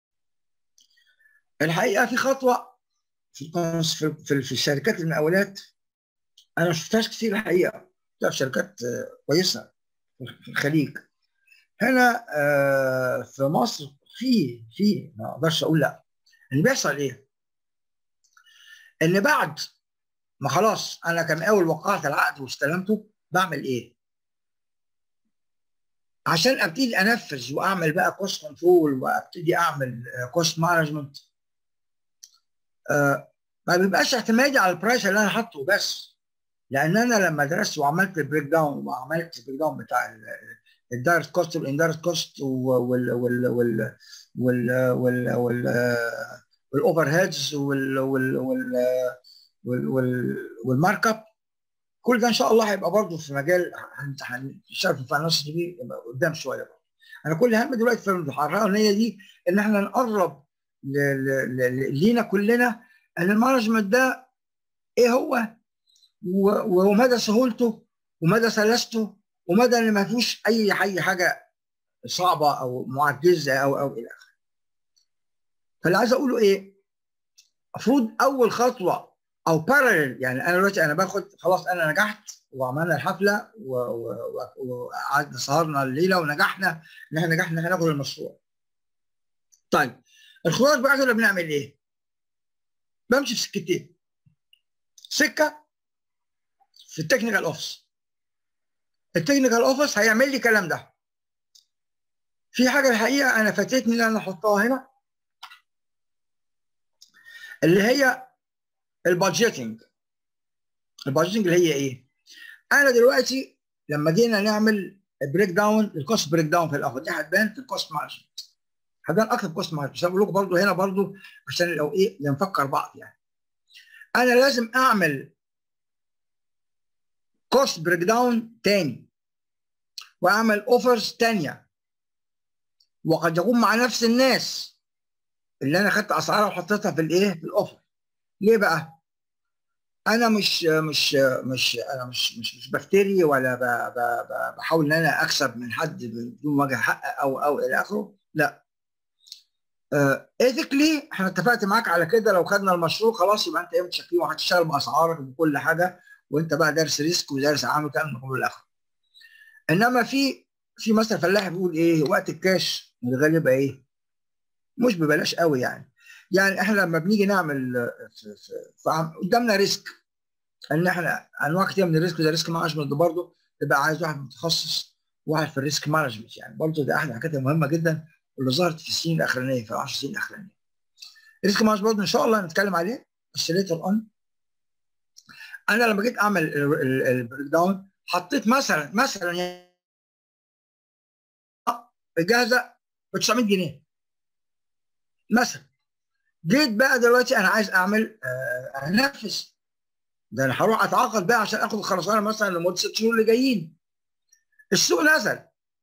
[SPEAKER 1] الحقيقه في خطوه في في, في, في الشركات المقاولات انا ما شفتهاش كتير الحقيقه في شركات كويسه في الخليج هنا uh, في مصر في في ما اقدرش اقول لا اللي بيحصل ايه؟ ان بعد ما خلاص انا كان اول وقعت العقد واستلمته بعمل ايه؟ عشان ابتدي انفذ واعمل بقى كوست كنترول وابتدي اعمل كوست مانجمنت ما بيبقاش اعتمادي على البرايس اللي انا حاطه بس لان انا لما درست وعملت البريك داون وعملت البريك داون بتاع الدايركت كوست والاندايركت كوست وال وال وال وال وال وال والاوفر هيدز وال وال وال والمارك اب كل ده ان شاء الله هيبقى برضه في مجال هنشتغل في الفاينانس دي قدام شويه برضه. انا كل هم دلوقتي في المحاضره ان هي دي ان احنا نقرب لينا كلنا ان المانجمنت ده ايه هو ومدى سهولته ومدى سلاسته ومدى ان ما فيهوش اي اي حاجه صعبه او معجزه او او الى اخره. فاللي عايز اقوله ايه؟ المفروض اول خطوه او بارلل يعني انا دلوقتي انا باخد خلاص انا نجحت وعملنا الحفله وقعدنا سهرنا الليله ونجحنا ان احنا نجحنا ان احنا ناخد المشروع. طيب الخلاص بقى اللي بنعمل ايه؟ بمشي في سكتين. سكه في التكنيكال اوفيس. التكنيكال اوفيس هيعمل لي الكلام ده. في حاجه الحقيقه انا فاتتني ان انا احطها هنا اللي هي البادجيتنج البادجيتنج اللي هي ايه؟ انا دلوقتي لما جينا نعمل بريك داون الكوست بريك داون في الاول دي هتبان في الكوست مانجمنت هتبان اكتر في الكوست مانجمنت بس بقول لكم برضه هنا برضه عشان لو ايه نفكر بعض يعني انا لازم اعمل كوست بريك داون تاني واعمل اوفرز تانيه وقد يكون مع نفس الناس اللي انا خدت اسعارها وحطيتها في الايه في الاوفر ليه بقى انا مش مش مش انا مش مش مش بفتري ولا ب ب ب بحاول ان انا اكسب من حد بدون وجه حق او او الى اخره لا ايثيكلي uh, احنا اتفقت معاك على كده لو خدنا المشروع خلاص يبقى انت ايه متشكلين وهتشتغل باسعارك وكل حاجه وانت بقى دارس ريسك ودارس عامل كلام من كل الاخر انما في في مثل فلاح بيقول ايه وقت الكاش الغالي يبقى ايه مش ببلاش قوي يعني يعني احنا لما بنيجي نعمل في في في قدامنا ريسك ان احنا انواع كتير من الريسك ده ريسك مانجمنت برضه تبقى عايز واحد متخصص واحد في الريسك مانجمنت يعني برضه ده احد الحاجات المهمه جدا اللي ظهرت في السنين الاخرانيه في ال 10 سنين الاخرانيه. الريسك مانجمنت برضه ان شاء الله هنتكلم عليه بس ليتر اون انا لما جيت اعمل البريك داون حطيت مثلا مثلا يعني الجاهزه ب 900 جنيه مثلا جيت بقى دلوقتي انا عايز اعمل آه انفذ ده انا هروح اتعاقد بقى عشان اخد الخرسانه مثلا لمده ست شهور اللي جايين السوق نزل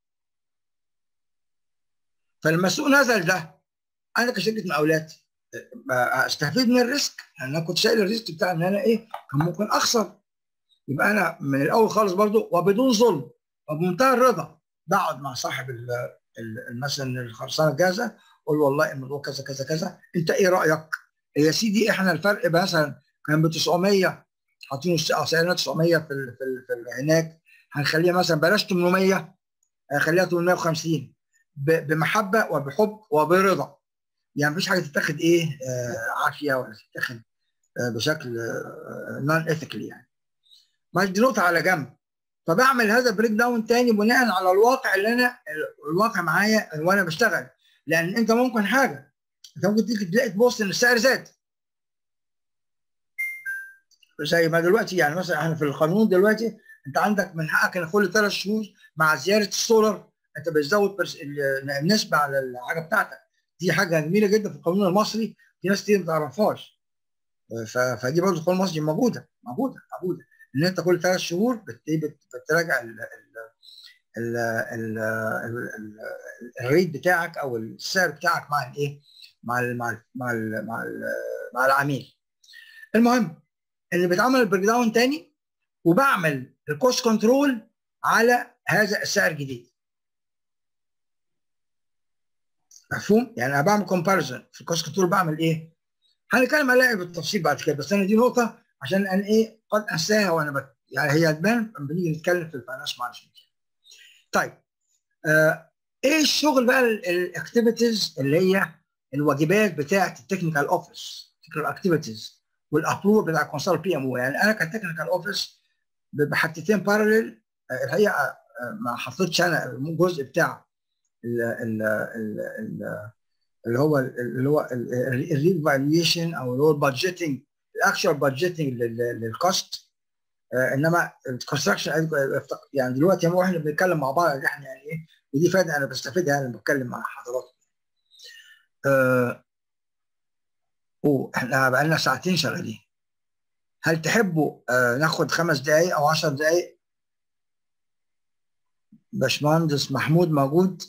[SPEAKER 1] فلما السوق نزل ده انا كشركه مقاولات استفيد من الريسك لان انا كنت شايل الريسك بتاع ان انا ايه كان ممكن اخسر يبقى انا من الاول خالص برضو وبدون ظلم وبمنتهى الرضا بقعد مع صاحب مثلا الخرسانه الجاهزه اقول والله الموضوع كذا كذا كذا انت ايه رايك؟ يا سيدي احنا الفرق مثلا كان ب 900 حاطين سعرنا 900 في ال في, ال في هناك هنخليها مثلا بلاش 800 هنخليها 850 بمحبه وبحب وبرضا يعني مفيش حاجه تتاخد ايه آه عافيه ولا تتاخد آه بشكل آه نون ايثيكال يعني ما دي نقطه على جنب فبعمل هذا بريك داون تاني بناء على الواقع اللي انا الواقع معايا وانا بشتغل لان انت ممكن حاجه انت ممكن تيجي تلاقي تبص ان السعر زاد زي ما دلوقتي يعني مثلا احنا في القانون دلوقتي انت عندك من حقك ان كل ثلاث شهور مع زياده السولر انت بتزود النسبه على الحاجه بتاعتك دي حاجه جميله جدا في القانون المصري في ناس كتير ما تعرفهاش فدي برضه القانون المصري موجوده موجوده موجوده ان انت كل ثلاث شهور بتراجع ال ال ال ال الريت بتاعك او السعر بتاعك مع الايه مع ال مع ال مع ال مع, ال مع العميل المهم اللي بيتعمل البريك داون تاني وبعمل الكوست كنترول على هذا السعر الجديد مفهوم يعني انا بعمل كومباريزون في الكوست كنترول بعمل ايه هنتكلم عليها بالتفصيل بعد كده بس انا دي نقطه عشان انا ايه قد انساها وانا بت... يعني هي تبان لما بنيجي نتكلم في الفاينانس مانجمنت طيب آه ايه الشغل بقى الاكتيفيتيز اللي هي الواجبات بتاعه التكنيكال اوفيس تكنيكال اكتيفيتيز والابروف بتاع الكونسل بي ام او يعني انا كتكنيكال اوفيس بحتتين بارلل الحقيقه ما حطيتش انا الجزء بتاع ال ال ال اللي هو اللي هو الريفالويشن او اللي هو البادجيتنج الاكشوال بادجيتنج للكوست انما الكونستراكشن يعني دلوقتي هو احنا بنتكلم مع بعض احنا يعني ايه ودي فائده انا بستفيدها يعني لما بتكلم مع حضراتكم. أه واحنا بقى لنا ساعتين شغالين. هل تحبوا آه ناخد خمس دقائق او 10 دقائق؟ باشمهندس محمود موجود؟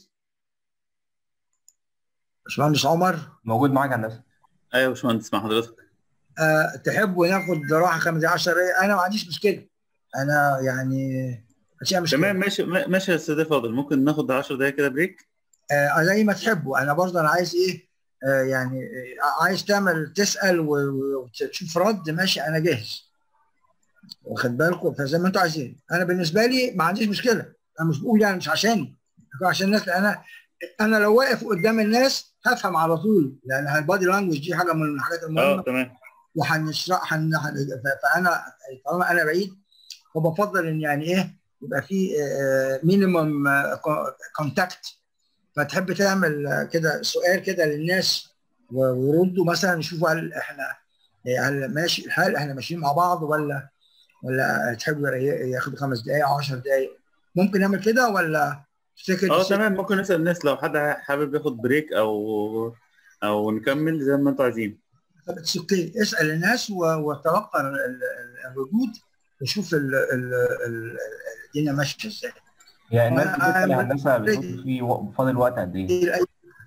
[SPEAKER 1] باشمهندس عمر؟
[SPEAKER 2] موجود معاك هندسه
[SPEAKER 3] ايوه يا باشمهندس مع حضرتك
[SPEAKER 1] آه تحبوا ناخد راحه خمس دقائق 10 دقائق؟ انا ما عنديش مشكله. انا يعني
[SPEAKER 3] مشكلة. تمام ماشي ماشي يا استاذ فاضل ممكن ناخد 10 دقائق كده بريك؟
[SPEAKER 1] آه زي ما تحبوا انا برضه انا عايز ايه آه يعني آه عايز تعمل تسال وتشوف رد ماشي انا جاهز. واخد بالكم فزي ما انتوا عايزين انا بالنسبه لي ما عنديش مشكله انا مش بقول يعني مش عشاني عشان الناس انا انا لو واقف قدام الناس هفهم على طول لان البادي لانجوج دي حاجه من الحاجات المهمه
[SPEAKER 3] اه تمام
[SPEAKER 1] وهنشرح فانا طالما انا بعيد فبفضل ان يعني ايه يبقى في مينيمم كونتاكت فتحب تعمل كده سؤال كده للناس ويردوا مثلا يشوفوا هل احنا هل ماشي الحال احنا ماشيين مع بعض ولا ولا تحبوا ياخدوا خمس دقائق او 10 دقائق ممكن نعمل كده ولا
[SPEAKER 3] تفتكر اه تمام ممكن نسال الناس لو حد حابب ياخد بريك او او نكمل زي ما انتوا عايزين
[SPEAKER 1] طب اوكي اسال الناس وتلقى الردود وشوف الدنيا ماشيه ازاي
[SPEAKER 2] يعني الناس بتسال هندسه بتشوف في فاضل وقت قد ايه؟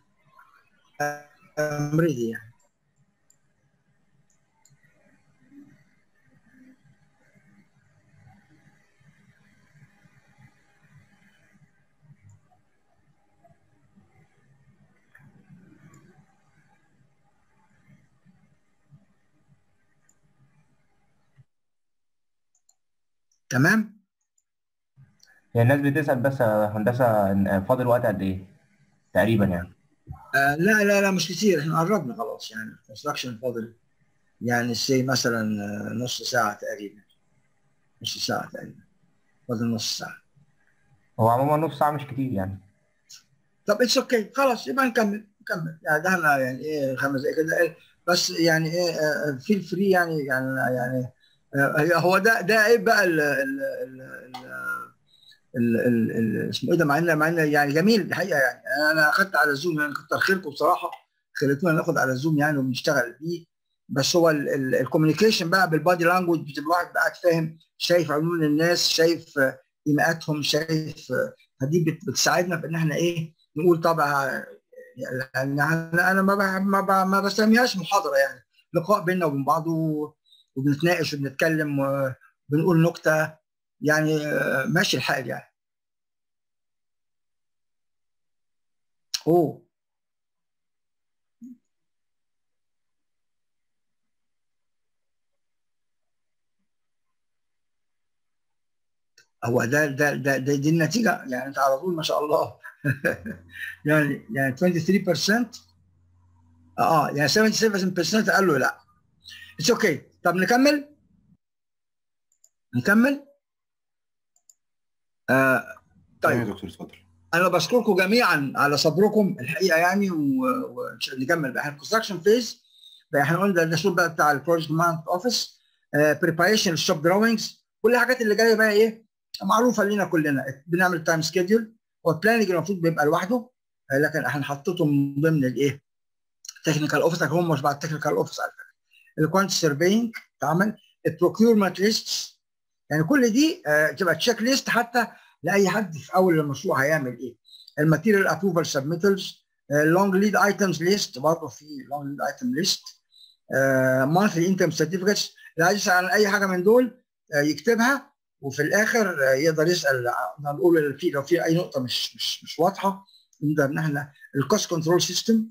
[SPEAKER 1] امريدي يعني تمام
[SPEAKER 2] هي الناس بتسال بس هندسه فاضل وقت قد ايه؟ تقريبا يعني
[SPEAKER 1] آه لا لا لا مش كتير احنا قربنا خلاص يعني الكونستراكشن فاضل يعني سي مثلا نص ساعه تقريبا نص ساعه تقريبا فاضل نص ساعه
[SPEAKER 2] هو عموما نص ساعه مش كتير يعني
[SPEAKER 1] طب اتس اوكي okay. خلاص يبقى نكمل نكمل يعني ده احنا يعني ايه خمس دقايق كده بس يعني ايه فيل فري يعني يعني يعني هو ده ده ايه بقى ال ال ال ال ال اسمه ايه ده مع ان مع ان يعني جميل الحقيقه يعني انا اخدت على الزوم يعني كتر خيركم بصراحه خليتونا ناخد على الزوم يعني وبنشتغل بيه بس هو الكوميونيكيشن بقى بالبادي لانجوج بتبقى الواحد قاعد فاهم شايف عيون الناس شايف ايماءاتهم شايف فدي بتساعدنا في ان احنا ايه نقول طبعا يعني انا ما ما ما بسميهاش محاضره يعني لقاء بيننا وبين بعض وبنتناقش وبنتكلم وبنقول نكته يعني ماشي الحال يعني اوه هو ده ده ده, ده دي النتيجه يعني انت على طول ما شاء الله يعني يعني 23% اه يعني 77% قال له لا اتس اوكي okay. طب نكمل نكمل آه طيب
[SPEAKER 3] يا دكتور اتفضل
[SPEAKER 1] انا بشكركم جميعا على صبركم الحقيقه يعني ونكمل بقى الكونستراكشن فيز احنا قلنا ده الشغل بقى بتاع البروجكت مانت اوفيس بريباريشن الشوب دراونجز كل الحاجات اللي جايه بقى ايه معروفه لينا كلنا بنعمل تايم سكيدول هو البلاننج المفروض بيبقى لوحده لكن احنا حطيته من ضمن الايه تكنيكال اوفيس هم مش بعد التكنيكال اوفيس على فكره الكوانت سيرفينج اتعمل البروكيورمنت ليست يعني كل دي آه تبقى تشيك ليست حتى لاي حد في اول المشروع هيعمل ايه الماتيريال ابروفال سبميتلز لونج ليد ايتمز ليست برضه في لونج ليد ايتم ليست مانثلي انكم سيرتيفيكتس اللي عايز يسال عن اي حاجه من دول آه يكتبها وفي الاخر آه يقدر يسال نقول في لو في اي نقطه مش مش مش واضحه نقدر ان احنا الكوست كنترول سيستم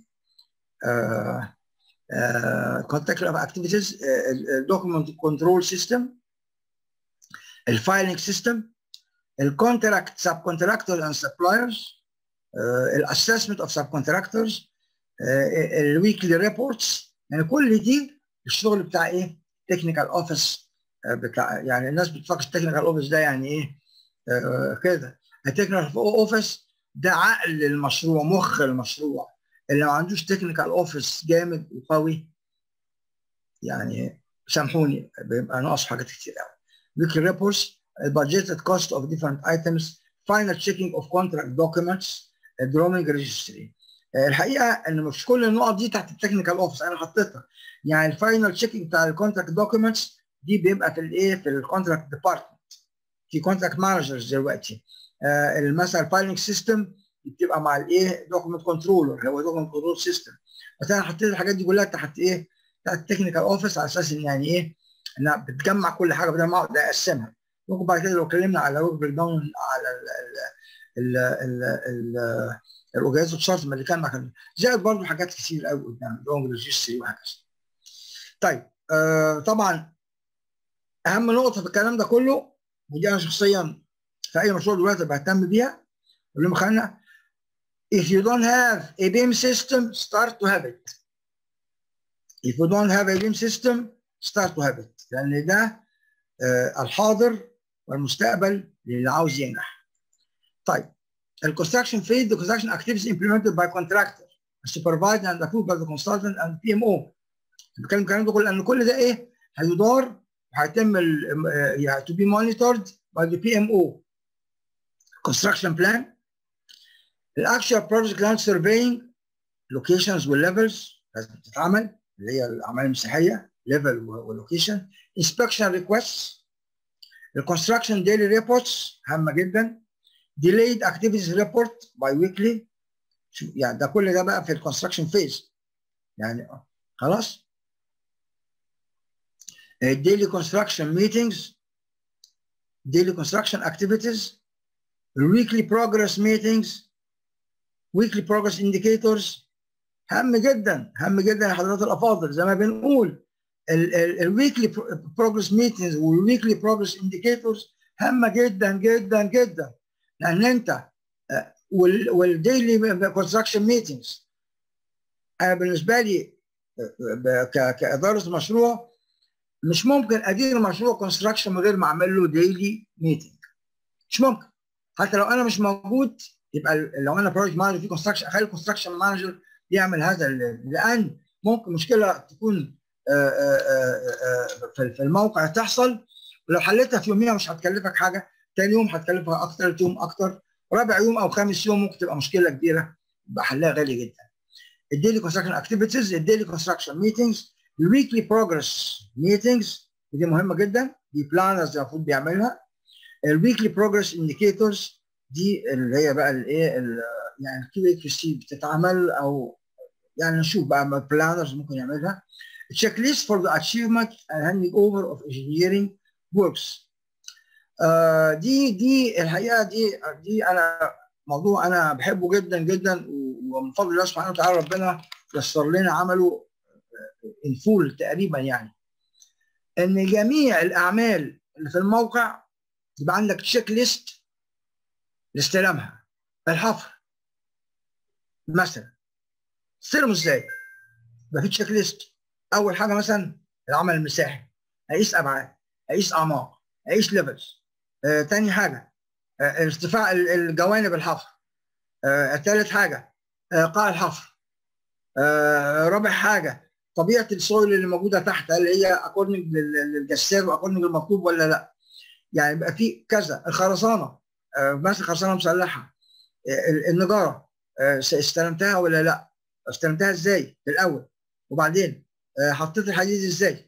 [SPEAKER 1] contact activities document control system الفايلنج سيستم الكونتراكت سب كونتراكتور اند سبلايرز الاسسمنت اوف سب كونتراكتورز الويكلي ريبورتس يعني كل دي الشغل بتاع ايه؟ تكنيكال اوفيس بتاع يعني الناس بتفكر التكنيكال اوفيس ده يعني ايه؟ آه كده التكنيكال اوفيس ده عقل المشروع مخ المشروع اللي ما عندوش تكنيكال اوفيس جامد وقوي يعني سامحوني بيبقى ناقص حاجات كتير قوي weekly reports budgeted cost of different items final checking of contract documents drawing registry الحقيقه ان مش كل النقط دي تحت التكنيكال اوفيس انا حطيتها يعني الفاينل تشيكينج بتاع الكونتراكت دوكيومنتس دي بيبقى في الايه في الكونتراكت ديبارتمنت في كونتراكت مانجرز دلوقتي آه مثلا الفايلنج سيستم بتبقى مع الايه دوكيمنت كنترولر اللي هو دوكيمنت كنترول سيستم بس انا حطيت الحاجات دي كلها تحت ايه تحت التكنيكال اوفيس على اساس ان يعني ايه انها بتجمع كل حاجه بدل ما اقعد اقسمها ممكن بعد كده لو اتكلمنا على ورك بريك داون على ال ال ال ال الاوجاز والشرط اللي كان مع زائد برضه حاجات كتير قوي قدام لونج ريجستري وهكذا. طيب آه طبعا اهم نقطه في الكلام ده كله ودي انا شخصيا في اي مشروع دلوقتي بهتم بيها اللي مخلينا if you don't have a BIM system start to have it if you don't have a BIM system start to have it لان ده آه الحاضر والمستقبل للي عاوز ينجح طيب الكونستراكشن phase the construction activities implemented by contractor supervised and approved by the consultant and PMO بتكلم الكلام ده كله لان كل ده ايه هيدار وهيتم يعني to be monitored by the PMO construction plan الاكشوال project land surveying locations والليفلز لازم تتعمل اللي هي الاعمال المسيحيه ليفل ولوكيشن inspection requests الكونستراكشن daily reports هامه جدا delayed activities report by weekly يعني ده كل ده بقى في الكونستراكشن فيز يعني خلاص daily construction meetings daily construction activities weekly progress meetings weekly progress indicators هام جدا هام جدا يا حضرات الافاضل زي ما بنقول الويكلي بروجرس ميتنجز والويكلي بروجرس انديكيتورز هامه جدا جدا جدا لان انت والديلي كونستراكشن ميتنجز انا بالنسبه لي كاداره مشروع مش ممكن ادير مشروع كونستراكشن من غير ما اعمل له ديلي ميتنج مش ممكن حتى لو انا مش موجود يبقى لو انا بروجكت مانجر في كونستراكشن اخلي الكونستراكشن مانجر يعمل هذا لان ممكن مشكله تكون في الموقع تحصل ولو حلتها في يوميها مش هتكلفك حاجه تاني يوم هتكلفها اكتر ثالث يوم اكتر رابع يوم او خامس يوم ممكن تبقى مشكله كبيره يبقى حلها غالي جدا الديلي كونستراكشن اكتيفيتيز الديلي كونستراكشن ميتنجز الويكلي بروجرس ميتنجز دي مهمه جدا دي بلانرز المفروض بيعملها الويكلي بروجرس انديكيتورز دي اللي هي بقى الايه يعني الكيو كيو سي بتتعمل او يعني نشوف بقى بلانرز ممكن يعملها check list for the achievement and handing over of engineering works uh, دي دي الحقيقه دي دي انا موضوع انا بحبه جدا جدا ومن فضل الله سبحانه وتعالى ربنا يسر لنا عمله الفول تقريبا يعني ان جميع الاعمال اللي في الموقع يبقى عندك تشيك ليست لاستلامها الحفر مثلا تستلمه ازاي؟ يبقى في تشيك ليست اول حاجه مثلا العمل المساحي اقيس ابعاد اقيس اعماق اقيس ليفلز آه، تاني حاجه آه، ارتفاع الجوانب الحفر آه، ثالث حاجه آه، قاع الحفر آه، رابع حاجه طبيعه السويل اللي موجوده تحت هل هي اكوردنج للجسار واكوردنج للمطلوب ولا لا يعني يبقى في كذا الخرسانه آه، مثلا خرسانه مسلحه آه، النجاره آه، استلمتها ولا لا استلمتها ازاي الاول وبعدين حطيت الحديد ازاي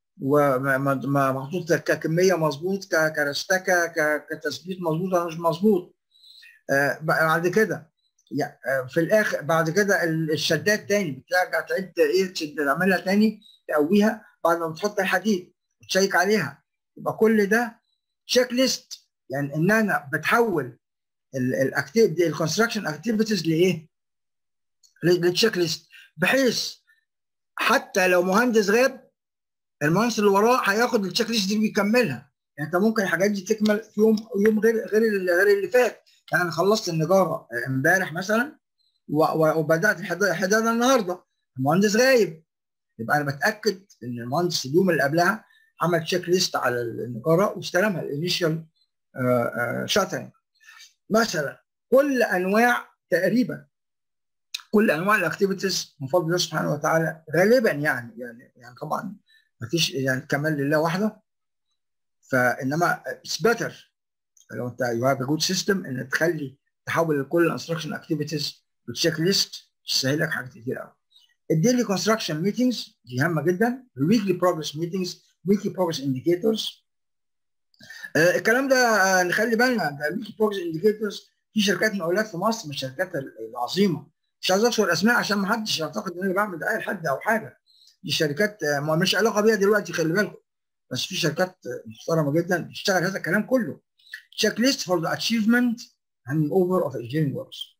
[SPEAKER 1] ومحطوط ككميه مظبوط كرستكه كتثبيت مظبوط ولا مش مظبوط بعد كده في الاخر بعد كده الشدات تاني بترجع تعيد ايه تعملها تاني تقويها بعد ما بتحط الحديد وتشيك عليها يبقى كل ده تشيك ليست يعني ان انا بتحول الكونستراكشن اكتيفيتيز لايه؟ للتشيك ليست بحيث حتى لو مهندس غاب المهندس اللي وراه هياخد التشيك ليست دي ويكملها يعني انت ممكن الحاجات دي تكمل في يوم يوم غير غير غير اللي فات يعني انا خلصت النجاره امبارح مثلا وبدات الحداده النهارده المهندس غايب يبقى انا بتاكد ان المهندس اليوم اللي قبلها عمل تشيك ليست على النجاره واستلمها الانيشال شاترنج مثلا كل انواع تقريبا كل انواع الاكتيفيتيز من فضل الله سبحانه وتعالى غالبا يعني يعني يعني طبعا ما فيش يعني كمال لله وحده فانما اتس بيتر لو انت يو هاف ا جود سيستم ان تخلي تحول كل الانستراكشن اكتيفيتيز بتشيك ليست تسهل لك حاجات كتير قوي الديلي كونستراكشن ميتنجز دي هامه جدا الويكلي بروجرس ميتنجز ويكلي بروجرس انديكيتورز الكلام ده آه، نخلي بالنا ده الويكلي بروجرس انديكيتورز في شركات مقاولات في مصر من الشركات العظيمه مش عايز اذكر اسماء عشان ما حدش يعتقد ان انا بعمل دعايه لحد او حاجه دي شركات آه، ما مش علاقه بيها دلوقتي خلي بالكم بس في شركات آه، محترمه جدا بتشتغل هذا الكلام كله تشيك ليست فور ذا اتشيفمنت and over of engineering works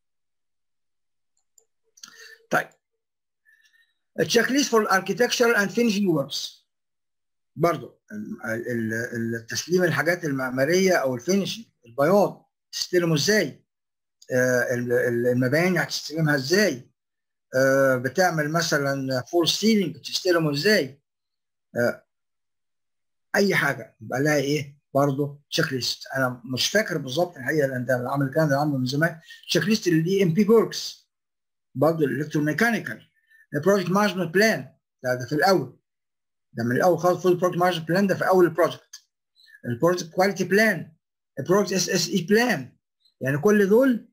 [SPEAKER 1] طيب تشيك ليست فور architectural and finishing works برضه ال- ال- التسليم الحاجات المعماريه او الفينشنج البياض تستلمه ازاي آه، ال- ال- المباني هتستلمها ازاي آه، بتعمل مثلا فول سيلينج تستلمه ازاي آه، اي حاجه يبقى لها ايه برضه تشيك ليست انا مش فاكر بالظبط الحقيقه لان ده العمل الكلام ده عامله من زمان تشيك ليست الاي ام بي بوركس برضه الالكتروميكانيكال البروجكت مانجمنت بلان ده, ده في الاول ده من الاول خالص فول بروجكت مانجمنت بلان ده في اول البروجكت البروجكت كواليتي بلان البروجكت اس اس اي بلان يعني كل دول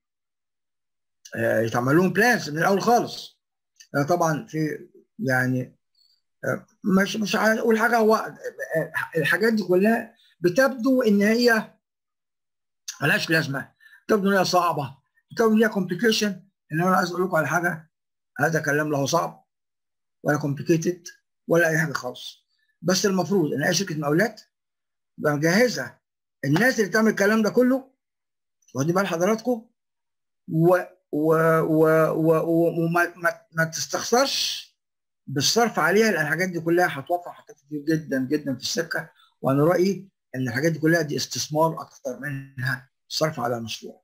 [SPEAKER 1] آه، يتعمل لهم بلانز من الاول خالص آه، طبعا في يعني آه، مش مش عايز اقول حاجه هو آه، الحاجات دي كلها بتبدو ان هي ملهاش لازمه تبدو ان هي صعبه تبدو ان هي كومبليكيشن انما انا عايز اقول لكم على حاجه هذا كلام لا هو صعب ولا كومبليكيتد ولا اي حاجه خالص بس المفروض ان اي شركه مقاولات تبقى مجهزه الناس اللي تعمل الكلام ده كله واخدين بال حضراتكم و و و و وما ما, ما تستخسرش بالصرف عليها لان الحاجات دي كلها هتوفر حاجات كتير جدا جدا في السكه وانا رايي ان الحاجات دي كلها دي استثمار اكثر منها صرف على المشروع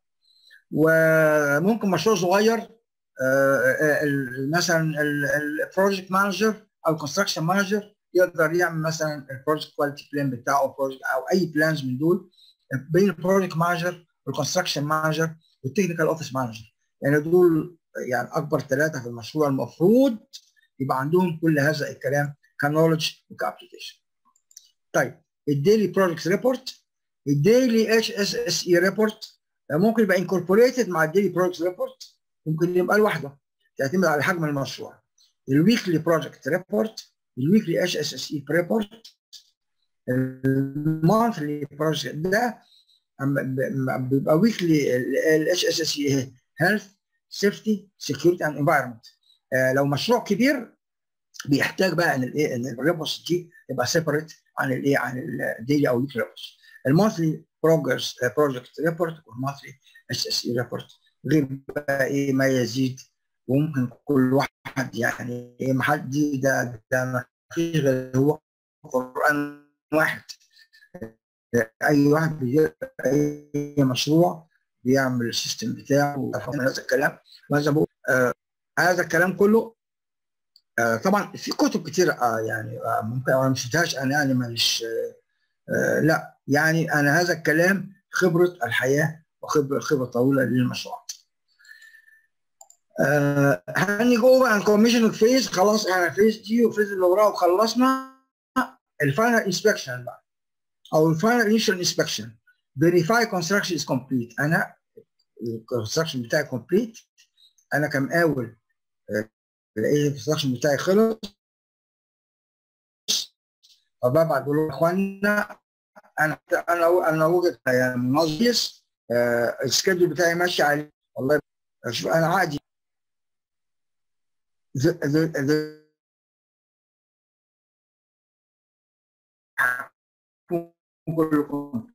[SPEAKER 1] وممكن مشروع صغير آه، آه، ال- مثلا البروجكت مانجر او الكونستراكشن مانجر يقدر يعمل مثلا البروجكت كواليتي بلان بتاعه او project- او اي بلانز من دول بين البروجكت مانجر والكونستراكشن مانجر والتكنيكال اوفيس مانجر يعني دول يعني اكبر ثلاثه في المشروع المفروض يبقى عندهم كل هذا الكلام كنولج وكابليكيشن. طيب الديلي بروجكت ريبورت الديلي اتش اس اس اي ريبورت ممكن يبقى انكوربوريتد مع الديلي بروجكت ريبورت ممكن يبقى لوحده تعتمد على حجم المشروع. الويكلي بروجكت ريبورت الويكلي اتش اس اس اي ريبورت المانثلي بروجكت ده أما ب- بيبقى ويكلي الاتش اس اس اي هيلث سيفتي سكيورتي اند انفايرمنت لو مشروع كبير بيحتاج بقى ان الايه ان الريبورتس دي تبقى سيبريت عن الايه عن الديلي او ويكلي ريبورتس المونثلي بروجرس بروجكت ريبورت والمونثلي اتش اس اي ريبورت غير بقى ايه ما يزيد وممكن كل واحد يعني ايه محل دي ده ده ما فيش غير هو قران واحد اي واحد بيجي اي مشروع بيعمل السيستم بتاعه هذا الكلام وهذا بقول آه هذا الكلام كله آه طبعا في كتب كتير آه يعني آه ممكن انا مش شفتهاش انا يعني مش آه آه لا يعني انا هذا الكلام خبره الحياه وخبره خبره طويله للمشروعات. آه هنيجي اوفر عن كوميشن فيز خلاص احنا فيز دي وفيز اللي وراه وخلصنا الفاينل انسبكشن بقى او الفاينل انيشال انسبكشن فيريفاي كونستراكشن از كومبليت انا الكونستراكشن بتاعي كومبليت انا كمقاول آه، لقيت الكونستراكشن بتاعي خلص فببعت بقول لهم يا اخوانا انا انا انا وجد يعني منظم آه، السكيدول بتاعي ماشي عليه والله شوف انا عادي the, the, the كله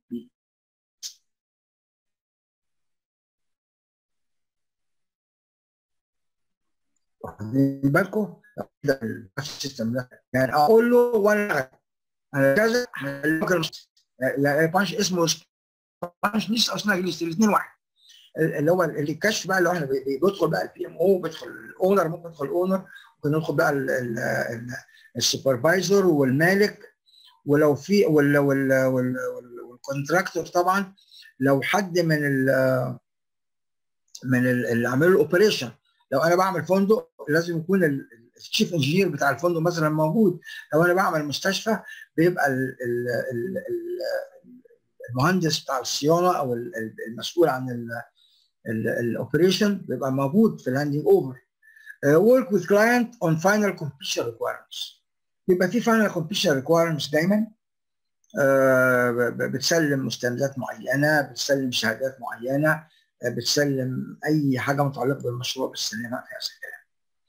[SPEAKER 1] واخدين بالكم ده السيستم ده يعني اقول له وانا انا كذا هقول لا بانش اسمه بانش نيس او سناجليس الاثنين واحد اللي هو اللي الكشف بقى اللي هو احنا بي- بيدخل بقى البي ام او بيدخل الاونر ممكن يدخل الاونر ممكن يدخل بقى ال- ال- ال- السوبرفايزر والمالك ولو في وال وال وال وال- والكونتراكتور طبعا لو حد من ال من ال- اللي عملوا الاوبريشن لو انا بعمل فندق لازم يكون ال- الشيف انجينير بتاع الفندق مثلا موجود لو انا بعمل مستشفى بيبقى ال- ال- ال- ال- المهندس بتاع الصيانه او ال- ال- المسؤول عن الاوبريشن بيبقى موجود في الهاندنج اوفر work with client on final completion requirements بيبقى في final completion requirements دايما آه، ب- ب- بتسلم مستندات معينه بتسلم شهادات معينه آه، بتسلم اي حاجه متعلقه بالمشروع بتسلمها في هذا الكلام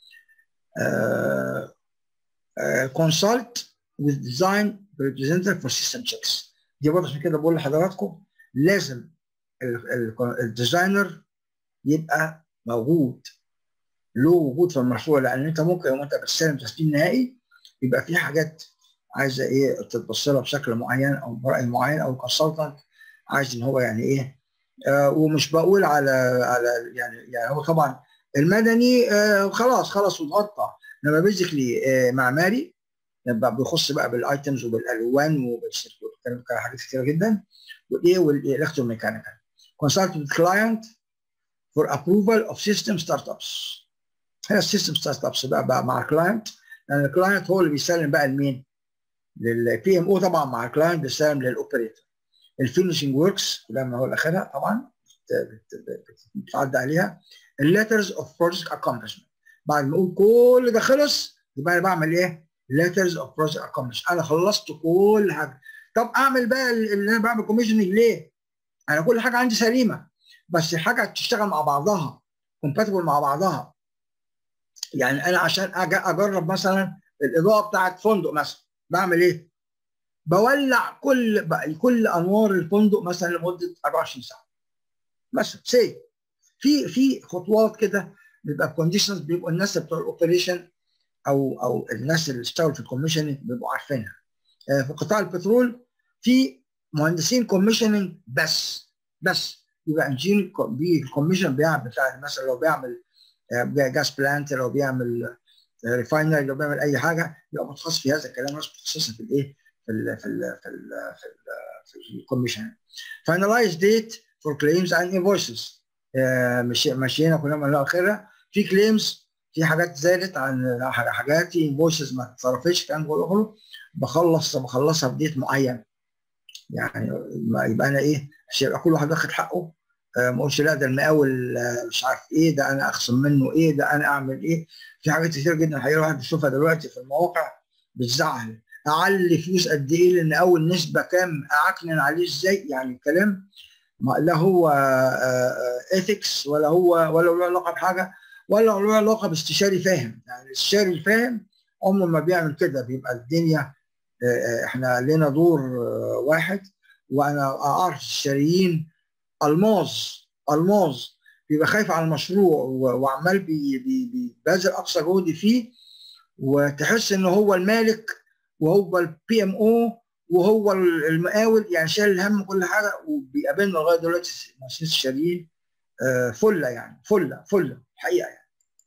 [SPEAKER 1] آه، آه، consult with design representative for system checks دي برضه عشان كده بقول لحضراتكم لازم ال- ال- الديزاينر يبقى موجود له وجود في المشروع لان انت ممكن وانت بتستلم تسليم نهائي يبقى في حاجات عايزه ايه تتبص لها بشكل معين او براي معين او الكونسلتنت عايز ان هو يعني ايه آه ومش بقول على على يعني يعني هو طبعا المدني آه خلاص خلاص واتغطى انما بيزيكلي آه معماري يبقى بيخص بقى بالايتمز وبالالوان وبالكلام حاجات كتيره جدا والايه والالكتروميكانيكال consult with client for approval of system startups هنا السيستم ستارت ابس بقى, بقى مع الكلاينت لان الكلاينت هو اللي بيسلم بقى لمين؟ للبي ام او طبعا مع الكلاينت بيسلم للاوبريتور الفينشنج وركس لما هو الاخرها طبعا بت- بت- بت- بتعدي عليها الليترز اوف بروجكت اكومبلشمنت بعد ما اقول كل ده خلص يبقى انا بعمل ايه؟ letters of project accomplished انا خلصت كل حاجه طب اعمل بقى اللي انا بعمل كوميشننج ليه؟ انا كل حاجه عندي سليمه بس الحاجه تشتغل مع بعضها compatible مع بعضها يعني انا عشان أج- اجرب مثلا الاضاءه بتاعت فندق مثلا بعمل ايه؟ بولع كل بقى كل انوار الفندق مثلا لمده 24 ساعه مثلا سي في في خطوات كده بيبقى كونديشنز بيبقوا الناس بتوع الاوبريشن او او الناس اللي اشتغلوا في الكوميشننج بيبقوا عارفينها آه، في قطاع البترول في مهندسين كوميشننج بس بس يبقى انجينير الكوميشن بيعمل بتاع مثلا لو بيعمل جاز بلانت لو بيعمل ريفاينري لو بيعمل اي حاجه يبقى متخصص في هذا الكلام ناس متخصصه في الايه في ال في ال في ال في, ال في الكوميشن finalize date for claims and invoices آه، مشي مشينا كلنا من الاخره في كليمز في حاجات زادت عن حاجات في انفويسز ما اتصرفتش كان كله كله بخلص بخلصها بديت معين يعني ما يبقى انا ايه عشان يبقى كل واحد واخد حقه آه، ما اقولش لا ده المقاول آه، مش عارف ايه ده انا اخصم منه ايه ده انا اعمل ايه في حاجات كتير جدا الحقيقه الواحد بيشوفها دلوقتي في المواقع بتزعل اعلي فلوس قد ايه لان اول نسبه كام اعكنن عليه ازاي يعني الكلام ما لا هو ايثكس ولا هو ولا له علاقه بحاجه ولا له علاقه باستشاري فاهم يعني الاستشاري الفاهم عمره ما بيعمل كده بيبقى الدنيا آه، آه، احنا لنا دور آه، واحد وانا اعرف استشاريين الماظ الماظ بيبقى خايف على المشروع و- وعمال بي- بي- بيبذل اقصى جهد فيه وتحس ان هو المالك وهو البي ام او وهو المقاول يعني شايل الهم كل حاجه وبيقابلنا لغايه دلوقتي مهندسين استشاريين آه، فله يعني فله فله حقيقه يعني.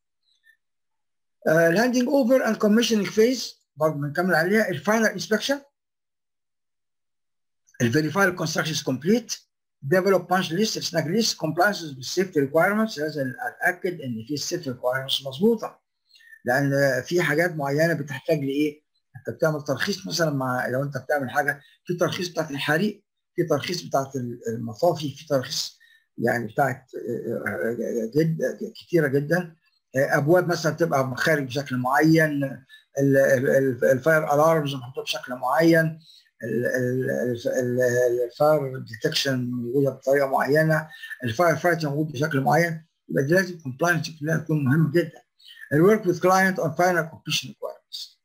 [SPEAKER 1] الهاندنج اوفر اند كوميشننج فيز برضه بنكمل عليها الفاينل انسبكشن الفيريفاي الكونستراكشن كومبليت develop punch list snag list compliances with safety requirements لازم اتاكد ان في السيفتي requirements مظبوطه لان في حاجات معينه بتحتاج لايه؟ انت بتعمل ترخيص مثلا مع لو انت بتعمل حاجه في ترخيص بتاعت الحريق في ترخيص بتاعت المطافي في ترخيص يعني بتاعت جد كتيره جدا ابواب مثلا تبقى خارج بشكل معين الفاير الارمز محطوطه بشكل معين الفاير ديتكشن موجوده بطريقه معينه الفاير فايت موجود بشكل معين يبقى دي لازم كومبلاينس كلها تكون مهمه جدا الورك with client on final completion requirements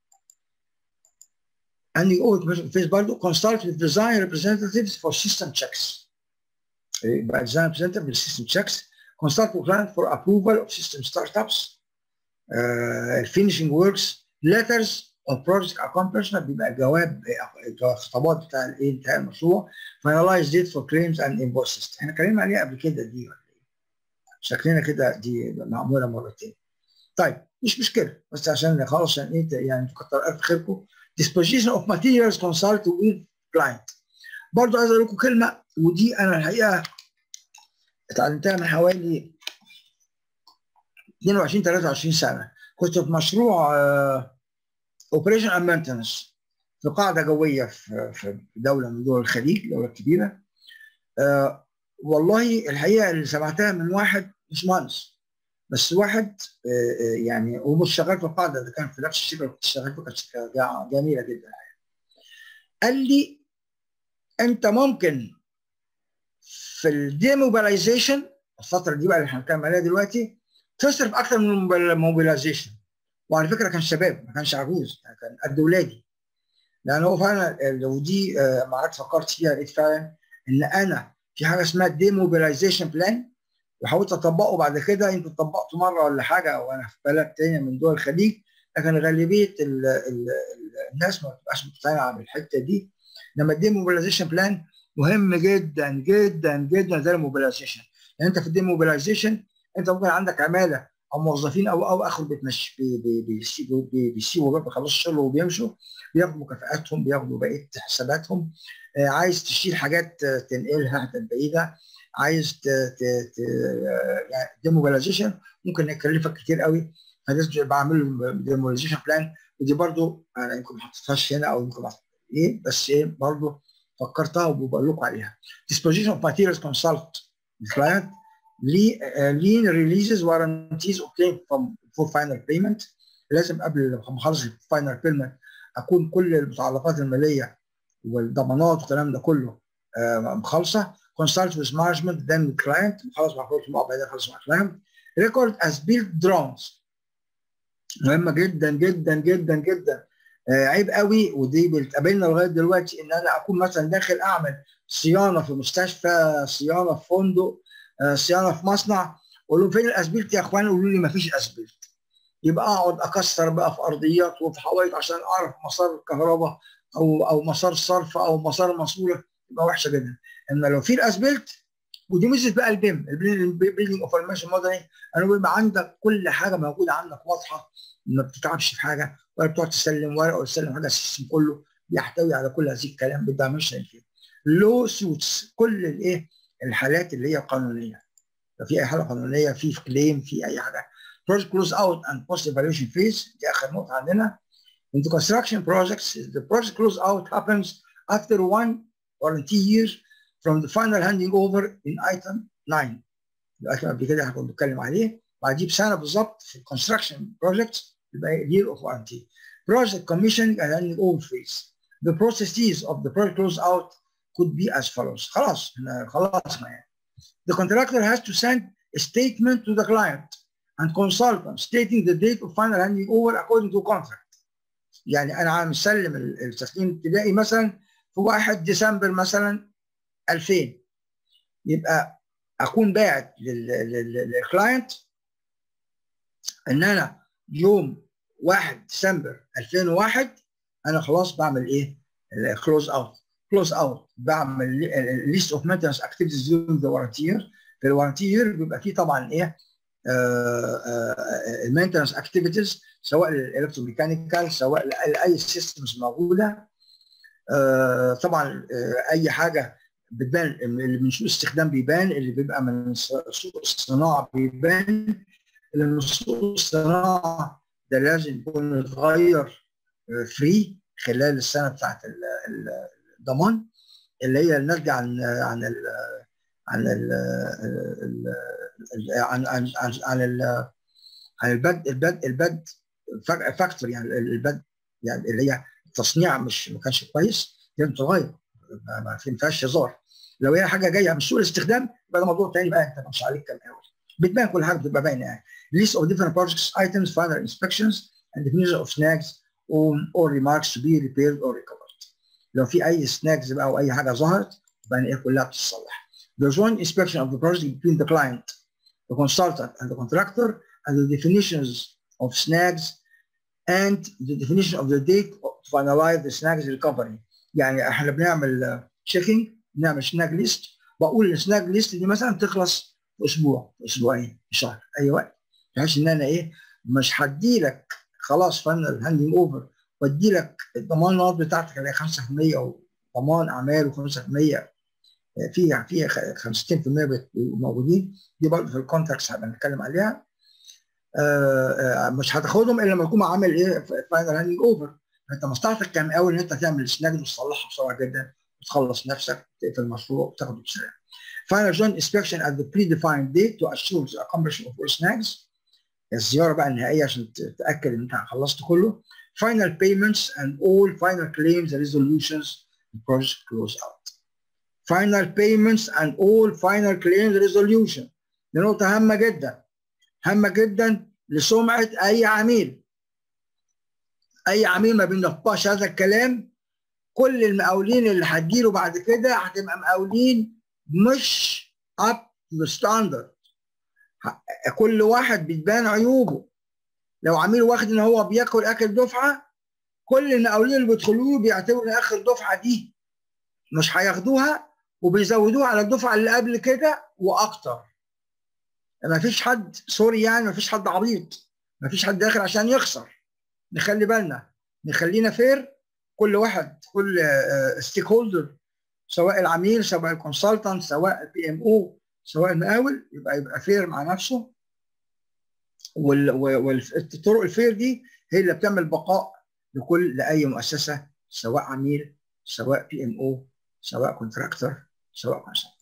[SPEAKER 1] and the old phase برضه consult with design representatives for system checks يبقى design representative for system checks consult with client for approval of system startups uh, finishing works letters of project accomplishment بيبقى جواب خطابات بتاع الايه انتهاء المشروع finalize date for claims and invoices احنا اتكلمنا عليها قبل كده دي ولا ايه؟ شكلنا كده دي معموله مرتين طيب مش مشكله بس عشان نخلص عشان ايه يعني كتر الف خيركم disposition of materials consult with client برضه عايز اقول لكم كلمه ودي انا الحقيقه اتعلمتها من حوالي 22 23 سنه كنت في مشروع اوبريشن اند مينتنس في قاعده جويه في في دوله من دول الخليج دوله كبيره آه والله الحقيقه اللي سمعتها من واحد مش مهندس بس واحد آه يعني هو مش شغال في القاعده ده كان في نفس الشركه اللي كنت شغال فيها كانت جميله جدا قال لي انت ممكن في الديموبيلايزيشن الفتره دي بقى اللي احنا بنتكلم عليها دلوقتي تصرف اكتر من الموبيلايزيشن وعلى فكره كان شباب ما كانش عجوز يعني كان قد ولادي لان هو فعلا ودي ما عرفت فكرت فيها لقيت فعلا ان انا في حاجه اسمها ديموبيلايزيشن بلان وحاولت اطبقه بعد كده يمكن طبقته مره ولا حاجه وانا في بلد تانية من دول الخليج لكن غالبيه ال ال الناس ما بتبقاش مقتنعه بالحته دي لما الديموبيلايزيشن بلان مهم جدا جدا جدا زي الموبيلايزيشن يعني انت في الديموبيلايزيشن انت ممكن عندك عماله او موظفين او او اخر بتمشي بيسيبوا بيسيبوا بيخلصوا الشغل وبيمشوا بياخدوا مكافآتهم بياخدوا بقيه حساباتهم آه عايز تشيل حاجات تنقلها حتت بعيده عايز ت ت ت يعني ديموبيلايزيشن ممكن يكلفك كتير قوي فلازم بعمل ديموبيلايزيشن بلان ودي برضو انا يمكن ما حطيتهاش هنا او يمكن ايه بس ايه برضو فكرتها وبقول لكم عليها disposition of materials consult the client lean releases warranties obtained from for final payment لازم قبل ما اخلص الفاينل بيمنت اكون كل المتعلقات الماليه والضمانات والكلام ده كله مخلصه consult with management then the client خلاص مع مع بعدين خلاص مع client record as built drawings مهمه جدا جدا جدا جدا آه عيب قوي ودي بتقابلنا لغايه دلوقتي ان انا اكون مثلا داخل اعمل صيانه في مستشفى صيانه في فندق آه صيانه في مصنع اقول لهم فين الاسبلت يا اخوان يقولوا لي ما فيش اسبلت يبقى اقعد اكسر بقى في ارضيات وفي حوائط عشان اعرف مسار الكهرباء او او مسار الصرف او مسار الماسوره يبقى وحشه جدا اما لو في الاسبلت ودي ميزه بقى البيم البيلدنج انفورميشن موديلنج انا بيبقى عندك كل حاجه موجوده عندك واضحه ما بتتعبش في حاجه ولا بتقعد تسلم ورقه ولا تسلم حاجه السيستم كله بيحتوي على كل هذه الكلام بالدايمنشن فيه لو سوتس كل الايه الحالات اللي هي قانونيه لو في اي حاله قانونيه في كليم في اي حاجه project close out and post evaluation phase دي اخر نقطه عندنا in the construction projects the project close out happens after one or two years from the final handing over in item 9 الايتم قبل كده احنا كنا بنتكلم عليه بعديه بسنه بالظبط في construction projects يبقى year of warranty project commissioning and handing over phase the processes of the project close out could be as follows خلاص خلاص يعني the contractor has to send a statement to the client and consultant stating the date of final handing over according to contract يعني انا مسلم التسليم الابتدائي مثلا في 1 ديسمبر مثلا 2000 يبقى اكون باعت للكلاينت ان انا يوم 1 ديسمبر 2001 انا خلاص بعمل ايه؟ كلوز اوت كلوز اوت بعمل ليست اوف مينتنس اكتيفيتيز ديورنج ذا warranty year في الوارنتي يير بيبقى فيه طبعا ايه؟ المينتنس اكتيفيتيز سواء الالكتروميكانيكال سواء لاي سيستمز موجوده آه طبعا آه اي حاجه بتبان اللي من سوء الاستخدام بيبان اللي بيبقى من سوء الصناعه بيبان اللي من سوء الصناعه ده لازم يكون يتغير فري خلال السنه بتاعت الضمان اللي هي نرجع عن عن ال عن ال عن عن عن عن عن البد البد البد فاكتور يعني البد يعني اللي هي التصنيع مش ما كانش كويس لازم تتغير ما فيهاش هزار لو هي حاجه جايه من سوء الاستخدام يبقى ده موضوع تاني بقى انت مش عليك كام اول بتبان كل حاجه بتبقى باينه يعني list of different projects items final inspections and definition of snags or, or remarks to be repaired or recovered لو في اي snags بقى او اي حاجه ظهرت يبقى ايه كلها بتتصلح the joint inspection of the project between the client the consultant and the contractor and the definitions of snags and the definition of the date to finalize the snags recovery يعني احنا بنعمل تشيكينج بنعمل سناج ليست بقول السناج ليست دي مثلا تخلص في اسبوع في اسبوعين في شهر اي وقت بحيث ان انا ايه مش هدي لك خلاص فاينل هاندنج اوفر وادي لك الضمانات بتاعتك اللي هي 5% وضمان اعمال و5% في في 50% موجودين دي برضه في الكونتراكتس هنتكلم عليها مش هتاخدهم الا لما تكون عامل ايه فاينل هاندنج اوفر انت مصلحتك كان اول ان انت تعمل سناجد وتصلحها بسرعه جدا وتخلص نفسك وتقفل المشروع وتاخده بسرعه. Final joint inspection at the predefined date to assure the accomplishment of all snags. الزياره بقى النهائيه عشان تتاكد ان انت خلصت كله. Final payments and all final claims and resolutions the project close out. Final payments and all final claims resolution. دي نقطة هامة جدا. هامة جدا لسمعة أي عميل. أي عميل ما بينطبقش هذا الكلام كل المقاولين اللي هتجيله بعد كده هتبقى مقاولين مش اب تو ستاندرد كل واحد بتبان عيوبه لو عميل واخد ان هو بياكل اكل دفعه كل المقاولين اللي بيدخلوا له بيعتبروا ان اخر دفعه دي مش هياخدوها وبيزودوها على الدفعه اللي قبل كده واكتر ما فيش حد سوري يعني ما فيش حد عبيط ما فيش حد داخل عشان يخسر نخلي بالنا نخلينا فير كل واحد كل ستيك هولدر سواء العميل سواء الكونسلتنت سواء البي ام او سواء المقاول يبقى يبقى فير مع نفسه والطرق الفير دي هي اللي بتعمل بقاء لكل لاي مؤسسه سواء عميل سواء بي ام او سواء كونتراكتور سواء كونسلتنت.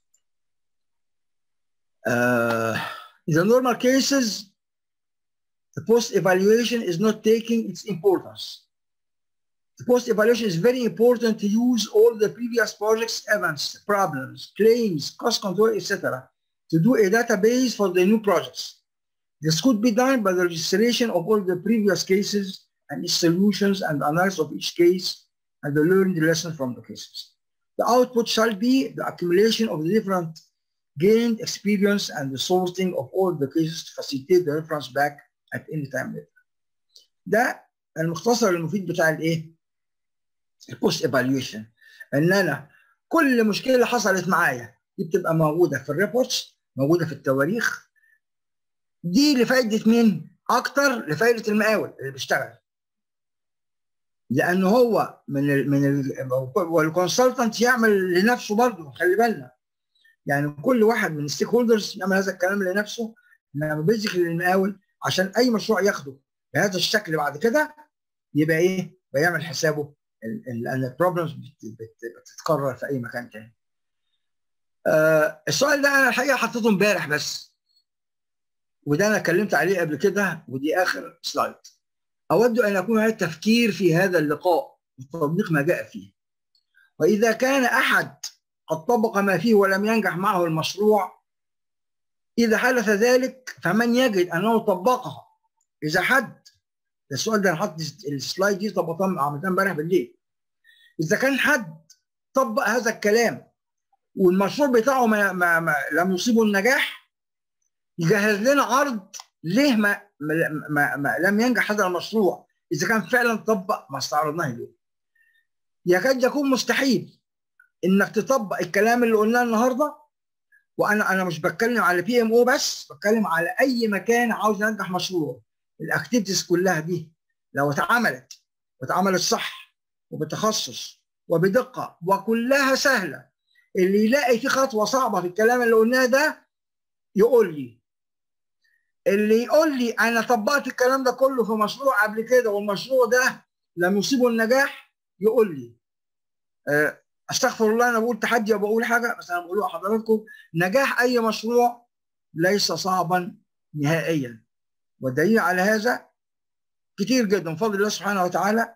[SPEAKER 1] Uh, in the normal cases, the post evaluation is not taking its importance. The post evaluation is very important to use all the previous projects, events, problems, claims, cost control, etc. to do a database for the new projects. This could be done by the registration of all the previous cases and its solutions and analysis of each case and the learned lesson from the cases. The output shall be the accumulation of the different gained experience and the sorting of all the cases to facilitate the reference back at any time later. ده المختصر المفيد بتاع الايه؟ البوست ايفالويشن ان انا كل مشكله حصلت معايا دي بتبقى موجوده في الريبورتس موجوده في التواريخ دي لفائده مين؟ اكتر لفائده المقاول اللي بيشتغل لان هو من ال من ال والكونسلتنت يعمل لنفسه برضه خلي بالنا يعني كل واحد من الستيك هولدرز يعمل هذا الكلام لنفسه انما بيزك للمقاول عشان اي مشروع ياخده بهذا الشكل بعد كده يبقى ايه؟ بيعمل حسابه لان البروبلمز بتتكرر في اي مكان تاني. آه السؤال ده انا الحقيقه حطيته امبارح بس وده انا اتكلمت عليه قبل كده ودي اخر سلايد. اود ان يكون هناك تفكير في هذا اللقاء وتطبيق ما جاء فيه. واذا كان احد قد طبق ما فيه ولم ينجح معه المشروع اذا حدث ذلك فمن يجد انه طبقها اذا حد السؤال ده انا حاطط السلايد دي طبقتها عملتها امبارح بالليل اذا كان حد طبق هذا الكلام والمشروع بتاعه ما, ما, ما لم يصيبه النجاح يجهز لنا عرض ليه ما, ما, ما, ما لم ينجح هذا المشروع اذا كان فعلا طبق ما استعرضناه اليوم يكاد يكون مستحيل انك تطبق الكلام اللي قلناه النهارده وانا انا مش بتكلم على بي ام او بس بتكلم على اي مكان عاوز ينجح مشروع الاكتيفيتيز كلها دي لو اتعملت واتعملت صح وبتخصص وبدقه وكلها سهله اللي يلاقي في خطوه صعبه في الكلام اللي قلناه ده يقول لي اللي يقول لي انا طبقت الكلام ده كله في مشروع قبل كده والمشروع ده لم يصيبه النجاح يقول لي أه استغفر الله انا بقول تحدي وبقول حاجه بس انا بقول لحضراتكم نجاح اي مشروع ليس صعبا نهائيا والدليل على هذا كتير جدا بفضل الله سبحانه وتعالى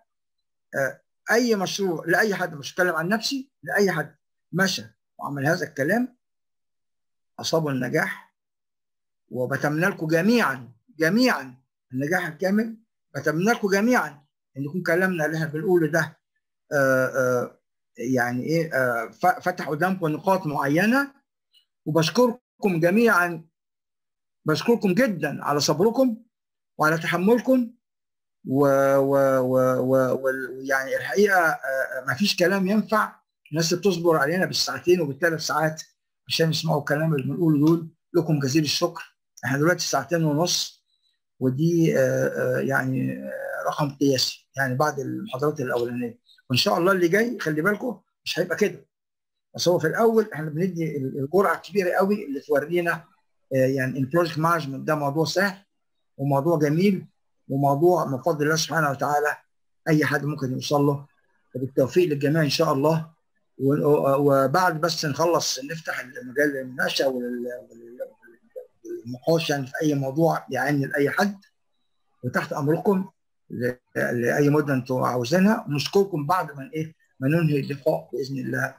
[SPEAKER 1] اي مشروع لاي حد مش بتكلم عن نفسي لاي حد مشى وعمل هذا الكلام اصابه النجاح وبتمنى لكم جميعا جميعا النجاح الكامل بتمنى لكم جميعا ان يكون كلامنا اللي احنا بنقوله ده آآ آآ يعني ايه فتح قدامكم نقاط معينه وبشكركم جميعا بشكركم جدا على صبركم وعلى تحملكم و, و, و, و, و يعني الحقيقه ما فيش كلام ينفع الناس اللي بتصبر علينا بالساعتين وبالثلاث ساعات عشان يسمعوا الكلام اللي بنقوله دول لكم جزيل الشكر احنا دلوقتي ساعتين ونص ودي يعني رقم قياسي يعني بعد المحاضرات الاولانيه وان شاء الله اللي جاي خلي بالكم مش هيبقى كده بس هو في الاول احنا بندي الجرعه الكبيره قوي اللي تورينا يعني البروجكت مانجمنت ده موضوع سهل وموضوع جميل وموضوع من فضل الله سبحانه وتعالى اي حد ممكن يوصل له وبالتوفيق للجميع ان شاء الله و- وبعد بس نخلص نفتح المجال للمناقشه وال- وال- والنقاش يعني في اي موضوع يعني لاي حد وتحت امركم ل- لاي مده انتم عاوزينها ونشكركم بعد ما ايه ما ننهي اللقاء باذن الله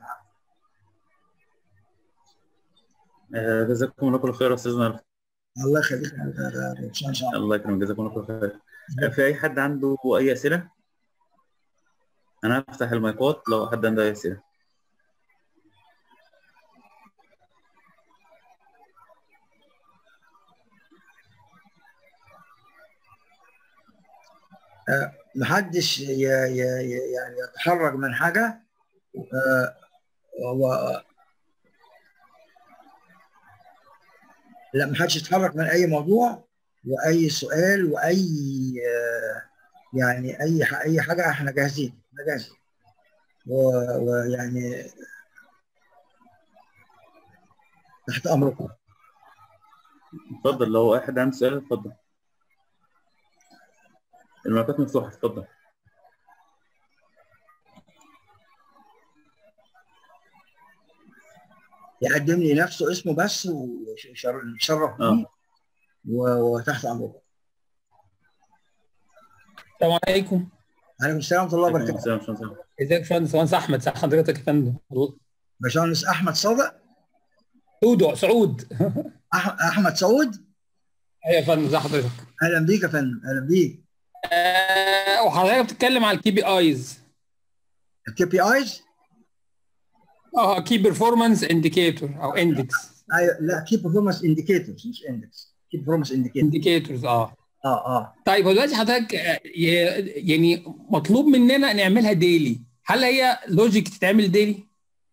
[SPEAKER 3] آه، جزاكم الله كل خير يا استاذنا
[SPEAKER 1] الله يخليك ان شاء الله
[SPEAKER 3] الله يكرمك جزاكم الله كل خير آه، في اي حد عنده اي اسئله انا هفتح المايكات لو حد عنده اي اسئله
[SPEAKER 1] محدش ي- ي- ي- يعني يتحرج من حاجه آه، و لا محدش يتحرك من اي موضوع واي سؤال واي آه، يعني اي ح- اي حاجه احنا جاهزين احنا جاهزين و- ويعني تحت امركم
[SPEAKER 3] اتفضل لو اي حد عنده سؤال اتفضل المايكات مفتوحه اتفضل
[SPEAKER 1] يقدم لي نفسه اسمه بس ويشرف
[SPEAKER 3] آه.
[SPEAKER 1] بيه و- وتحت امركم
[SPEAKER 4] السلام عليكم
[SPEAKER 1] عليكم السلام ورحمه الله
[SPEAKER 3] عليكم
[SPEAKER 1] وبركاته
[SPEAKER 3] السلام ورحمة الله.
[SPEAKER 4] ازيك يا باشمهندس مهندس احمد سعد حضرتك يا فندم
[SPEAKER 1] باشمهندس احمد صادق
[SPEAKER 4] سعود سعود
[SPEAKER 1] أح- احمد سعود
[SPEAKER 4] ايوه يا فندم ازي حضرتك
[SPEAKER 1] اهلا بيك يا فندم اهلا بيك
[SPEAKER 4] آه وحضرتك بتتكلم على الكي بي ايز
[SPEAKER 1] الكي بي ايز
[SPEAKER 4] اه كي بيرفورمانس انديكيتور او اندكس
[SPEAKER 1] ايوه لا كي برفورمانس انديكيتورز مش اندكس كي برفورمانس انديكيتور
[SPEAKER 4] انديكيتورز اه
[SPEAKER 1] اه اه
[SPEAKER 4] طيب هو دلوقتي حضرتك آه، ي- يعني مطلوب مننا نعملها ديلي هل هي لوجيك تتعمل ديلي؟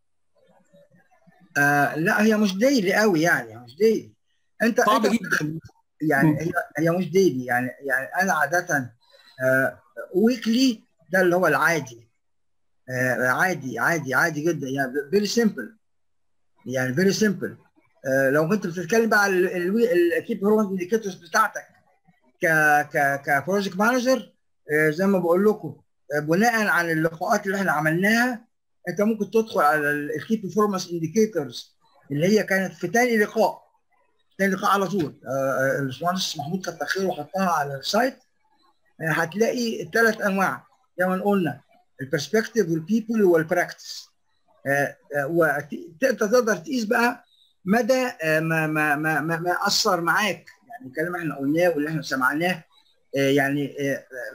[SPEAKER 1] آه لا هي مش ديلي قوي يعني مش ديلي انت
[SPEAKER 4] صعب
[SPEAKER 1] انت
[SPEAKER 4] جدا
[SPEAKER 1] يعني
[SPEAKER 4] مم.
[SPEAKER 1] هي هي مش ديلي يعني يعني انا عاده آه ويكلي ده اللي هو العادي آه عادي عادي عادي جدا يعني فيري سيمبل يعني فيري سيمبل آه لو كنت بتتكلم بقى على الكي برفورمانس انديكيتورز بتاعتك ك ك كبروجكت مانجر آه زي ما بقول لكم آه بناء على اللقاءات اللي احنا عملناها انت ممكن تدخل على الكي برفورمانس انديكيتورز اللي هي كانت في تاني لقاء تاني لقاء على طول آه، آه، الباشمهندس محمود كتر خير وحطها على السايت آه، هتلاقي الثلاث انواع زي ما قلنا البرسبكتيف والبيبل والبراكتس وانت تقدر تقيس بقى مدى آه، ما ما ما ما, ما اثر معاك يعني الكلام اللي احنا قلناه واللي احنا سمعناه آه، يعني آه، آه،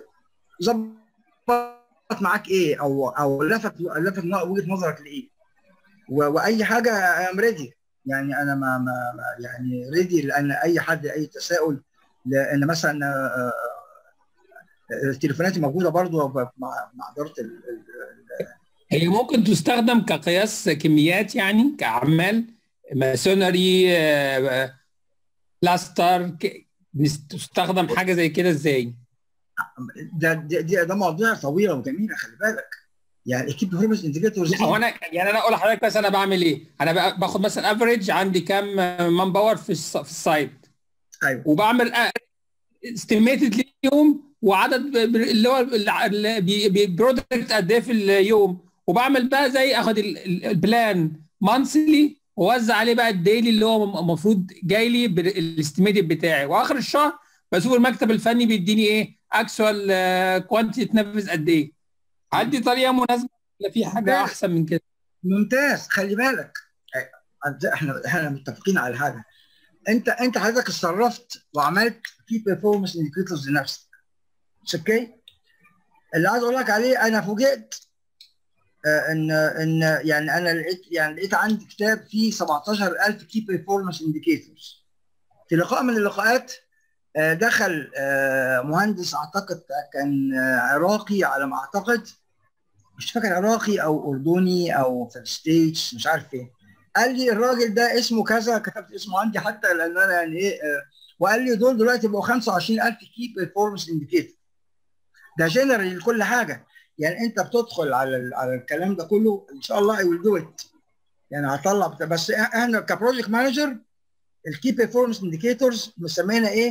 [SPEAKER 1] ظبط معاك ايه او او لفت لفت وجهه نظرك لايه و- واي حاجه ام ريدي يعني انا ما, ما ما- يعني ريدي لان اي حد اي تساؤل لان مثلا آه، آه، تليفوناتي موجوده برضو مع مع اداره ال- ال-
[SPEAKER 4] هي ممكن تستخدم كقياس كميات يعني كأعمال ماسونري آه، بلاستر ك- نس- تستخدم حاجه زي كده ازاي؟
[SPEAKER 1] ده ده ده, ده مواضيع طويله وجميله خلي بالك يعني اكيد بيرفورمانس انديكيتورز
[SPEAKER 4] لا هو انا يعني انا اقول لحضرتك بس انا بعمل ايه؟ انا بقى- باخد مثلا افريج عندي كام مان باور في الس- في السايت
[SPEAKER 1] ايوه
[SPEAKER 4] وبعمل استيميتد ليهم وعدد ب- ب- اللي هو البرودكت قد ايه في اليوم وبعمل بقى زي اخد ال- ال- البلان مانثلي واوزع عليه بقى الديلي اللي هو المفروض جاي لي بالاستيميتد بتاعي واخر الشهر بشوف المكتب الفني بيديني ايه اكشوال كوانتيتي تنفذ قد ايه هل دي طريقه مناسبه ولا في حاجه احسن من كده؟
[SPEAKER 1] ممتاز خلي بالك أنت- احنا احنا متفقين على حاجه انت انت حضرتك اتصرفت وعملت كي بيرفورمانس انديكيتورز لنفسك اوكي اللي عايز اقول لك عليه انا فوجئت آه، ان ان يعني انا لقيت يعني لقيت عندي كتاب فيه 17000 كي بيرفورمانس انديكيتورز في لقاء من اللقاءات آه، دخل آه، مهندس اعتقد كان آه، عراقي على ما اعتقد مش فاكر عراقي او اردني او في الستيتس مش عارف ايه قال لي الراجل ده اسمه كذا كتبت اسمه عندي حتى لان انا يعني ايه آه، وقال لي دول دلوقتي بقوا 25000 كي بيرفورمانس انديكيتور ده جنرال لكل حاجه يعني انت بتدخل على ال- على الكلام ده كله ان شاء الله اي ويل دو ات يعني هطلع بت- بس احنا كبروجكت مانجر الكي بيرفورمانس انديكيتورز مسمينا ايه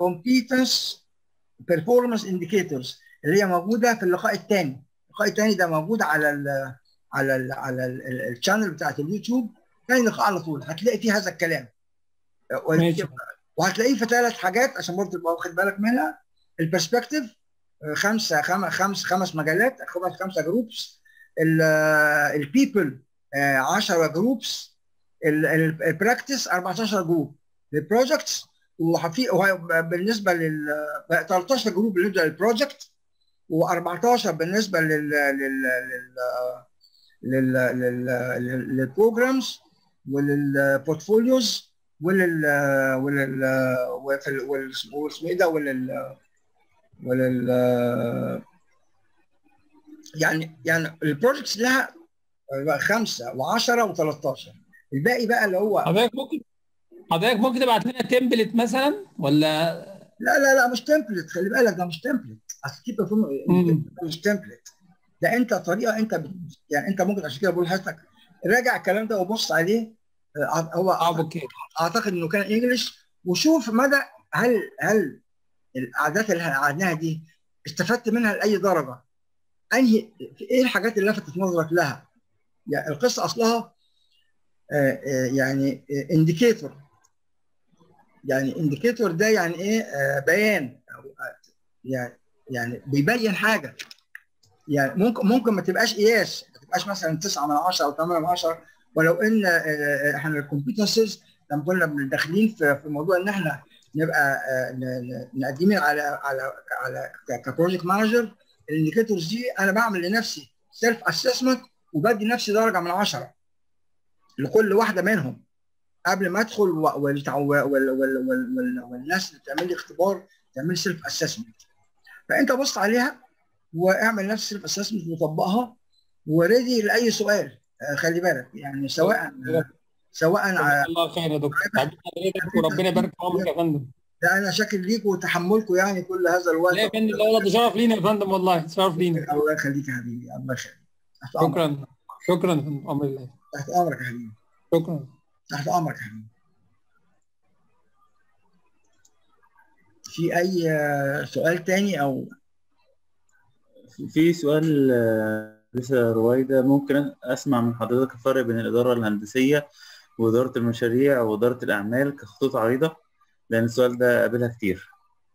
[SPEAKER 1] competence performance indicators اللي هي موجوده في اللقاء الثاني اللقاء الثاني ده موجود على ال على ال على الشانل بتاعت اليوتيوب ثاني لقاء على طول هتلاقي فيه هذا الكلام
[SPEAKER 4] ماشي.
[SPEAKER 1] وهتلاقيه في ثلاث حاجات عشان برضه تبقى واخد بالك منها البرسبكتيف خمسه خم- خمس خمس مجالات خمس خمسه جروبس البيبل 10 جروبس البراكتس 14 جروب البروجكتس وفي وه- بالنسبه لل 13 جروب بالنسبه للبروجكت و14 بالنسبه لل لل لل لل لل للبروجرامز وللبورتفوليوز ولل ولل وفي- وال- واسمه ايه ده ولل ولل يعني يعني البروجكتس لها خمسه و10 و13 الباقي بقى اللي هو
[SPEAKER 4] حضرتك ممكن حضرتك ممكن تبعت لنا تمبلت مثلا ولا
[SPEAKER 1] لا لا لا مش تمبلت خلي بالك ده مش تمبلت اصل كيب
[SPEAKER 4] مم.
[SPEAKER 1] مش تمبلت ده انت طريقه انت بت... يعني انت ممكن عشان كده بقول لحضرتك راجع الكلام ده وبص عليه آه، هو
[SPEAKER 4] اه اوكي
[SPEAKER 1] اعتقد انه كان انجلش وشوف مدى هل هل القعدات اللي قعدناها دي استفدت منها لاي درجه؟ انهي ايه الحاجات اللي لفتت نظرك لها؟ يعني القصه اصلها آه، آه، يعني انديكيتور يعني انديكيتور ده يعني ايه آه، بيان أو آه، يعني يعني بيبين حاجه يعني ممكن ممكن ما تبقاش قياس ما تبقاش مثلا 9 من 10 او 8 من 10 ولو ان آه، احنا الكومبيتنسز لما كنا داخلين في في موضوع ان احنا نبقى آه، ن- ن- مقدمين على على على كبروجكت مانجر الانديكيتورز دي انا بعمل لنفسي سيلف اسسمنت وبدي نفسي درجه من 10 لكل واحده منهم قبل ما ادخل و- والتع- وال- وال- وال- وال- والناس اللي بتعمل لي اختبار تعمل سيلف اسسمنت فانت بص عليها واعمل نفس سيلف اسسمنت وطبقها وريدي لاي سؤال آه، خلي بالك يعني سواء سواء ع-
[SPEAKER 4] الله خير يا دكتور حبيبي حضرتك وربنا يبارك في عمرك يا فندم
[SPEAKER 1] لا انا شاكر ليك وتحملكم يعني كل هذا الوقت
[SPEAKER 4] لا يا فندم لا والله ده شرف لينا يا فندم والله شرف لينا
[SPEAKER 1] الله يخليك يا حبيبي الله يخليك تحت امرك
[SPEAKER 4] شكرا شكرا يا فندم امر الله
[SPEAKER 1] تحت امرك يا حبيبي
[SPEAKER 4] شكرا
[SPEAKER 1] تحت امرك يا حبيبي في اي آه، سؤال تاني او
[SPEAKER 3] في سؤال آه، لسه رويدة ممكن أسمع من حضرتك الفرق بين الإدارة الهندسية وإدارة المشاريع وإدارة الأعمال كخطوط عريضة لأن السؤال ده قابلها كتير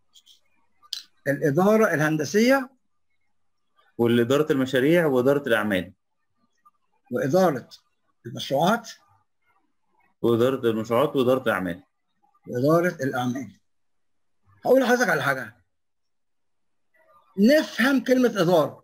[SPEAKER 1] الاداره الهندسيه
[SPEAKER 3] والإدارة المشاريع وإدارة الأعمال
[SPEAKER 1] واداره المشروعات
[SPEAKER 3] وإدارة المشروعات وإدارة الأعمال
[SPEAKER 1] واداره الاعمال هقول لحضرتك على حاجه نفهم كلمه اداره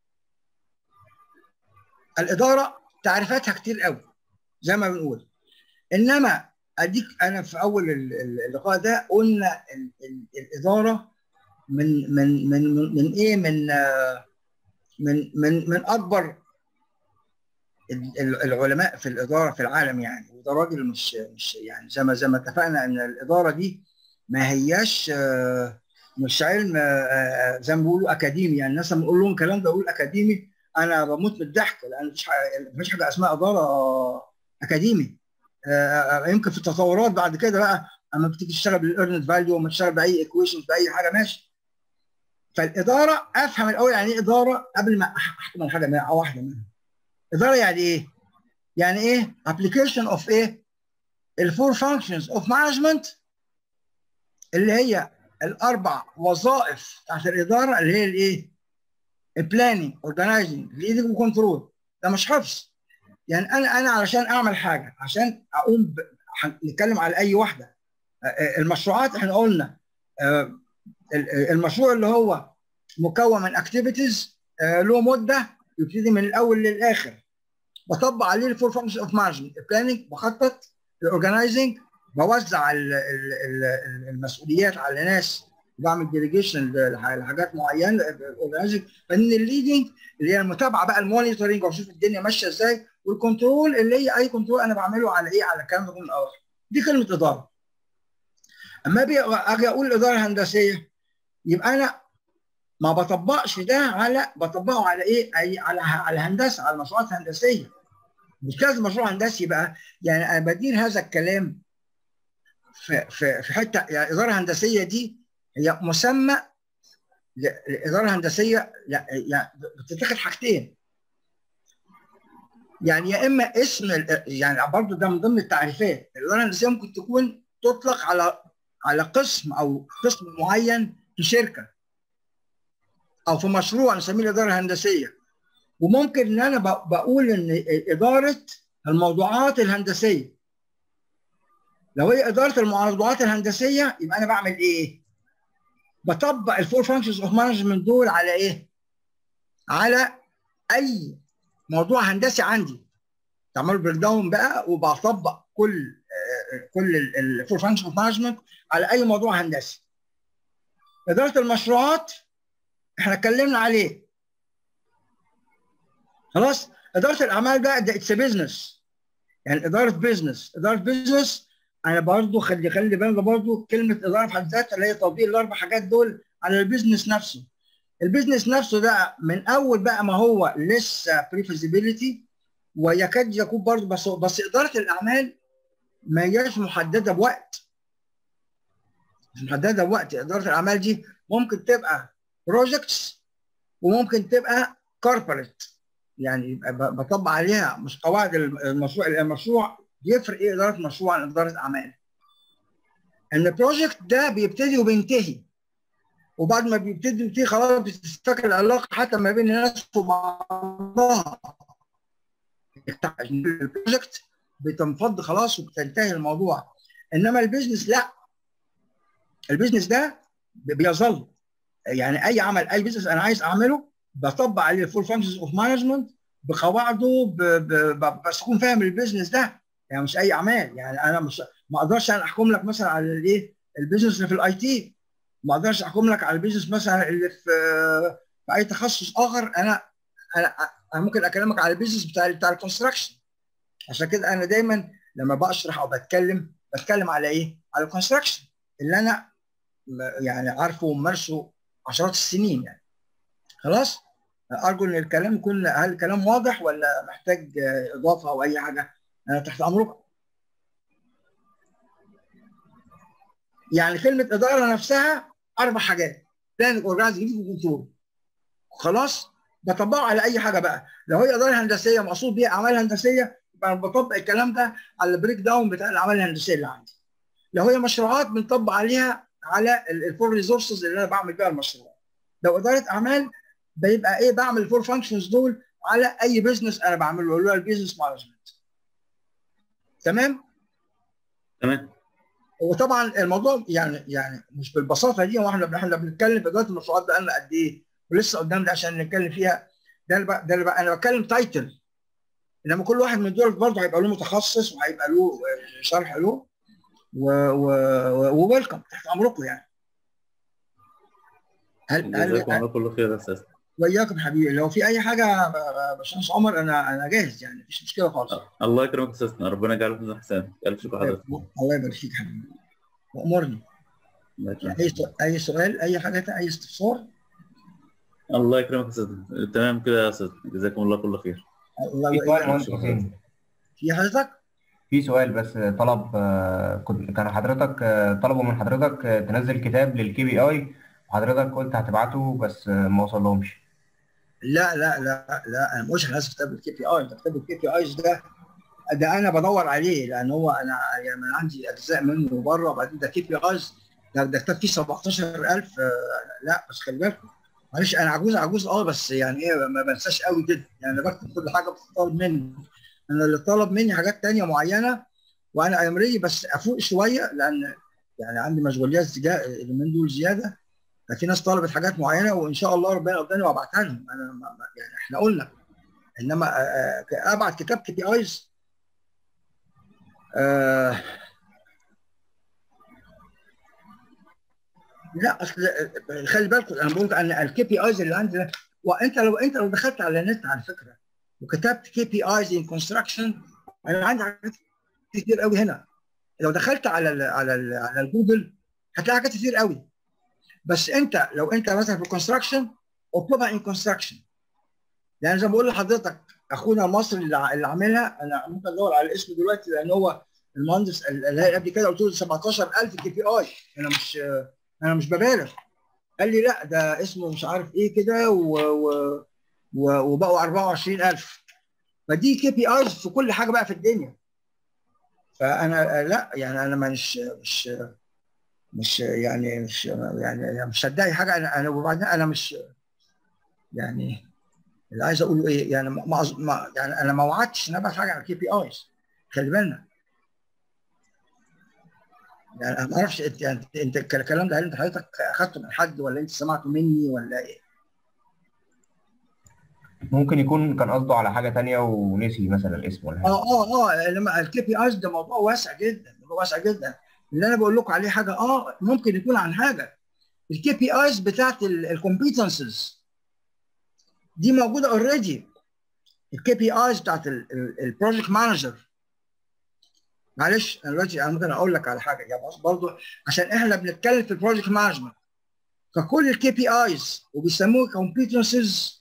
[SPEAKER 1] الاداره تعريفاتها كتير قوي زي ما بنقول انما اديك انا في اول ال- ال- اللقاء ده قلنا ال- ال- الاداره من من من من, من ايه من آه، من من من اكبر ال- ال- العلماء في الاداره في العالم يعني وده راجل مش مش يعني زي ما زي ما اتفقنا ان الاداره دي ما هياش آه، مش علم آه، آه، زي ما بيقولوا اكاديمي يعني الناس لما اقول لهم الكلام ده اقول اكاديمي انا بموت من الضحك لان مفيش حاجه مفيش حاجه اسمها اداره اكاديمي آه، آه، يمكن في التطورات بعد كده بقى اما بتيجي تشتغل بالايرنت فاليو وما تشتغل باي ايكويشن باي حاجه ماشي فالاداره افهم الاول يعني ايه اداره قبل ما أح- احكم على حاجه منها او واحده منها اداره يعني ايه؟ يعني ايه؟ application اوف ايه؟ الفور functions اوف مانجمنت اللي هي الاربع وظائف بتاعت الاداره اللي هي الايه؟ البلاننج اورجنايزنج ليدنج وكنترول ده مش حفظ يعني انا انا علشان اعمل حاجه عشان اقوم ب... هن- نتكلم على اي واحده آه، آه، المشروعات احنا قلنا آه، ال- ال- المشروع اللي هو مكون من اكتيفيتيز له مده يبتدي من الاول للاخر بطبق عليه الفور فانكشن اوف مانجمنت البلاننج بخطط الاورجنايزنج بوزع ال- ال- ال- المسؤوليات على ناس بعمل ديليجيشن لحاجات معينه الاورجنايزنج فان الليدنج اللي هي المتابعه بقى المونيتورنج واشوف الدنيا ماشيه ازاي والكنترول اللي هي اي كنترول انا بعمله على ايه على الكلام ده كله الاول دي كلمه اداره اما أبي اجي اقول الاداره الهندسيه يبقى انا ما بطبقش ده على بطبقه على ايه؟ أي على على هندسه على مشروعات هندسيه مش لازم مشروع هندسي بقى يعني انا بدير هذا الكلام في في في حته يعني اداره هندسيه دي هي مسمى ل- الاداره الهندسيه لا يعني بتتاخد حاجتين يعني يا اما اسم ال- يعني برضه ده من ضمن التعريفات الاداره الهندسيه ممكن تكون تطلق على على قسم او قسم معين في شركه او في مشروع نسميه الاداره الهندسيه وممكن ان انا ب- بقول ان اداره الموضوعات الهندسيه لو هي اداره الموضوعات الهندسيه يبقى انا بعمل ايه؟ بطبق الفور فانكشنز اوف مانجمنت دول على ايه؟ على اي موضوع هندسي عندي تعمل بريك داون بقى وبطبق كل آه، كل الفور فانكشن اوف مانجمنت على اي موضوع هندسي اداره المشروعات احنا اتكلمنا عليه خلاص اداره الاعمال بقى ده اتس بزنس يعني اداره بزنس اداره بزنس انا برضو خلي خلي بالنا برضو كلمه اداره في حد ذاتها اللي هي تطبيق الاربع حاجات دول على البيزنس نفسه البيزنس نفسه ده من اول بقى ما هو لسه بري فيزيبيليتي ويكاد يكون برضو بس بس اداره الاعمال ما هياش محدده بوقت مش محدده بوقت اداره الاعمال دي ممكن تبقى بروجكتس وممكن تبقى كوربريت يعني يبقى ب- بطبق عليها مش قواعد الم- المشروع المشروع يفرق ايه اداره مشروع عن اداره اعمال ان البروجكت ده بيبتدي وبينتهي وبعد ما بيبتدي وبينتهي خلاص بتستكمل العلاقه حتى ما بين الناس وبعضها البروجكت بتنفض خلاص وبتنتهي الموضوع انما البيزنس لا البيزنس ده بيظل يعني اي عمل اي بيزنس انا عايز اعمله بطبق عليه الفول فانكشنز اوف مانجمنت بقواعده ب... ب... ب... بس اكون فاهم البيزنس ده يعني مش اي اعمال يعني انا مش ما اقدرش انا احكم لك مثلا على الايه البيزنس اللي في الاي تي ما اقدرش احكم لك على البيزنس مثلا اللي في في اي تخصص اخر انا انا انا ممكن اكلمك على البيزنس بتاع بتاع الكونستراكشن عشان كده انا دايما لما بشرح او بتكلم بتكلم على ايه؟ على الكونستراكشن اللي انا م- يعني عارفه وممارسه عشرات السنين يعني خلاص ارجو ان الكلام يكون هل الكلام واضح ولا محتاج آه، اضافه او اي حاجه انا تحت امركم يعني كلمه اداره نفسها اربع حاجات بلاننج اورجانيزنج وكنترول خلاص بطبقه على اي حاجه بقى لو هي اداره هندسيه مقصود بيها اعمال هندسيه يبقى أنا بطبق الكلام ده على البريك داون بتاع الاعمال الهندسيه اللي عندي لو هي مشروعات بنطبق عليها على الفور ريسورسز اللي انا بعمل بيها المشروع لو اداره اعمال بيبقى ايه بعمل الفور فانكشنز دول على اي بزنس انا بعمله اللي هو البيزنس مانجمنت تمام
[SPEAKER 3] تمام
[SPEAKER 1] وطبعا الموضوع يعني يعني مش بالبساطه دي واحنا احنا بنتكلم في اداره المشروعات بقالنا قد ايه ولسه قدامنا عشان نتكلم فيها ده اللي بقى ده اللي بقى انا بتكلم تايتل انما كل واحد من دول برضه هيبقى له متخصص وهيبقى له آه، شرح له وويلكم تحت امركم يعني هل
[SPEAKER 3] جزاكم
[SPEAKER 1] هل
[SPEAKER 3] الله كل خير يا استاذ
[SPEAKER 1] وياكم حبيبي لو في اي حاجه يا باشمهندس عمر انا انا جاهز يعني مفيش مشكله خالص
[SPEAKER 3] الله يكرمك يا استاذنا ربنا يجعله في ميزان حسنات الف شكر حضرتك
[SPEAKER 1] الله يبارك فيك حبيبي وامرني
[SPEAKER 3] الله يكرمك
[SPEAKER 1] اي سؤال اي سؤال اي حاجه اي استفسار
[SPEAKER 3] الله يكرمك يا استاذنا تمام كده يا استاذ جزاكم الله كل خير
[SPEAKER 1] الله
[SPEAKER 2] في سؤال
[SPEAKER 1] يبارك
[SPEAKER 2] مهندس حسين
[SPEAKER 1] في حضرتك
[SPEAKER 2] في سؤال بس طلب آه، كنت كان حضرتك آه، طلبوا من حضرتك آه، تنزل كتاب للكي بي اي وحضرتك قلت هتبعته بس آه، ما وصلهمش
[SPEAKER 1] لا لا لا لا انا مش هنزل كتاب الكي بي اي كتاب الكي بي ايز ده ده انا بدور عليه لان هو انا يعني أنا عندي اجزاء منه بره وبعدين ده كي بي ايز ده ده كتاب فيه 17000 آه، لا بس خلي بالكم معلش انا عجوز عجوز اه بس يعني ايه ما بنساش قوي كده يعني أنا بكتب كل حاجه بتطلب مني انا اللي طلب مني حاجات تانية معينه وانا امري بس افوق شويه لان يعني عندي مشغوليات زجا- اليومين دول زياده في ناس طلبت حاجات معينه وان شاء الله ربنا يقدرني وابعتها لهم انا ما- ما- يعني احنا قلنا انما آه، آه، ابعت كتاب كي بي ايز لا اصل آه، خلي بالكم انا بقول ان الكي بي ايز اللي عندي ده وانت لو انت لو دخلت على النت على فكره وكتبت كي بي ايز ان كونستراكشن انا عندي حاجات كتير قوي هنا لو دخلت على ال على ال على الجوجل هتلاقي حاجات كتير قوي بس انت لو انت مثلا في الكونستراكشن اطلبها ان كونستراكشن يعني زي ما بقول لحضرتك اخونا المصري اللي ع- اللي عاملها انا ممكن ادور على اسمه دلوقتي لان هو المهندس اللي قبل كده قلت له 17000 كي بي اي انا مش انا مش ببالغ قال لي لا ده اسمه مش عارف ايه كده و... و... و... وبقوا 24000 فدي كي بي ايز في كل حاجه بقى في الدنيا فانا لا يعني انا مش مش مش يعني مش يعني مش هدعي حاجه انا انا وبعدين انا مش يعني اللي عايز اقوله ايه يعني ما ما يعني انا ما وعدتش ان ابعت حاجه على كي بي ايز خلي بالنا يعني انا ما اعرفش انت يعني انت الكلام ده هل انت حضرتك اخدته من حد ولا انت سمعته مني ولا ايه؟
[SPEAKER 2] ممكن يكون كان قصده على حاجه تانية ونسي مثلا الاسم ولا حاجه
[SPEAKER 1] اه اه اه لما الكي بي ايز ده موضوع واسع جدا موضوع واسع جدا اللي انا بقول لكم عليه حاجه اه ممكن يكون عن حاجه الكي بي ايز بتاعت الكومبيتنسز دي موجوده اوريدي الكي بي ايز بتاعت البروجكت مانجر معلش انا دلوقتي انا ممكن اقول لك على حاجه يعني برضه عشان احنا بنتكلم في البروجكت مانجمنت فكل الكي بي ايز وبيسموه كومبيتنسز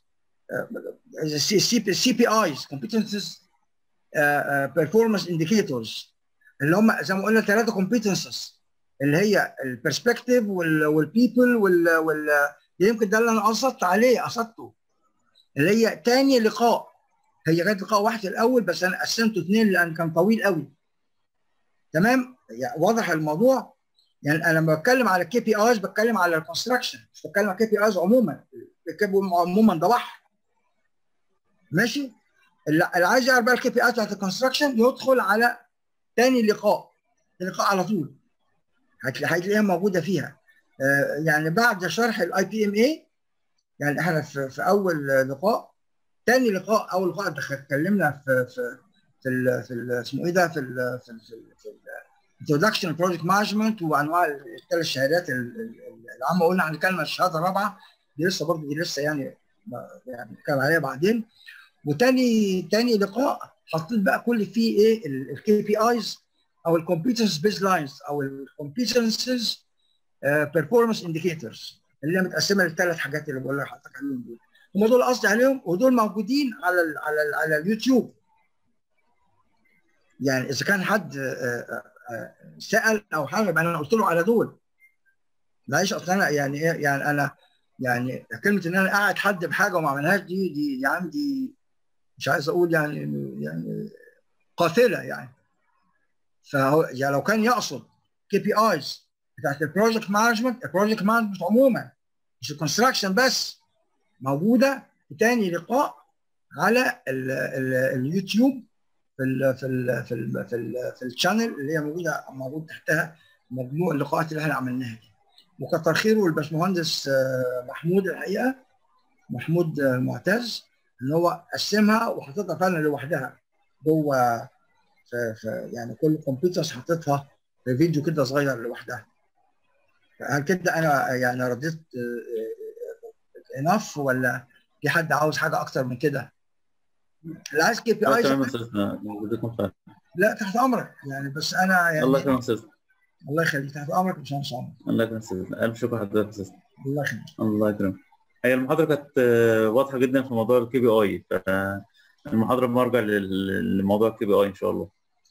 [SPEAKER 1] سي بي ايز كومبيتنسز بيرفورمانس انديكيتورز اللي هم زي ما قلنا ثلاثه كومبيتنسز اللي هي البرسبكتيف والبيبل وال يمكن ده اللي انا قصدت عليه قصدته اللي هي تاني لقاء هي كانت لقاء واحد الاول بس انا قسمته اثنين لان كان طويل قوي تمام يعني واضح الموضوع يعني انا لما بتكلم على الكي بي ايز بتكلم على الكونستراكشن مش بتكلم على الكي بي ايز عموما عموما ده بحر ماشي اللي عايز يعرف بقى الكي بي ايز بتاعت الكونستراكشن يدخل على تاني لقاء اللقاء على طول هتلاقيها موجوده فيها آه يعني بعد شرح الاي بي ام اي يعني احنا في, في اول لقاء تاني لقاء اول لقاء اتكلمنا في في في ال في ال اسمه ايه ده في ال في ال في الانترودكشن بروجكت مانجمنت وانواع الثلاث شهادات العامه قلنا هنتكلم عن الشهاده الرابعه دي لسه برضه دي لسه يعني يعني نتكلم عليها بعدين وتاني تاني لقاء حطيت بقى كل فيه ايه الكي بي ايز او الكومبيتنس بيز لاينز او الكومبيتنسز بيرفورمانس انديكيتورز اللي هي متقسمه للثلاث حاجات اللي بقول لحضرتك عليهم دول هم دول قصدي عليهم ودول موجودين على ال على ال على اليوتيوب يعني اذا كان حد سال او حاجه يبقى انا قلت له على دول معلش اصل انا يعني ايه يعني انا يعني كلمه ان انا قاعد حد بحاجه وما عملهاش دي دي يعني دي مش عايز اقول يعني يعني قاتله يعني فهو يعني لو كان يقصد كي بي ايز بتاعت البروجكت مانجمنت البروجكت مانجمنت عموما مش الكونستراكشن بس موجوده في تاني لقاء على ال ال اليوتيوب في ال في ال في ال في, ال في الشانل اللي هي موجوده موجود تحتها مجموع اللقاءات اللي احنا عملناها دي وكتر خيره الباشمهندس محمود الحقيقه محمود معتز ان هو قسمها وحاططها فعلا لوحدها جوه في في يعني كل كمبيوتر حاططها في فيديو كده صغير لوحدها هل كده انا يعني رديت انف ولا في حد عاوز حاجه اكتر من كده؟ اللي عايز كي بي اي لا تحت امرك يعني بس انا يعني
[SPEAKER 3] الله يكرمك استاذ
[SPEAKER 1] الله يخليك تحت امرك مش هنسى
[SPEAKER 3] الله يكرمك استاذ الف شكر لحضرتك استاذ
[SPEAKER 1] الله يخليك
[SPEAKER 3] الله يكرمك هي المحاضره كانت واضحه جدا في موضوع الكي بي اي فالمحاضره مرجع لموضوع الكي بي اي ان شاء الله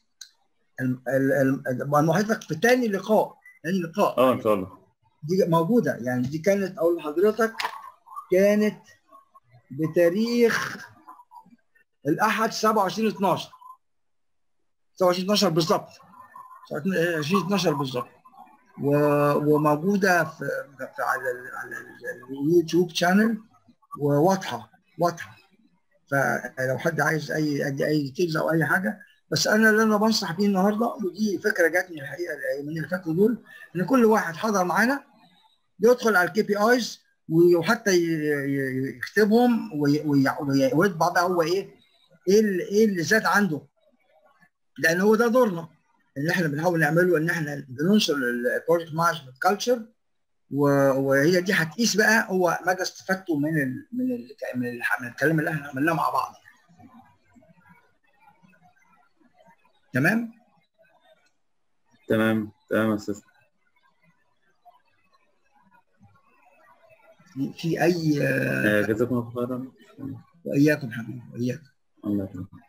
[SPEAKER 1] المحاضره في تاني لقاء تاني لقاء
[SPEAKER 3] اه ان شاء الله
[SPEAKER 1] دي موجوده يعني دي كانت اقول لحضرتك كانت بتاريخ الاحد 27 12 27 12 بالظبط 20 12 بالظبط وموجوده في, في على ال على اليوتيوب شانل وواضحه واضحه فلو حد عايز اي اي اي ديتيلز او اي حاجه بس انا اللي انا بنصح بيه النهارده ودي فكره جاتني الحقيقه من اللي فاتوا دول ان كل واحد حضر معانا يدخل على الكي بي ايز وحتى يكتبهم ويطبع بقى هو ايه ايه اللي, إيه اللي زاد عنده لان هو ده دورنا اللي احنا بنحاول نعمله ان احنا بننشر البروجكت مانجمنت كلتشر وهي دي هتقيس بقى هو مدى استفادته من ال من ال من, ال من الكلام اللي احنا عملناه مع بعض تمام
[SPEAKER 3] تمام تمام يا استاذ
[SPEAKER 1] في اي
[SPEAKER 3] جزاكم الله خيرا
[SPEAKER 1] واياكم حبيبي واياكم
[SPEAKER 3] الله يكرمك